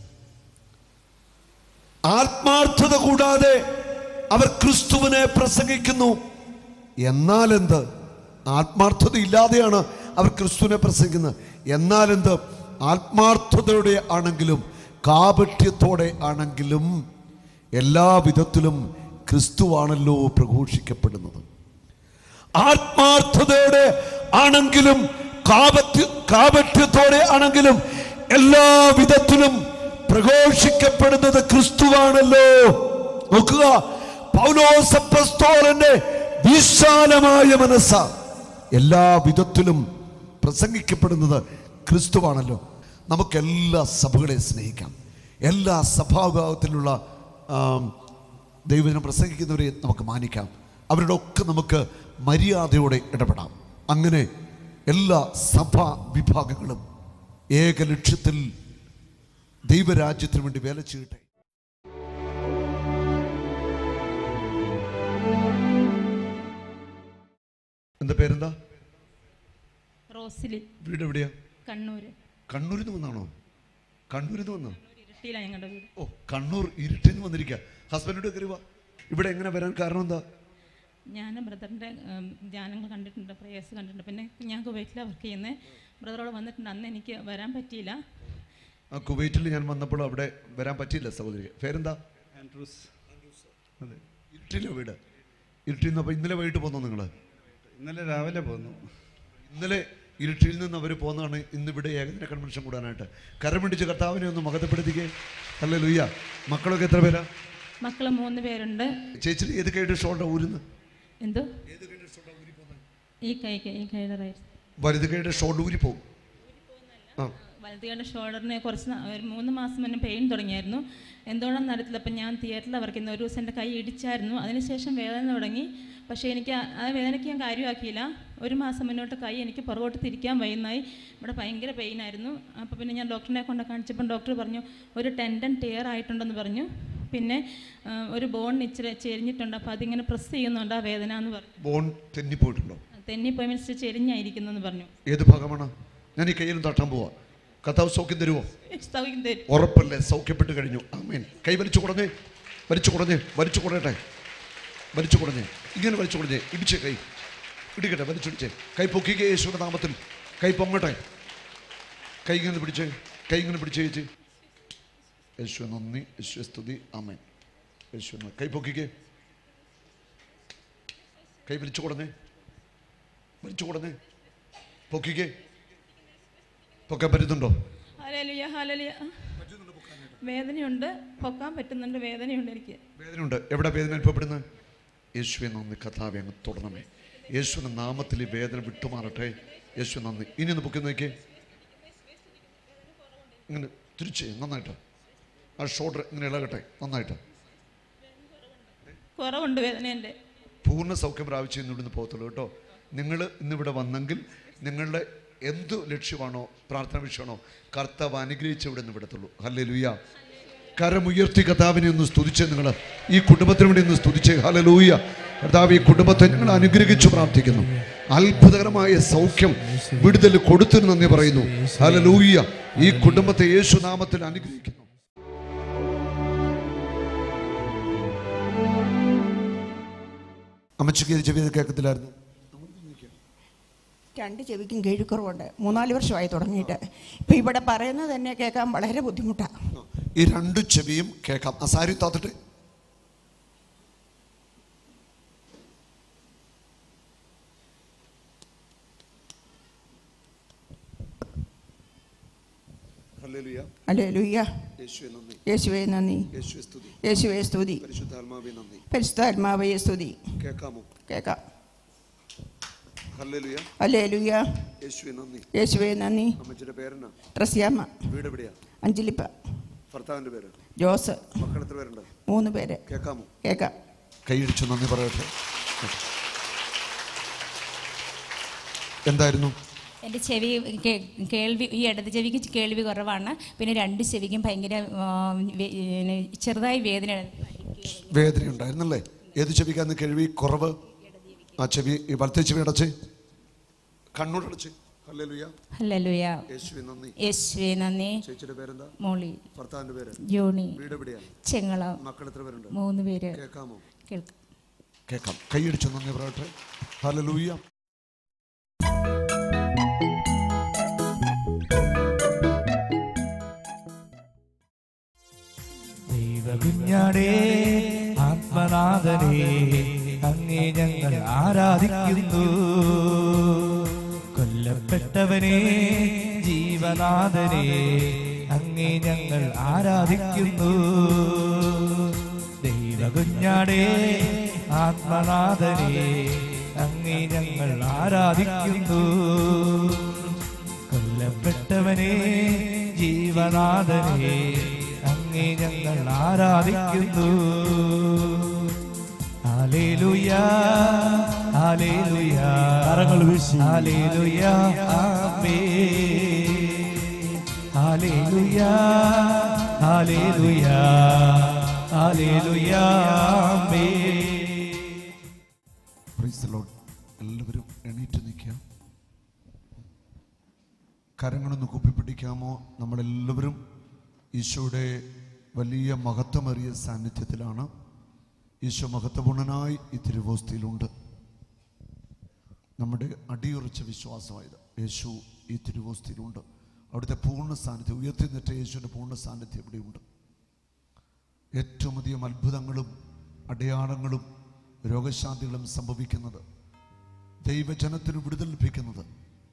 ആത്മാർത്ഥത കൂടാതെ അവർ ക്രിസ്തുവിനെ പ്രസംഗിക്കുന്നു എന്നാൽ എന്ത് ആത്മാർത്ഥത ഇല്ലാതെയാണ് അവർ ക്രിസ്തുവിനെ പ്രസംഗിക്കുന്നത് എന്നാൽ എന്ത് ആത്മാർത്ഥതയോടെ ആണെങ്കിലും കാപട്യത്തോടെ ആണെങ്കിലും എല്ലാ വിധത്തിലും ക്രിസ്തുവാണല്ലോ പ്രഘോഷിക്കപ്പെടുന്നത് ആത്മാർത്ഥതയോടെ ആണെങ്കിലും കാപത്യ കാപട്യത്തോടെ ആണെങ്കിലും എല്ലാ വിധത്തിലും പ്രഘോഷിക്കപ്പെടുന്നത് ക്രിസ്തുവാണല്ലോ നോക്കുക പൗലോസപ്പസ്തോലന്റെ വിശാലമായ മനസ്സ എല്ലാ വിധത്തിലും പ്രസംഗിക്കപ്പെടുന്നത് ക്രിസ്തുവാണല്ലോ നമുക്ക് എല്ലാ സഭകളെ സ്നേഹിക്കാം എല്ലാ സഭാവിഭാഗത്തിലുള്ള ആം, ദൈവജനം പ്രസംഗിക്കുന്നവരെ നമുക്ക് മാനിക്കാം അവരുടെ ഒക്കെ നമുക്ക് മര്യാദയോടെ ഇടപെടാം അങ്ങനെ എല്ലാ സഭാ വിഭാഗങ്ങളും ഏക ലക്ഷ്യത്തിൽ ദൈവരാജ്യത്തിന് വേണ്ടി വേല ചെയ്യട്ടെ എന്താ പേരെന്താ റോസിലിൻ വീട് എവിടെയാ കണ്ണൂര് കണ്ണൂരിൽ നിന്ന് വന്നാണോ കണ്ണൂരിൽ നിന്ന് വന്നോ ഇരട്ടിയിലാണ് ഞങ്ങളുടെ വീട് ഓ കണ്ണൂർ ഇരുട്ടിൽ നിന്ന് വന്നിരിക്കുക ഹസ്ബൻഡിന്റെ കരുവ ഇവിടെ എങ്ങനെ വരാൻ കാരണം എന്താ ഞാൻ ബ്രദറിൻ്റെ ധ്യാനങ്ങൾ കണ്ടിട്ടുണ്ട് പ്രേയേഴ്സ് കണ്ടിട്ടുണ്ട് പിന്നെ ഞാൻ കുവൈറ്റിലാണ് വർക്ക് ചെയ്യുന്നത് ബ്രദറോട് വന്നിട്ടുണ്ട് അന്ന് എനിക്ക് വരാൻ പറ്റിയില്ല ആ കുവൈറ്റിൽ ഞാൻ വന്നപ്പോൾ അവിടെ വരാൻ പറ്റിയില്ല സഹോദരി പേരെന്താ ആൻഡ്രൂസ് അതെ ഇരുട്ടിലോ വീട് ഇരുട്ടിൽ നിന്ന് അപ്പോൾ ഇന്നലെ വൈകിട്ട് പോന്നോ നിങ്ങൾ ഇന്നലെ രാവിലെ പോന്നു ഇന്നലെ ഇരുട്ടിൽ നിന്ന് അവർ പോന്നതാണ് ഇന്ന് ഇവിടെ ഏകദിന കൺവെൻഷൻ കൂടാനായിട്ട് കരം പിടിച്ച് കർത്താവിനെ ഒന്ന് മകതപ്പെടുത്തിക്കേ അല്ലേ ലുയ്യ മക്കളൊക്കെ എത്ര പേരാ മക്കൾ മൂന്ന് പേരുണ്ട് ചേച്ചി ഏത് കൈയുടെ ഷോൾഡർ ഊരുന്ന് എന്തോ ഈ കൈക്ക് ഈ കൈയുടെ റൈറ്റ് വലുത് കൈയുടെ ഷോൾഡർ ഊരി പോകും ആ വലതുകൈയുടെ ഷോൾഡറിന് കുറച്ച് നാ- ഒരു മൂന്ന് മാസം മുന്നേ പെയിൻ തുടങ്ങിയായിരുന്നു എന്തുകൊണ്ടാണെന്ന് അറിയത്തില്ല അപ്പം ഞാൻ തിയേറ്ററിൽ വർക്ക് ചെയ്യുന്ന ഒരു ദിവസം എൻ്റെ കൈ ഇടിച്ചായിരുന്നു അതിനുശേഷം വേദന തുടങ്ങി പക്ഷേ എനിക്ക് ആ- ആ വേദനയ്ക്ക് ഞാൻ കാര്യമാക്കിയില്ല ഒരു മാസം മുന്നോട്ട് കൈ എനിക്ക് പുറകോട്ട് തിരിക്കാൻ വയ്യുന്നായി ഇവിടെ ഭയങ്കര പെയിനായിരുന്നു അപ്പോൾ പിന്നെ ഞാൻ ഡോക്ടറിനെ കൊണ്ട് കാണിച്ചപ്പം ഡോക്ടർ പറഞ്ഞു ഒരു ടെൻഡൻ ടെയർ ആയിട്ടുണ്ടെന്ന് പറഞ്ഞു പിന്നെ ആ, ഒരു ബോൺ ഇച്ചിരി ചെരിഞ്ഞിട്ടുണ്ട് അപ്പോൾ അതിങ്ങനെ പ്രസ് ചെയ്യുന്നുണ്ട് ആ വേദന എന്ന് പറഞ്ഞു ബോൺ തെന്നിപ്പോയിട്ടുണ്ടോ തെന്നിപ്പോയി മീൻസ് ചെരിഞ്ഞായിരിക്കുന്നു എന്ന് പറഞ്ഞു ഏത് ഭാഗമാണ് ഞാൻ ഈ കയ്യിലും തട്ടാൻ പോവാ കഥാവ് സൗഖ്യം തരുമോ സൗഖ്യം തരും ഉറപ്പല്ലേ സൗഖ്യപ്പെട്ട് കഴിഞ്ഞു ആമേൻ കൈ വലിച്ചു കുടഞ്ഞേ വലിച്ചു കുടഞ്ഞേ വലിച്ചു കുടയട്ടെ വലിച്ചു കുടഞ്ഞേ ഇങ്ങനെ വലിച്ചു കുടഞ്ഞേ ഇടിച്ചേ കൈ ഇടിക്കട്ടെ വലിച്ചിടിച്ചേ കൈ പൊക്കിക്കേ യേശുവിൻ്റെ നാമത്തിൽ കൈ പൊങ്ങട്ടെ കൈ ഇങ്ങനെ പിടിച്ചേ കൈ ഇങ്ങനെ പിടിച്ചേ ചേച്ചി യേശു നന്ദി യേശു സ്തുതി ആമേൻ യേശു നന്ദി. കൈ പൊക്കിക്കേ കൈ വലിച്ചു കുടഞ്ഞേ വലിച്ചു കുടഞ്ഞേ പൊക്കിക്കേ പൊക്കാൻ പറ്റുന്നുണ്ടോ ഹല്ലേലൂയ, ഹല്ലേലൂയ. വേദനയുണ്ട് പൊക്കാൻ പറ്റുന്നുണ്ട് വേദനയുണ്ട് എനിക്ക് വേദനയുണ്ട് എവിടെ വേദന അനുഭവപ്പെടുന്നത് യേശുവെ നന്ദി കഥാവെ അങ്ങ് തുടരണമേ യേശുവിൻ്റെ നാമത്തിൽ ഈ വേദന വിട്ടുമാറട്ടെ യേശു നന്ദി ഇനി ഒന്ന് പൊക്കി നോക്കിയേ ഇങ്ങനെ തിരിച്ച് നന്നായിട്ട് ആ ഷോൾഡർ ഇങ്ങനെ ഇളകട്ടെ നന്നായിട്ട് കുറവുണ്ട് വേദന എൻ്റെ പൂർണ്ണ സൗഖ്യം പ്രാപിച്ച് ഇന്ന് ഇവിടുന്ന് പോകത്തുള്ളൂ കേട്ടോ നിങ്ങൾ ഇന്നിവിടെ വന്നെങ്കിൽ നിങ്ങളുടെ എന്ത് ലക്ഷ്യമാണോ പ്രാർത്ഥന വിഷയമാണോ കർത്താവ് അനുഗ്രഹിച്ച് ഇവിടെ നിന്ന് വിടത്തുള്ളൂ ഹല്ലേ ലുയ്യ കരമുയർത്തി കർത്താവിനെ ഒന്ന് സ്തുതിച്ച് നിങ്ങൾ ഈ കുടുംബത്തിന് വേണ്ടി ഒന്ന് സ്തുതിച്ച് ഹലലൂയ കർത്താവ് ഈ കുടുംബത്തെ നിങ്ങൾ അനുഗ്രഹിച്ചു പ്രാർത്ഥിക്കുന്നു അത്ഭുതകരമായ സൗഖ്യം വിടുതൽ കൊടുത്തിന് നന്ദി പറയുന്നു ഹലലൂയ ഈ കുടുംബത്തെ യേശു നാമത്തിൽ അനുഗ്രഹിക്കുന്നു അമ്മച്ചിക്ക് ചെവി കേൾക്കത്തില്ലായിരുന്നു രണ്ട് ചെവിക്കും കേഴുക്കുറവുണ്ട് മൂന്നാല് വർഷമായി തുടങ്ങിയിട്ട് ഇപ്പം ഇവിടെ പറയുന്നത് തന്നെ കേൾക്കാൻ വളരെ ബുദ്ധിമുട്ടാണ് ഈ രണ്ടു ചെവിയും കേൾക്കാം ആ സാരി താത്തിട്ട് അല്ലേ ലുയ്യ യേശുവെ നന്ദി യേശുവേ നന്ദി യേശുവെ സ്തുതി യേശുവേ സ്തുതി പരിശുദ്ധാത്മാവെ നന്ദി പരിശുദ്ധാത്മാവയെ സ്തുതി കേൾക്കാമോ കേൾക്കാം ഹല്ലേലൂയ അല്ലേ ലുയ്യ യേശുവെ നന്ദി യേശുവേ നന്ദി അമ്മച്ചിയുടെ പേരെന്നാ ട്രസ്യാമ്മ വീട് എവിടെയാ അഞ്ജലിപ്പ ഭർത്താവിന്റെ പേര് ജോസ് മക്കൾ എത്ര പേരുണ്ട് മൂന്ന് പേര് കേൾക്കാമോ കേൾക്കാം കൈയടിച്ചു നന്ദി പറയട്ടെ എന്തായിരുന്നു എൻ്റെ ചെവി കേ- കേൾവി ഈ ഇടത് ചെവിക്ക് കേൾവി കുറവാണ് പിന്നെ രണ്ട് ചെവിക്കും ഭയങ്കര ആ, വേ- പിന്നെ ചെറുതായി വേദന വേദന ഉണ്ടായിരുന്നല്ലേ ഏത് ചെവിക്കാന്ന് കേൾവി കുറവ് ആ ചെവി ഈ വലത്തെ ചെവി അടച്ച് കണ്ണൂടടച്ച് ഹല്ലേലൂയ ഹല്ലേലൂയ യേശുവെ നന്ദി യേശുവേ നന്ദി ചേച്ചിയുടെ പേരെന്താ മോളി ഭർത്താവിന്റെ പേര് ജോണി വീട് എവിടെയാ ചെങ്ങള മക്കൾ എത്ര പേരുണ്ട് മൂന്ന് പേര് കേൾക്കാമോ കേൾക്കാം കേൾക്കാം കൈയടിച്ചു നന്ദി പറയട്ടെ ഹല്ലേലൂയ ദൈവകുഞ്ഞാടേ ആത്മനാഥനേ അങ്ങേ ഞങ്ങൾ ആരാധിക്കുന്നു കൊല്ലപ്പെട്ടവനെ ജീവനാഥനെ അങ്ങേ ഞങ്ങൾ ആരാധിക്കുന്നു ദൈവകുഞ്ഞാടേ ആത്മനാഥനെ അങ്ങേ ഞങ്ങൾ ആരാധിക്കുന്നു കൊല്ലപ്പെട്ടവനെ ജീവനാഥനെ അങ്ങേ ഞങ്ങൾ ആരാധിക്കുന്നു ഹല്ലേലൂയ ഹല്ലേലൂയ കരങ്ങൾ വീശി hallelujah amen hallelujah hallelujah hallelujah amen Praise the Lord. എല്ലാവരും എണീറ്റ് നിൽക്കുക കരങ്ങളൊന്ന് കുപ്പിപ്പിടിക്കാമോ നമ്മളെല്ലാവരും ഈശോയുടെ വലിയ മഹത്വമേറിയ സാന്നിധ്യത്തിലാണ് ഈശോ മഹത്വപൂർണനായി ഈ തിരുവോസ്തിയിലുണ്ട് നമ്മുടെ അടിയുറച്ച വിശ്വാസമായത് യേശു ഈ തിരുവോസ്തിയിലുണ്ട് അവിടുത്തെ പൂർണ്ണ സാന്നിധ്യം ഉയർത്തി നിറ്റ യേശുവിൻ്റെ പൂർണ്ണ സാന്നിധ്യം ഇവിടെയുണ്ട് ഏറ്റവും അധികം അത്ഭുതങ്ങളും അടയാളങ്ങളും രോഗശാന്തികളും സംഭവിക്കുന്നത് ദൈവജനത്തിന് വിടുതൽ ലഭിക്കുന്നത്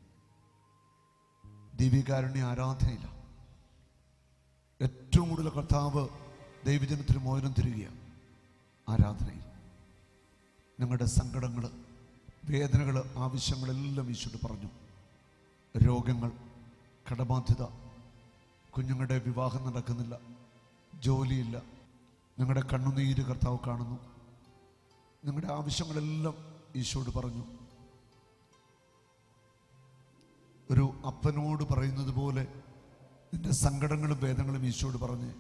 ദൈവികാരുണ്യ ആരാധനയില്ല ഏറ്റവും കൂടുതൽ കർത്താവ് ദൈവജനത്തിന് മോചനം തരികയാണ് ആരാധനയിൽ ഞങ്ങളുടെ സങ്കടങ്ങൾ വേദനകൾ ആവശ്യങ്ങളെല്ലാം ഈശോട് പറഞ്ഞു രോഗങ്ങൾ കടബാധ്യത കുഞ്ഞുങ്ങളുടെ വിവാഹം നടക്കുന്നില്ല ജോലിയില്ല നിങ്ങളുടെ കണ്ണുനീര് കർത്താവ് കാണുന്നു നിങ്ങളുടെ ആവശ്യങ്ങളെല്ലാം ഈശോട് പറഞ്ഞു ഒരു അപ്പനോട് പറയുന്നത് പോലെ നിന്റെ സങ്കടങ്ങളും വേദനകളും ഈശോട് പറഞ്ഞ്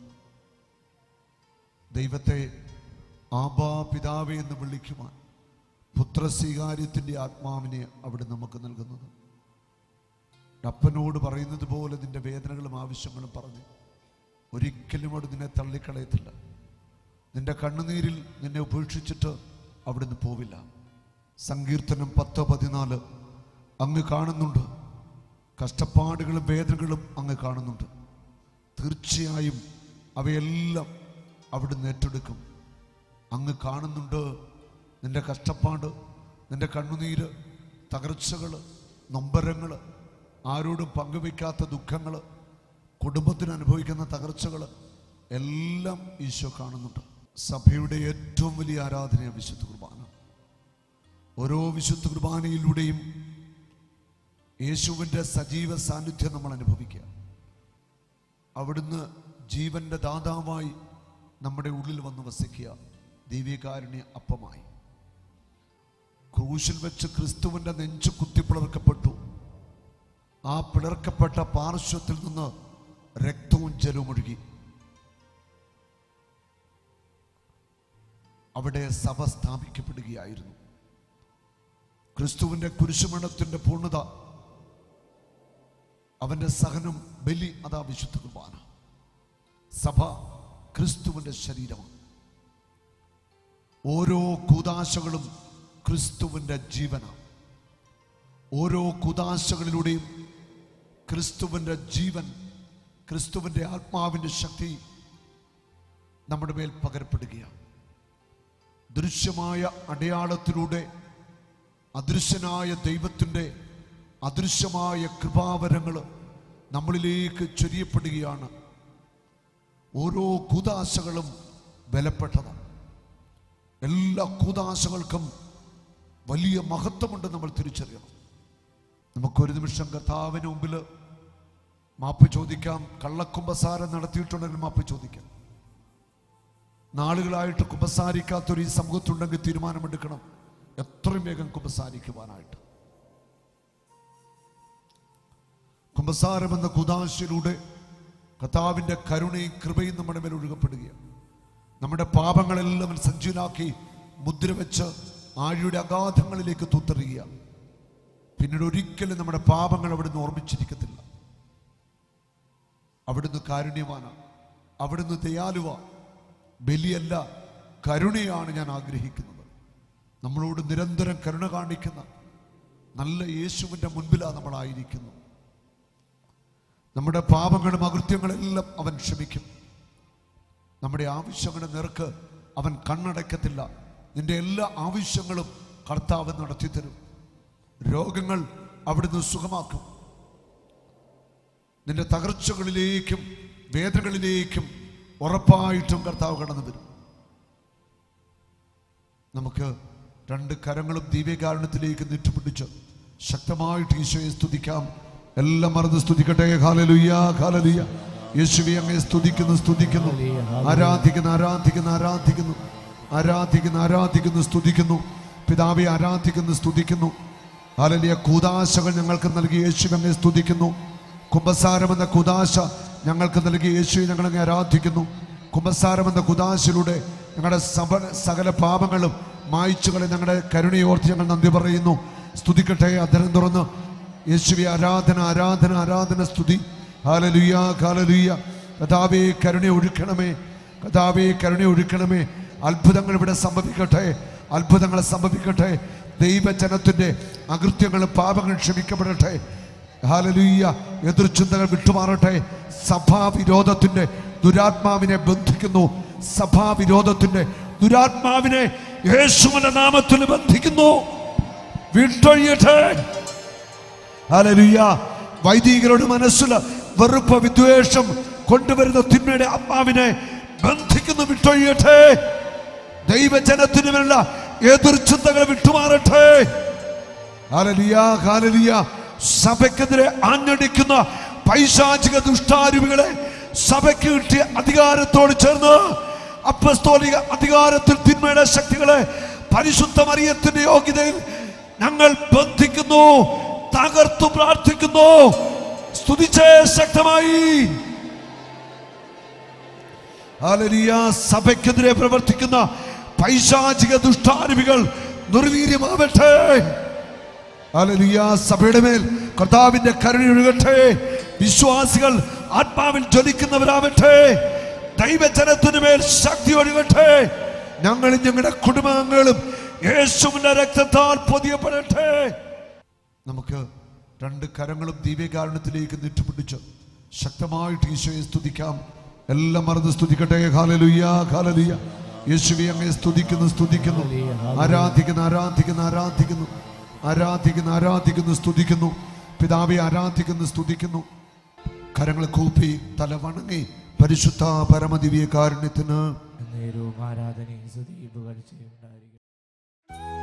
ദൈവത്തെ ആബാ പിതാവേ എന്ന് വിളിക്കുവാൻ പുത്രസ്വീകാര്യത്തിൻ്റെ ആത്മാവിനെ അവിടെ നമുക്ക് നൽകുന്നത് അപ്പനോട് പറയുന്നത് പോലെ നിന്റെ വേദനകളും ആവശ്യങ്ങളും പറഞ്ഞ് ഒരിക്കലും അവിടെ നിന്നെ തള്ളിക്കളയത്തില്ല നിന്റെ കണ്ണുനീരിൽ നിന്നെ ഉപേക്ഷിച്ചിട്ട് അവിടുന്ന് പോവില്ല സങ്കീർത്തനം പത്ത് പതിനാല് അങ്ങ് കാണുന്നുണ്ട് കഷ്ടപ്പാടുകളും വേദനകളും അങ്ങ് കാണുന്നുണ്ട് തീർച്ചയായും അവയെല്ലാം അവിടുന്ന് ഏറ്റെടുക്കും അങ്ങ് കാണുന്നുണ്ട് നിന്റെ കഷ്ടപ്പാട് നിന്റെ കണ്ണുനീര് തകർച്ചകൾ നൊമ്പരങ്ങൾ ആരോടും പങ്കുവയ്ക്കാത്ത ദുഃഖങ്ങൾ കുടുംബത്തിന് അനുഭവിക്കുന്ന തകർച്ചകൾ എല്ലാം ഈശോ കാണുന്നുണ്ട് സഭയുടെ ഏറ്റവും വലിയ ആരാധനയ വിശുദ്ധ കുർബാന ഓരോ വിശുദ്ധ കുർബാനയിലൂടെയും യേശുവിൻ്റെ സജീവ സാന്നിധ്യം നമ്മൾ അനുഭവിക്കുക അവിടുന്ന് ജീവന്റെ ദാതാവായി നമ്മുടെ ഉള്ളിൽ വന്ന് വസിക്കുക ദൈവികാരുണ്യ അപ്പമായി ക്രൂശിൽ വെച്ച് ക്രിസ്തുവിന്റെ നെഞ്ചു കുത്തി പിളർക്കപ്പെട്ടു ആ പിളർക്കപ്പെട്ട പാർശ്വത്തിൽ നിന്ന് രക്തവും ജലവും ഒഴുകി അവിടെ സഭ സ്ഥാപിക്കപ്പെടുകയായിരുന്നു ക്രിസ്തുവിന്റെ കുരിശുമരണത്തിന്റെ പൂർണ്ണത അവന്റെ സഹനം ബലി അതാ വിശുദ്ധ കുർബാന സഭ ക്രിസ്തുവിന്റെ ശരീരമാണ് ഓരോ കൂതാശകളും ക്രിസ്തുവിന്റെ ജീവനാണ് ഓരോ കുതാശകളിലൂടെയും ക്രിസ്തുവിൻ്റെ ജീവൻ ക്രിസ്തുവിൻ്റെ ആത്മാവിൻ്റെ ശക്തി നമ്മുടെ മേൽ പകരപ്പെടുകയാണ് ദൃശ്യമായ അടയാളത്തിലൂടെ അദൃശ്യനായ ദൈവത്തിൻ്റെ അദൃശ്യമായ കൃപാവരങ്ങൾ നമ്മളിലേക്ക് ചൊരിയപ്പെടുകയാണ് ഓരോ കുതാശകളും ബലപ്പെട്ടതാണ് എല്ലാ കൂതാശകൾക്കും വലിയ മഹത്വമുണ്ട് നമ്മൾ തിരിച്ചറിയണം നമുക്കൊരു നിമിഷം കർത്താവിന് മുമ്പിൽ മാപ്പ് ചോദിക്കാം കള്ളക്കുമ്പസാരം നടത്തിയിട്ടുണ്ടെങ്കിൽ മാപ്പ് ചോദിക്കാം നാളുകളായിട്ട് കുമ്പസാരിക്കാത്തൊരു ഈ സമൂഹത്തുണ്ടെങ്കിൽ തീരുമാനമെടുക്കണം എത്രയും വേഗം കുമ്പസാരിക്കുവാനായിട്ട് കുമ്പസാരം എന്ന കുതാശയിലൂടെ കർത്താവിൻ്റെ കരുണയും കൃപയും നമ്മുടെ മേൽ ഒഴുകപ്പെടുകയാണ് നമ്മുടെ പാപങ്ങളെല്ലാം അവൻ സജ്ജനാക്കി മുദ്ര വെച്ച് ആഴിയുടെ അഗാധങ്ങളിലേക്ക് തൂത്തെറിയുക പിന്നീട് ഒരിക്കലും നമ്മുടെ പാപങ്ങൾ അവിടുന്ന് ഓർമ്മിച്ചിരിക്കത്തില്ല അവിടുന്ന് കാരുണ്യവാനാണ് അവിടുന്ന് ദയാലുവ ബലിയല്ല കരുണയാണ് ഞാൻ ആഗ്രഹിക്കുന്നത് നമ്മളോട് നിരന്തരം കരുണ കാണിക്കുന്ന നല്ല യേശുവിൻ്റെ മുൻപിലാണ് നമ്മളായിരിക്കുന്നു നമ്മുടെ പാപങ്ങളും അകൃത്യങ്ങളെല്ലാം അവൻ ക്ഷമിക്കും നമ്മുടെ ആവശ്യങ്ങളുടെ നേർക്ക് അവൻ കണ്ണടയ്ക്കത്തില്ല നിന്റെ എല്ലാ ആവശ്യങ്ങളും കർത്താവ് നടത്തിത്തരും രോഗങ്ങൾ അവിടുന്ന് സുഖമാക്കും നിന്റെ തകർച്ചകളിലേക്കും വേദനകളിലേക്കും ഉറപ്പായിട്ടും കർത്താവ് കടന്നു വരും നമുക്ക് രണ്ട് കരങ്ങളും ദിവ്യകാരണത്തിലേക്ക് നെറ്റുപിടിച്ച് ശക്തമായിട്ട് ഈശോയെ സ്തുതിക്കാം എല്ലാം മറന്ന് സ്തുതിക്കട്ടെ ഹാലലുയ്യ ഹാലലുയ്യ യേശുവെ അങ്ങേ സ്തുതിക്കുന്നു സ്തുതിക്കുന്നു ആരാധിക്കുന്നു ആരാധിക്കുന്നു ആരാധിക്കുന്നു ആരാധിക്കുന്നു ആരാധിക്കുന്നു സ്തുതിക്കുന്നു പിതാവെ ആരാധിക്കുന്നു സ്തുതിക്കുന്നു ഹാലലിയ കൂതാശകൾ ഞങ്ങൾക്ക് നൽകി യേശു അങ്ങേ സ്തുതിക്കുന്നു കുംഭസാരം എന്ന കുതാശ ഞങ്ങൾക്ക് നൽകി യേശുവെ ഞങ്ങളങ്ങെ ആരാധിക്കുന്നു കുംഭസാരം എന്ന കുതാശയിലൂടെ ഞങ്ങളുടെ സഭ സകല പാപങ്ങളും മായ്ച്ചുകളെ ഞങ്ങളുടെ കരുണയോർത്ത് ഞങ്ങൾ നന്ദി പറയുന്നു സ്തുതിക്കട്ടെ അധരം തുറന്ന് യേശുവെ ആരാധന ആരാധന ആരാധന സ്തുതി ഹാലലുയ്യ ഹാലലുയ്യ കഥാവേ കരുണ ഒഴുക്കണമേ കഥാവേ കരുണ ഒഴുക്കണമേ അത്ഭുതങ്ങൾ ഇവിടെ സംഭവിക്കട്ടെ അത്ഭുതങ്ങൾ സംഭവിക്കട്ടെ ദൈവജനത്തിൻ്റെ അകൃത്യങ്ങളും പാപങ്ങളും ക്ഷമിക്കപ്പെടട്ടെ ഹാലലുയ്യ എതിർചിന്തകൾ വിട്ടുമാറട്ടെ സഭാവിരോധത്തിന്റെ ദുരാത്മാവിനെ ബന്ധിക്കുന്നു സഭാവിരോധത്തിന്റെ ദുരാത്മാവിനെ യേശുവിന്റെ നാമത്തിൽ ബന്ധിക്കുന്നു വിട്ടൊഴിയട്ടെ ഹാലലുയ്യ വൈദികരുടെ മനസ്സിൽ വെറുപ്പ് വിദ്വേഷം കൊണ്ടുവരുന്ന തിന്മയുടെ ആത്മാവിനെ ബന്ധിക്കുന്നു വിട്ടൊഴിയട്ടെ ദൈവജനത്തിന് വേണ്ട എതിർചിന്തകൾ വിട്ടുമാറട്ടെ ഹാലലിയ ഹാലലിയ സഭയ്ക്കെതിരെ ആഞ്ഞടിക്കുന്ന പൈശാചിക ദുഷ്ടാരൂപികളെ സഭയ്ക്ക് കിട്ടിയ അധികാരത്തോട് ചേർന്ന് അപ്പസ്തോലിക അധികാരത്തിൽ തിന്മയുടെ ശക്തികളെ പരിശുദ്ധ മറിയത്തിന്റെ യോഗ്യതയിൽ ഞങ്ങൾ ബന്ധിക്കുന്നു തകർത്തു പ്രാർത്ഥിക്കുന്നു സ്തുതിച്ചേ ശക്തമായി ഹല്ലേലൂയ സഭയ്ക്കെതിരെ പ്രവർത്തിക്കുന്ന പൈശാചിക ദുഷ്ടാരൂപികൾ നിർവീര്യമാവട്ടെ ഹല്ലേലൂയ സഭയുടെ മേൽ കർത്താവിന്റെ കരുണ ഒഴുകട്ടെ വിശ്വാസികൾ ആത്മാവിൽ ജ്വലിക്കുന്നവരാവട്ടെ ദൈവജനത്തിനു മേൽ ശക്തി ഒഴുകട്ടെ ഞങ്ങളും ഞങ്ങളുടെ കുടുംബാംഗങ്ങളും യേശുവിന്റെ രക്തത്താൽ പൊതിയപ്പെടട്ടെ നമുക്ക് രണ്ട് കരങ്ങളും ദിവ്യകാരണത്തിലേക്ക് നെറ്റുപിടിച്ച് ശക്തമായിട്ട് ഈശോയെ സ്തുതിക്കാം എല്ലാം മറന്ന് സ്തുതിക്കട്ടെ ഹാലലുയ്യ ഹാലലുയ്യ യേശുവെ അങ്ങേ സ്തുതിക്കുന്നു സ്തുതിക്കുന്നു ആരാധിക്കുന്നു ആരാധിക്കുന്നു ആരാധിക്കുന്നു ആരാധിക്കുന്നു ആരാധിക്കുന്നു സ്തുതിക്കുന്നു പിതാവെ ആരാധിക്കുന്നു സ്തുതിക്കുന്നു കരങ്ങൾ കൂപ്പി തല വണങ്ങി പരിശുദ്ധ പരമദിവ്യ കാരുണ്യത്തിന് നേരവും ആരാധനയും സ്തുതിയും പുകഴ്ചയും ഉണ്ടായിരിക്കും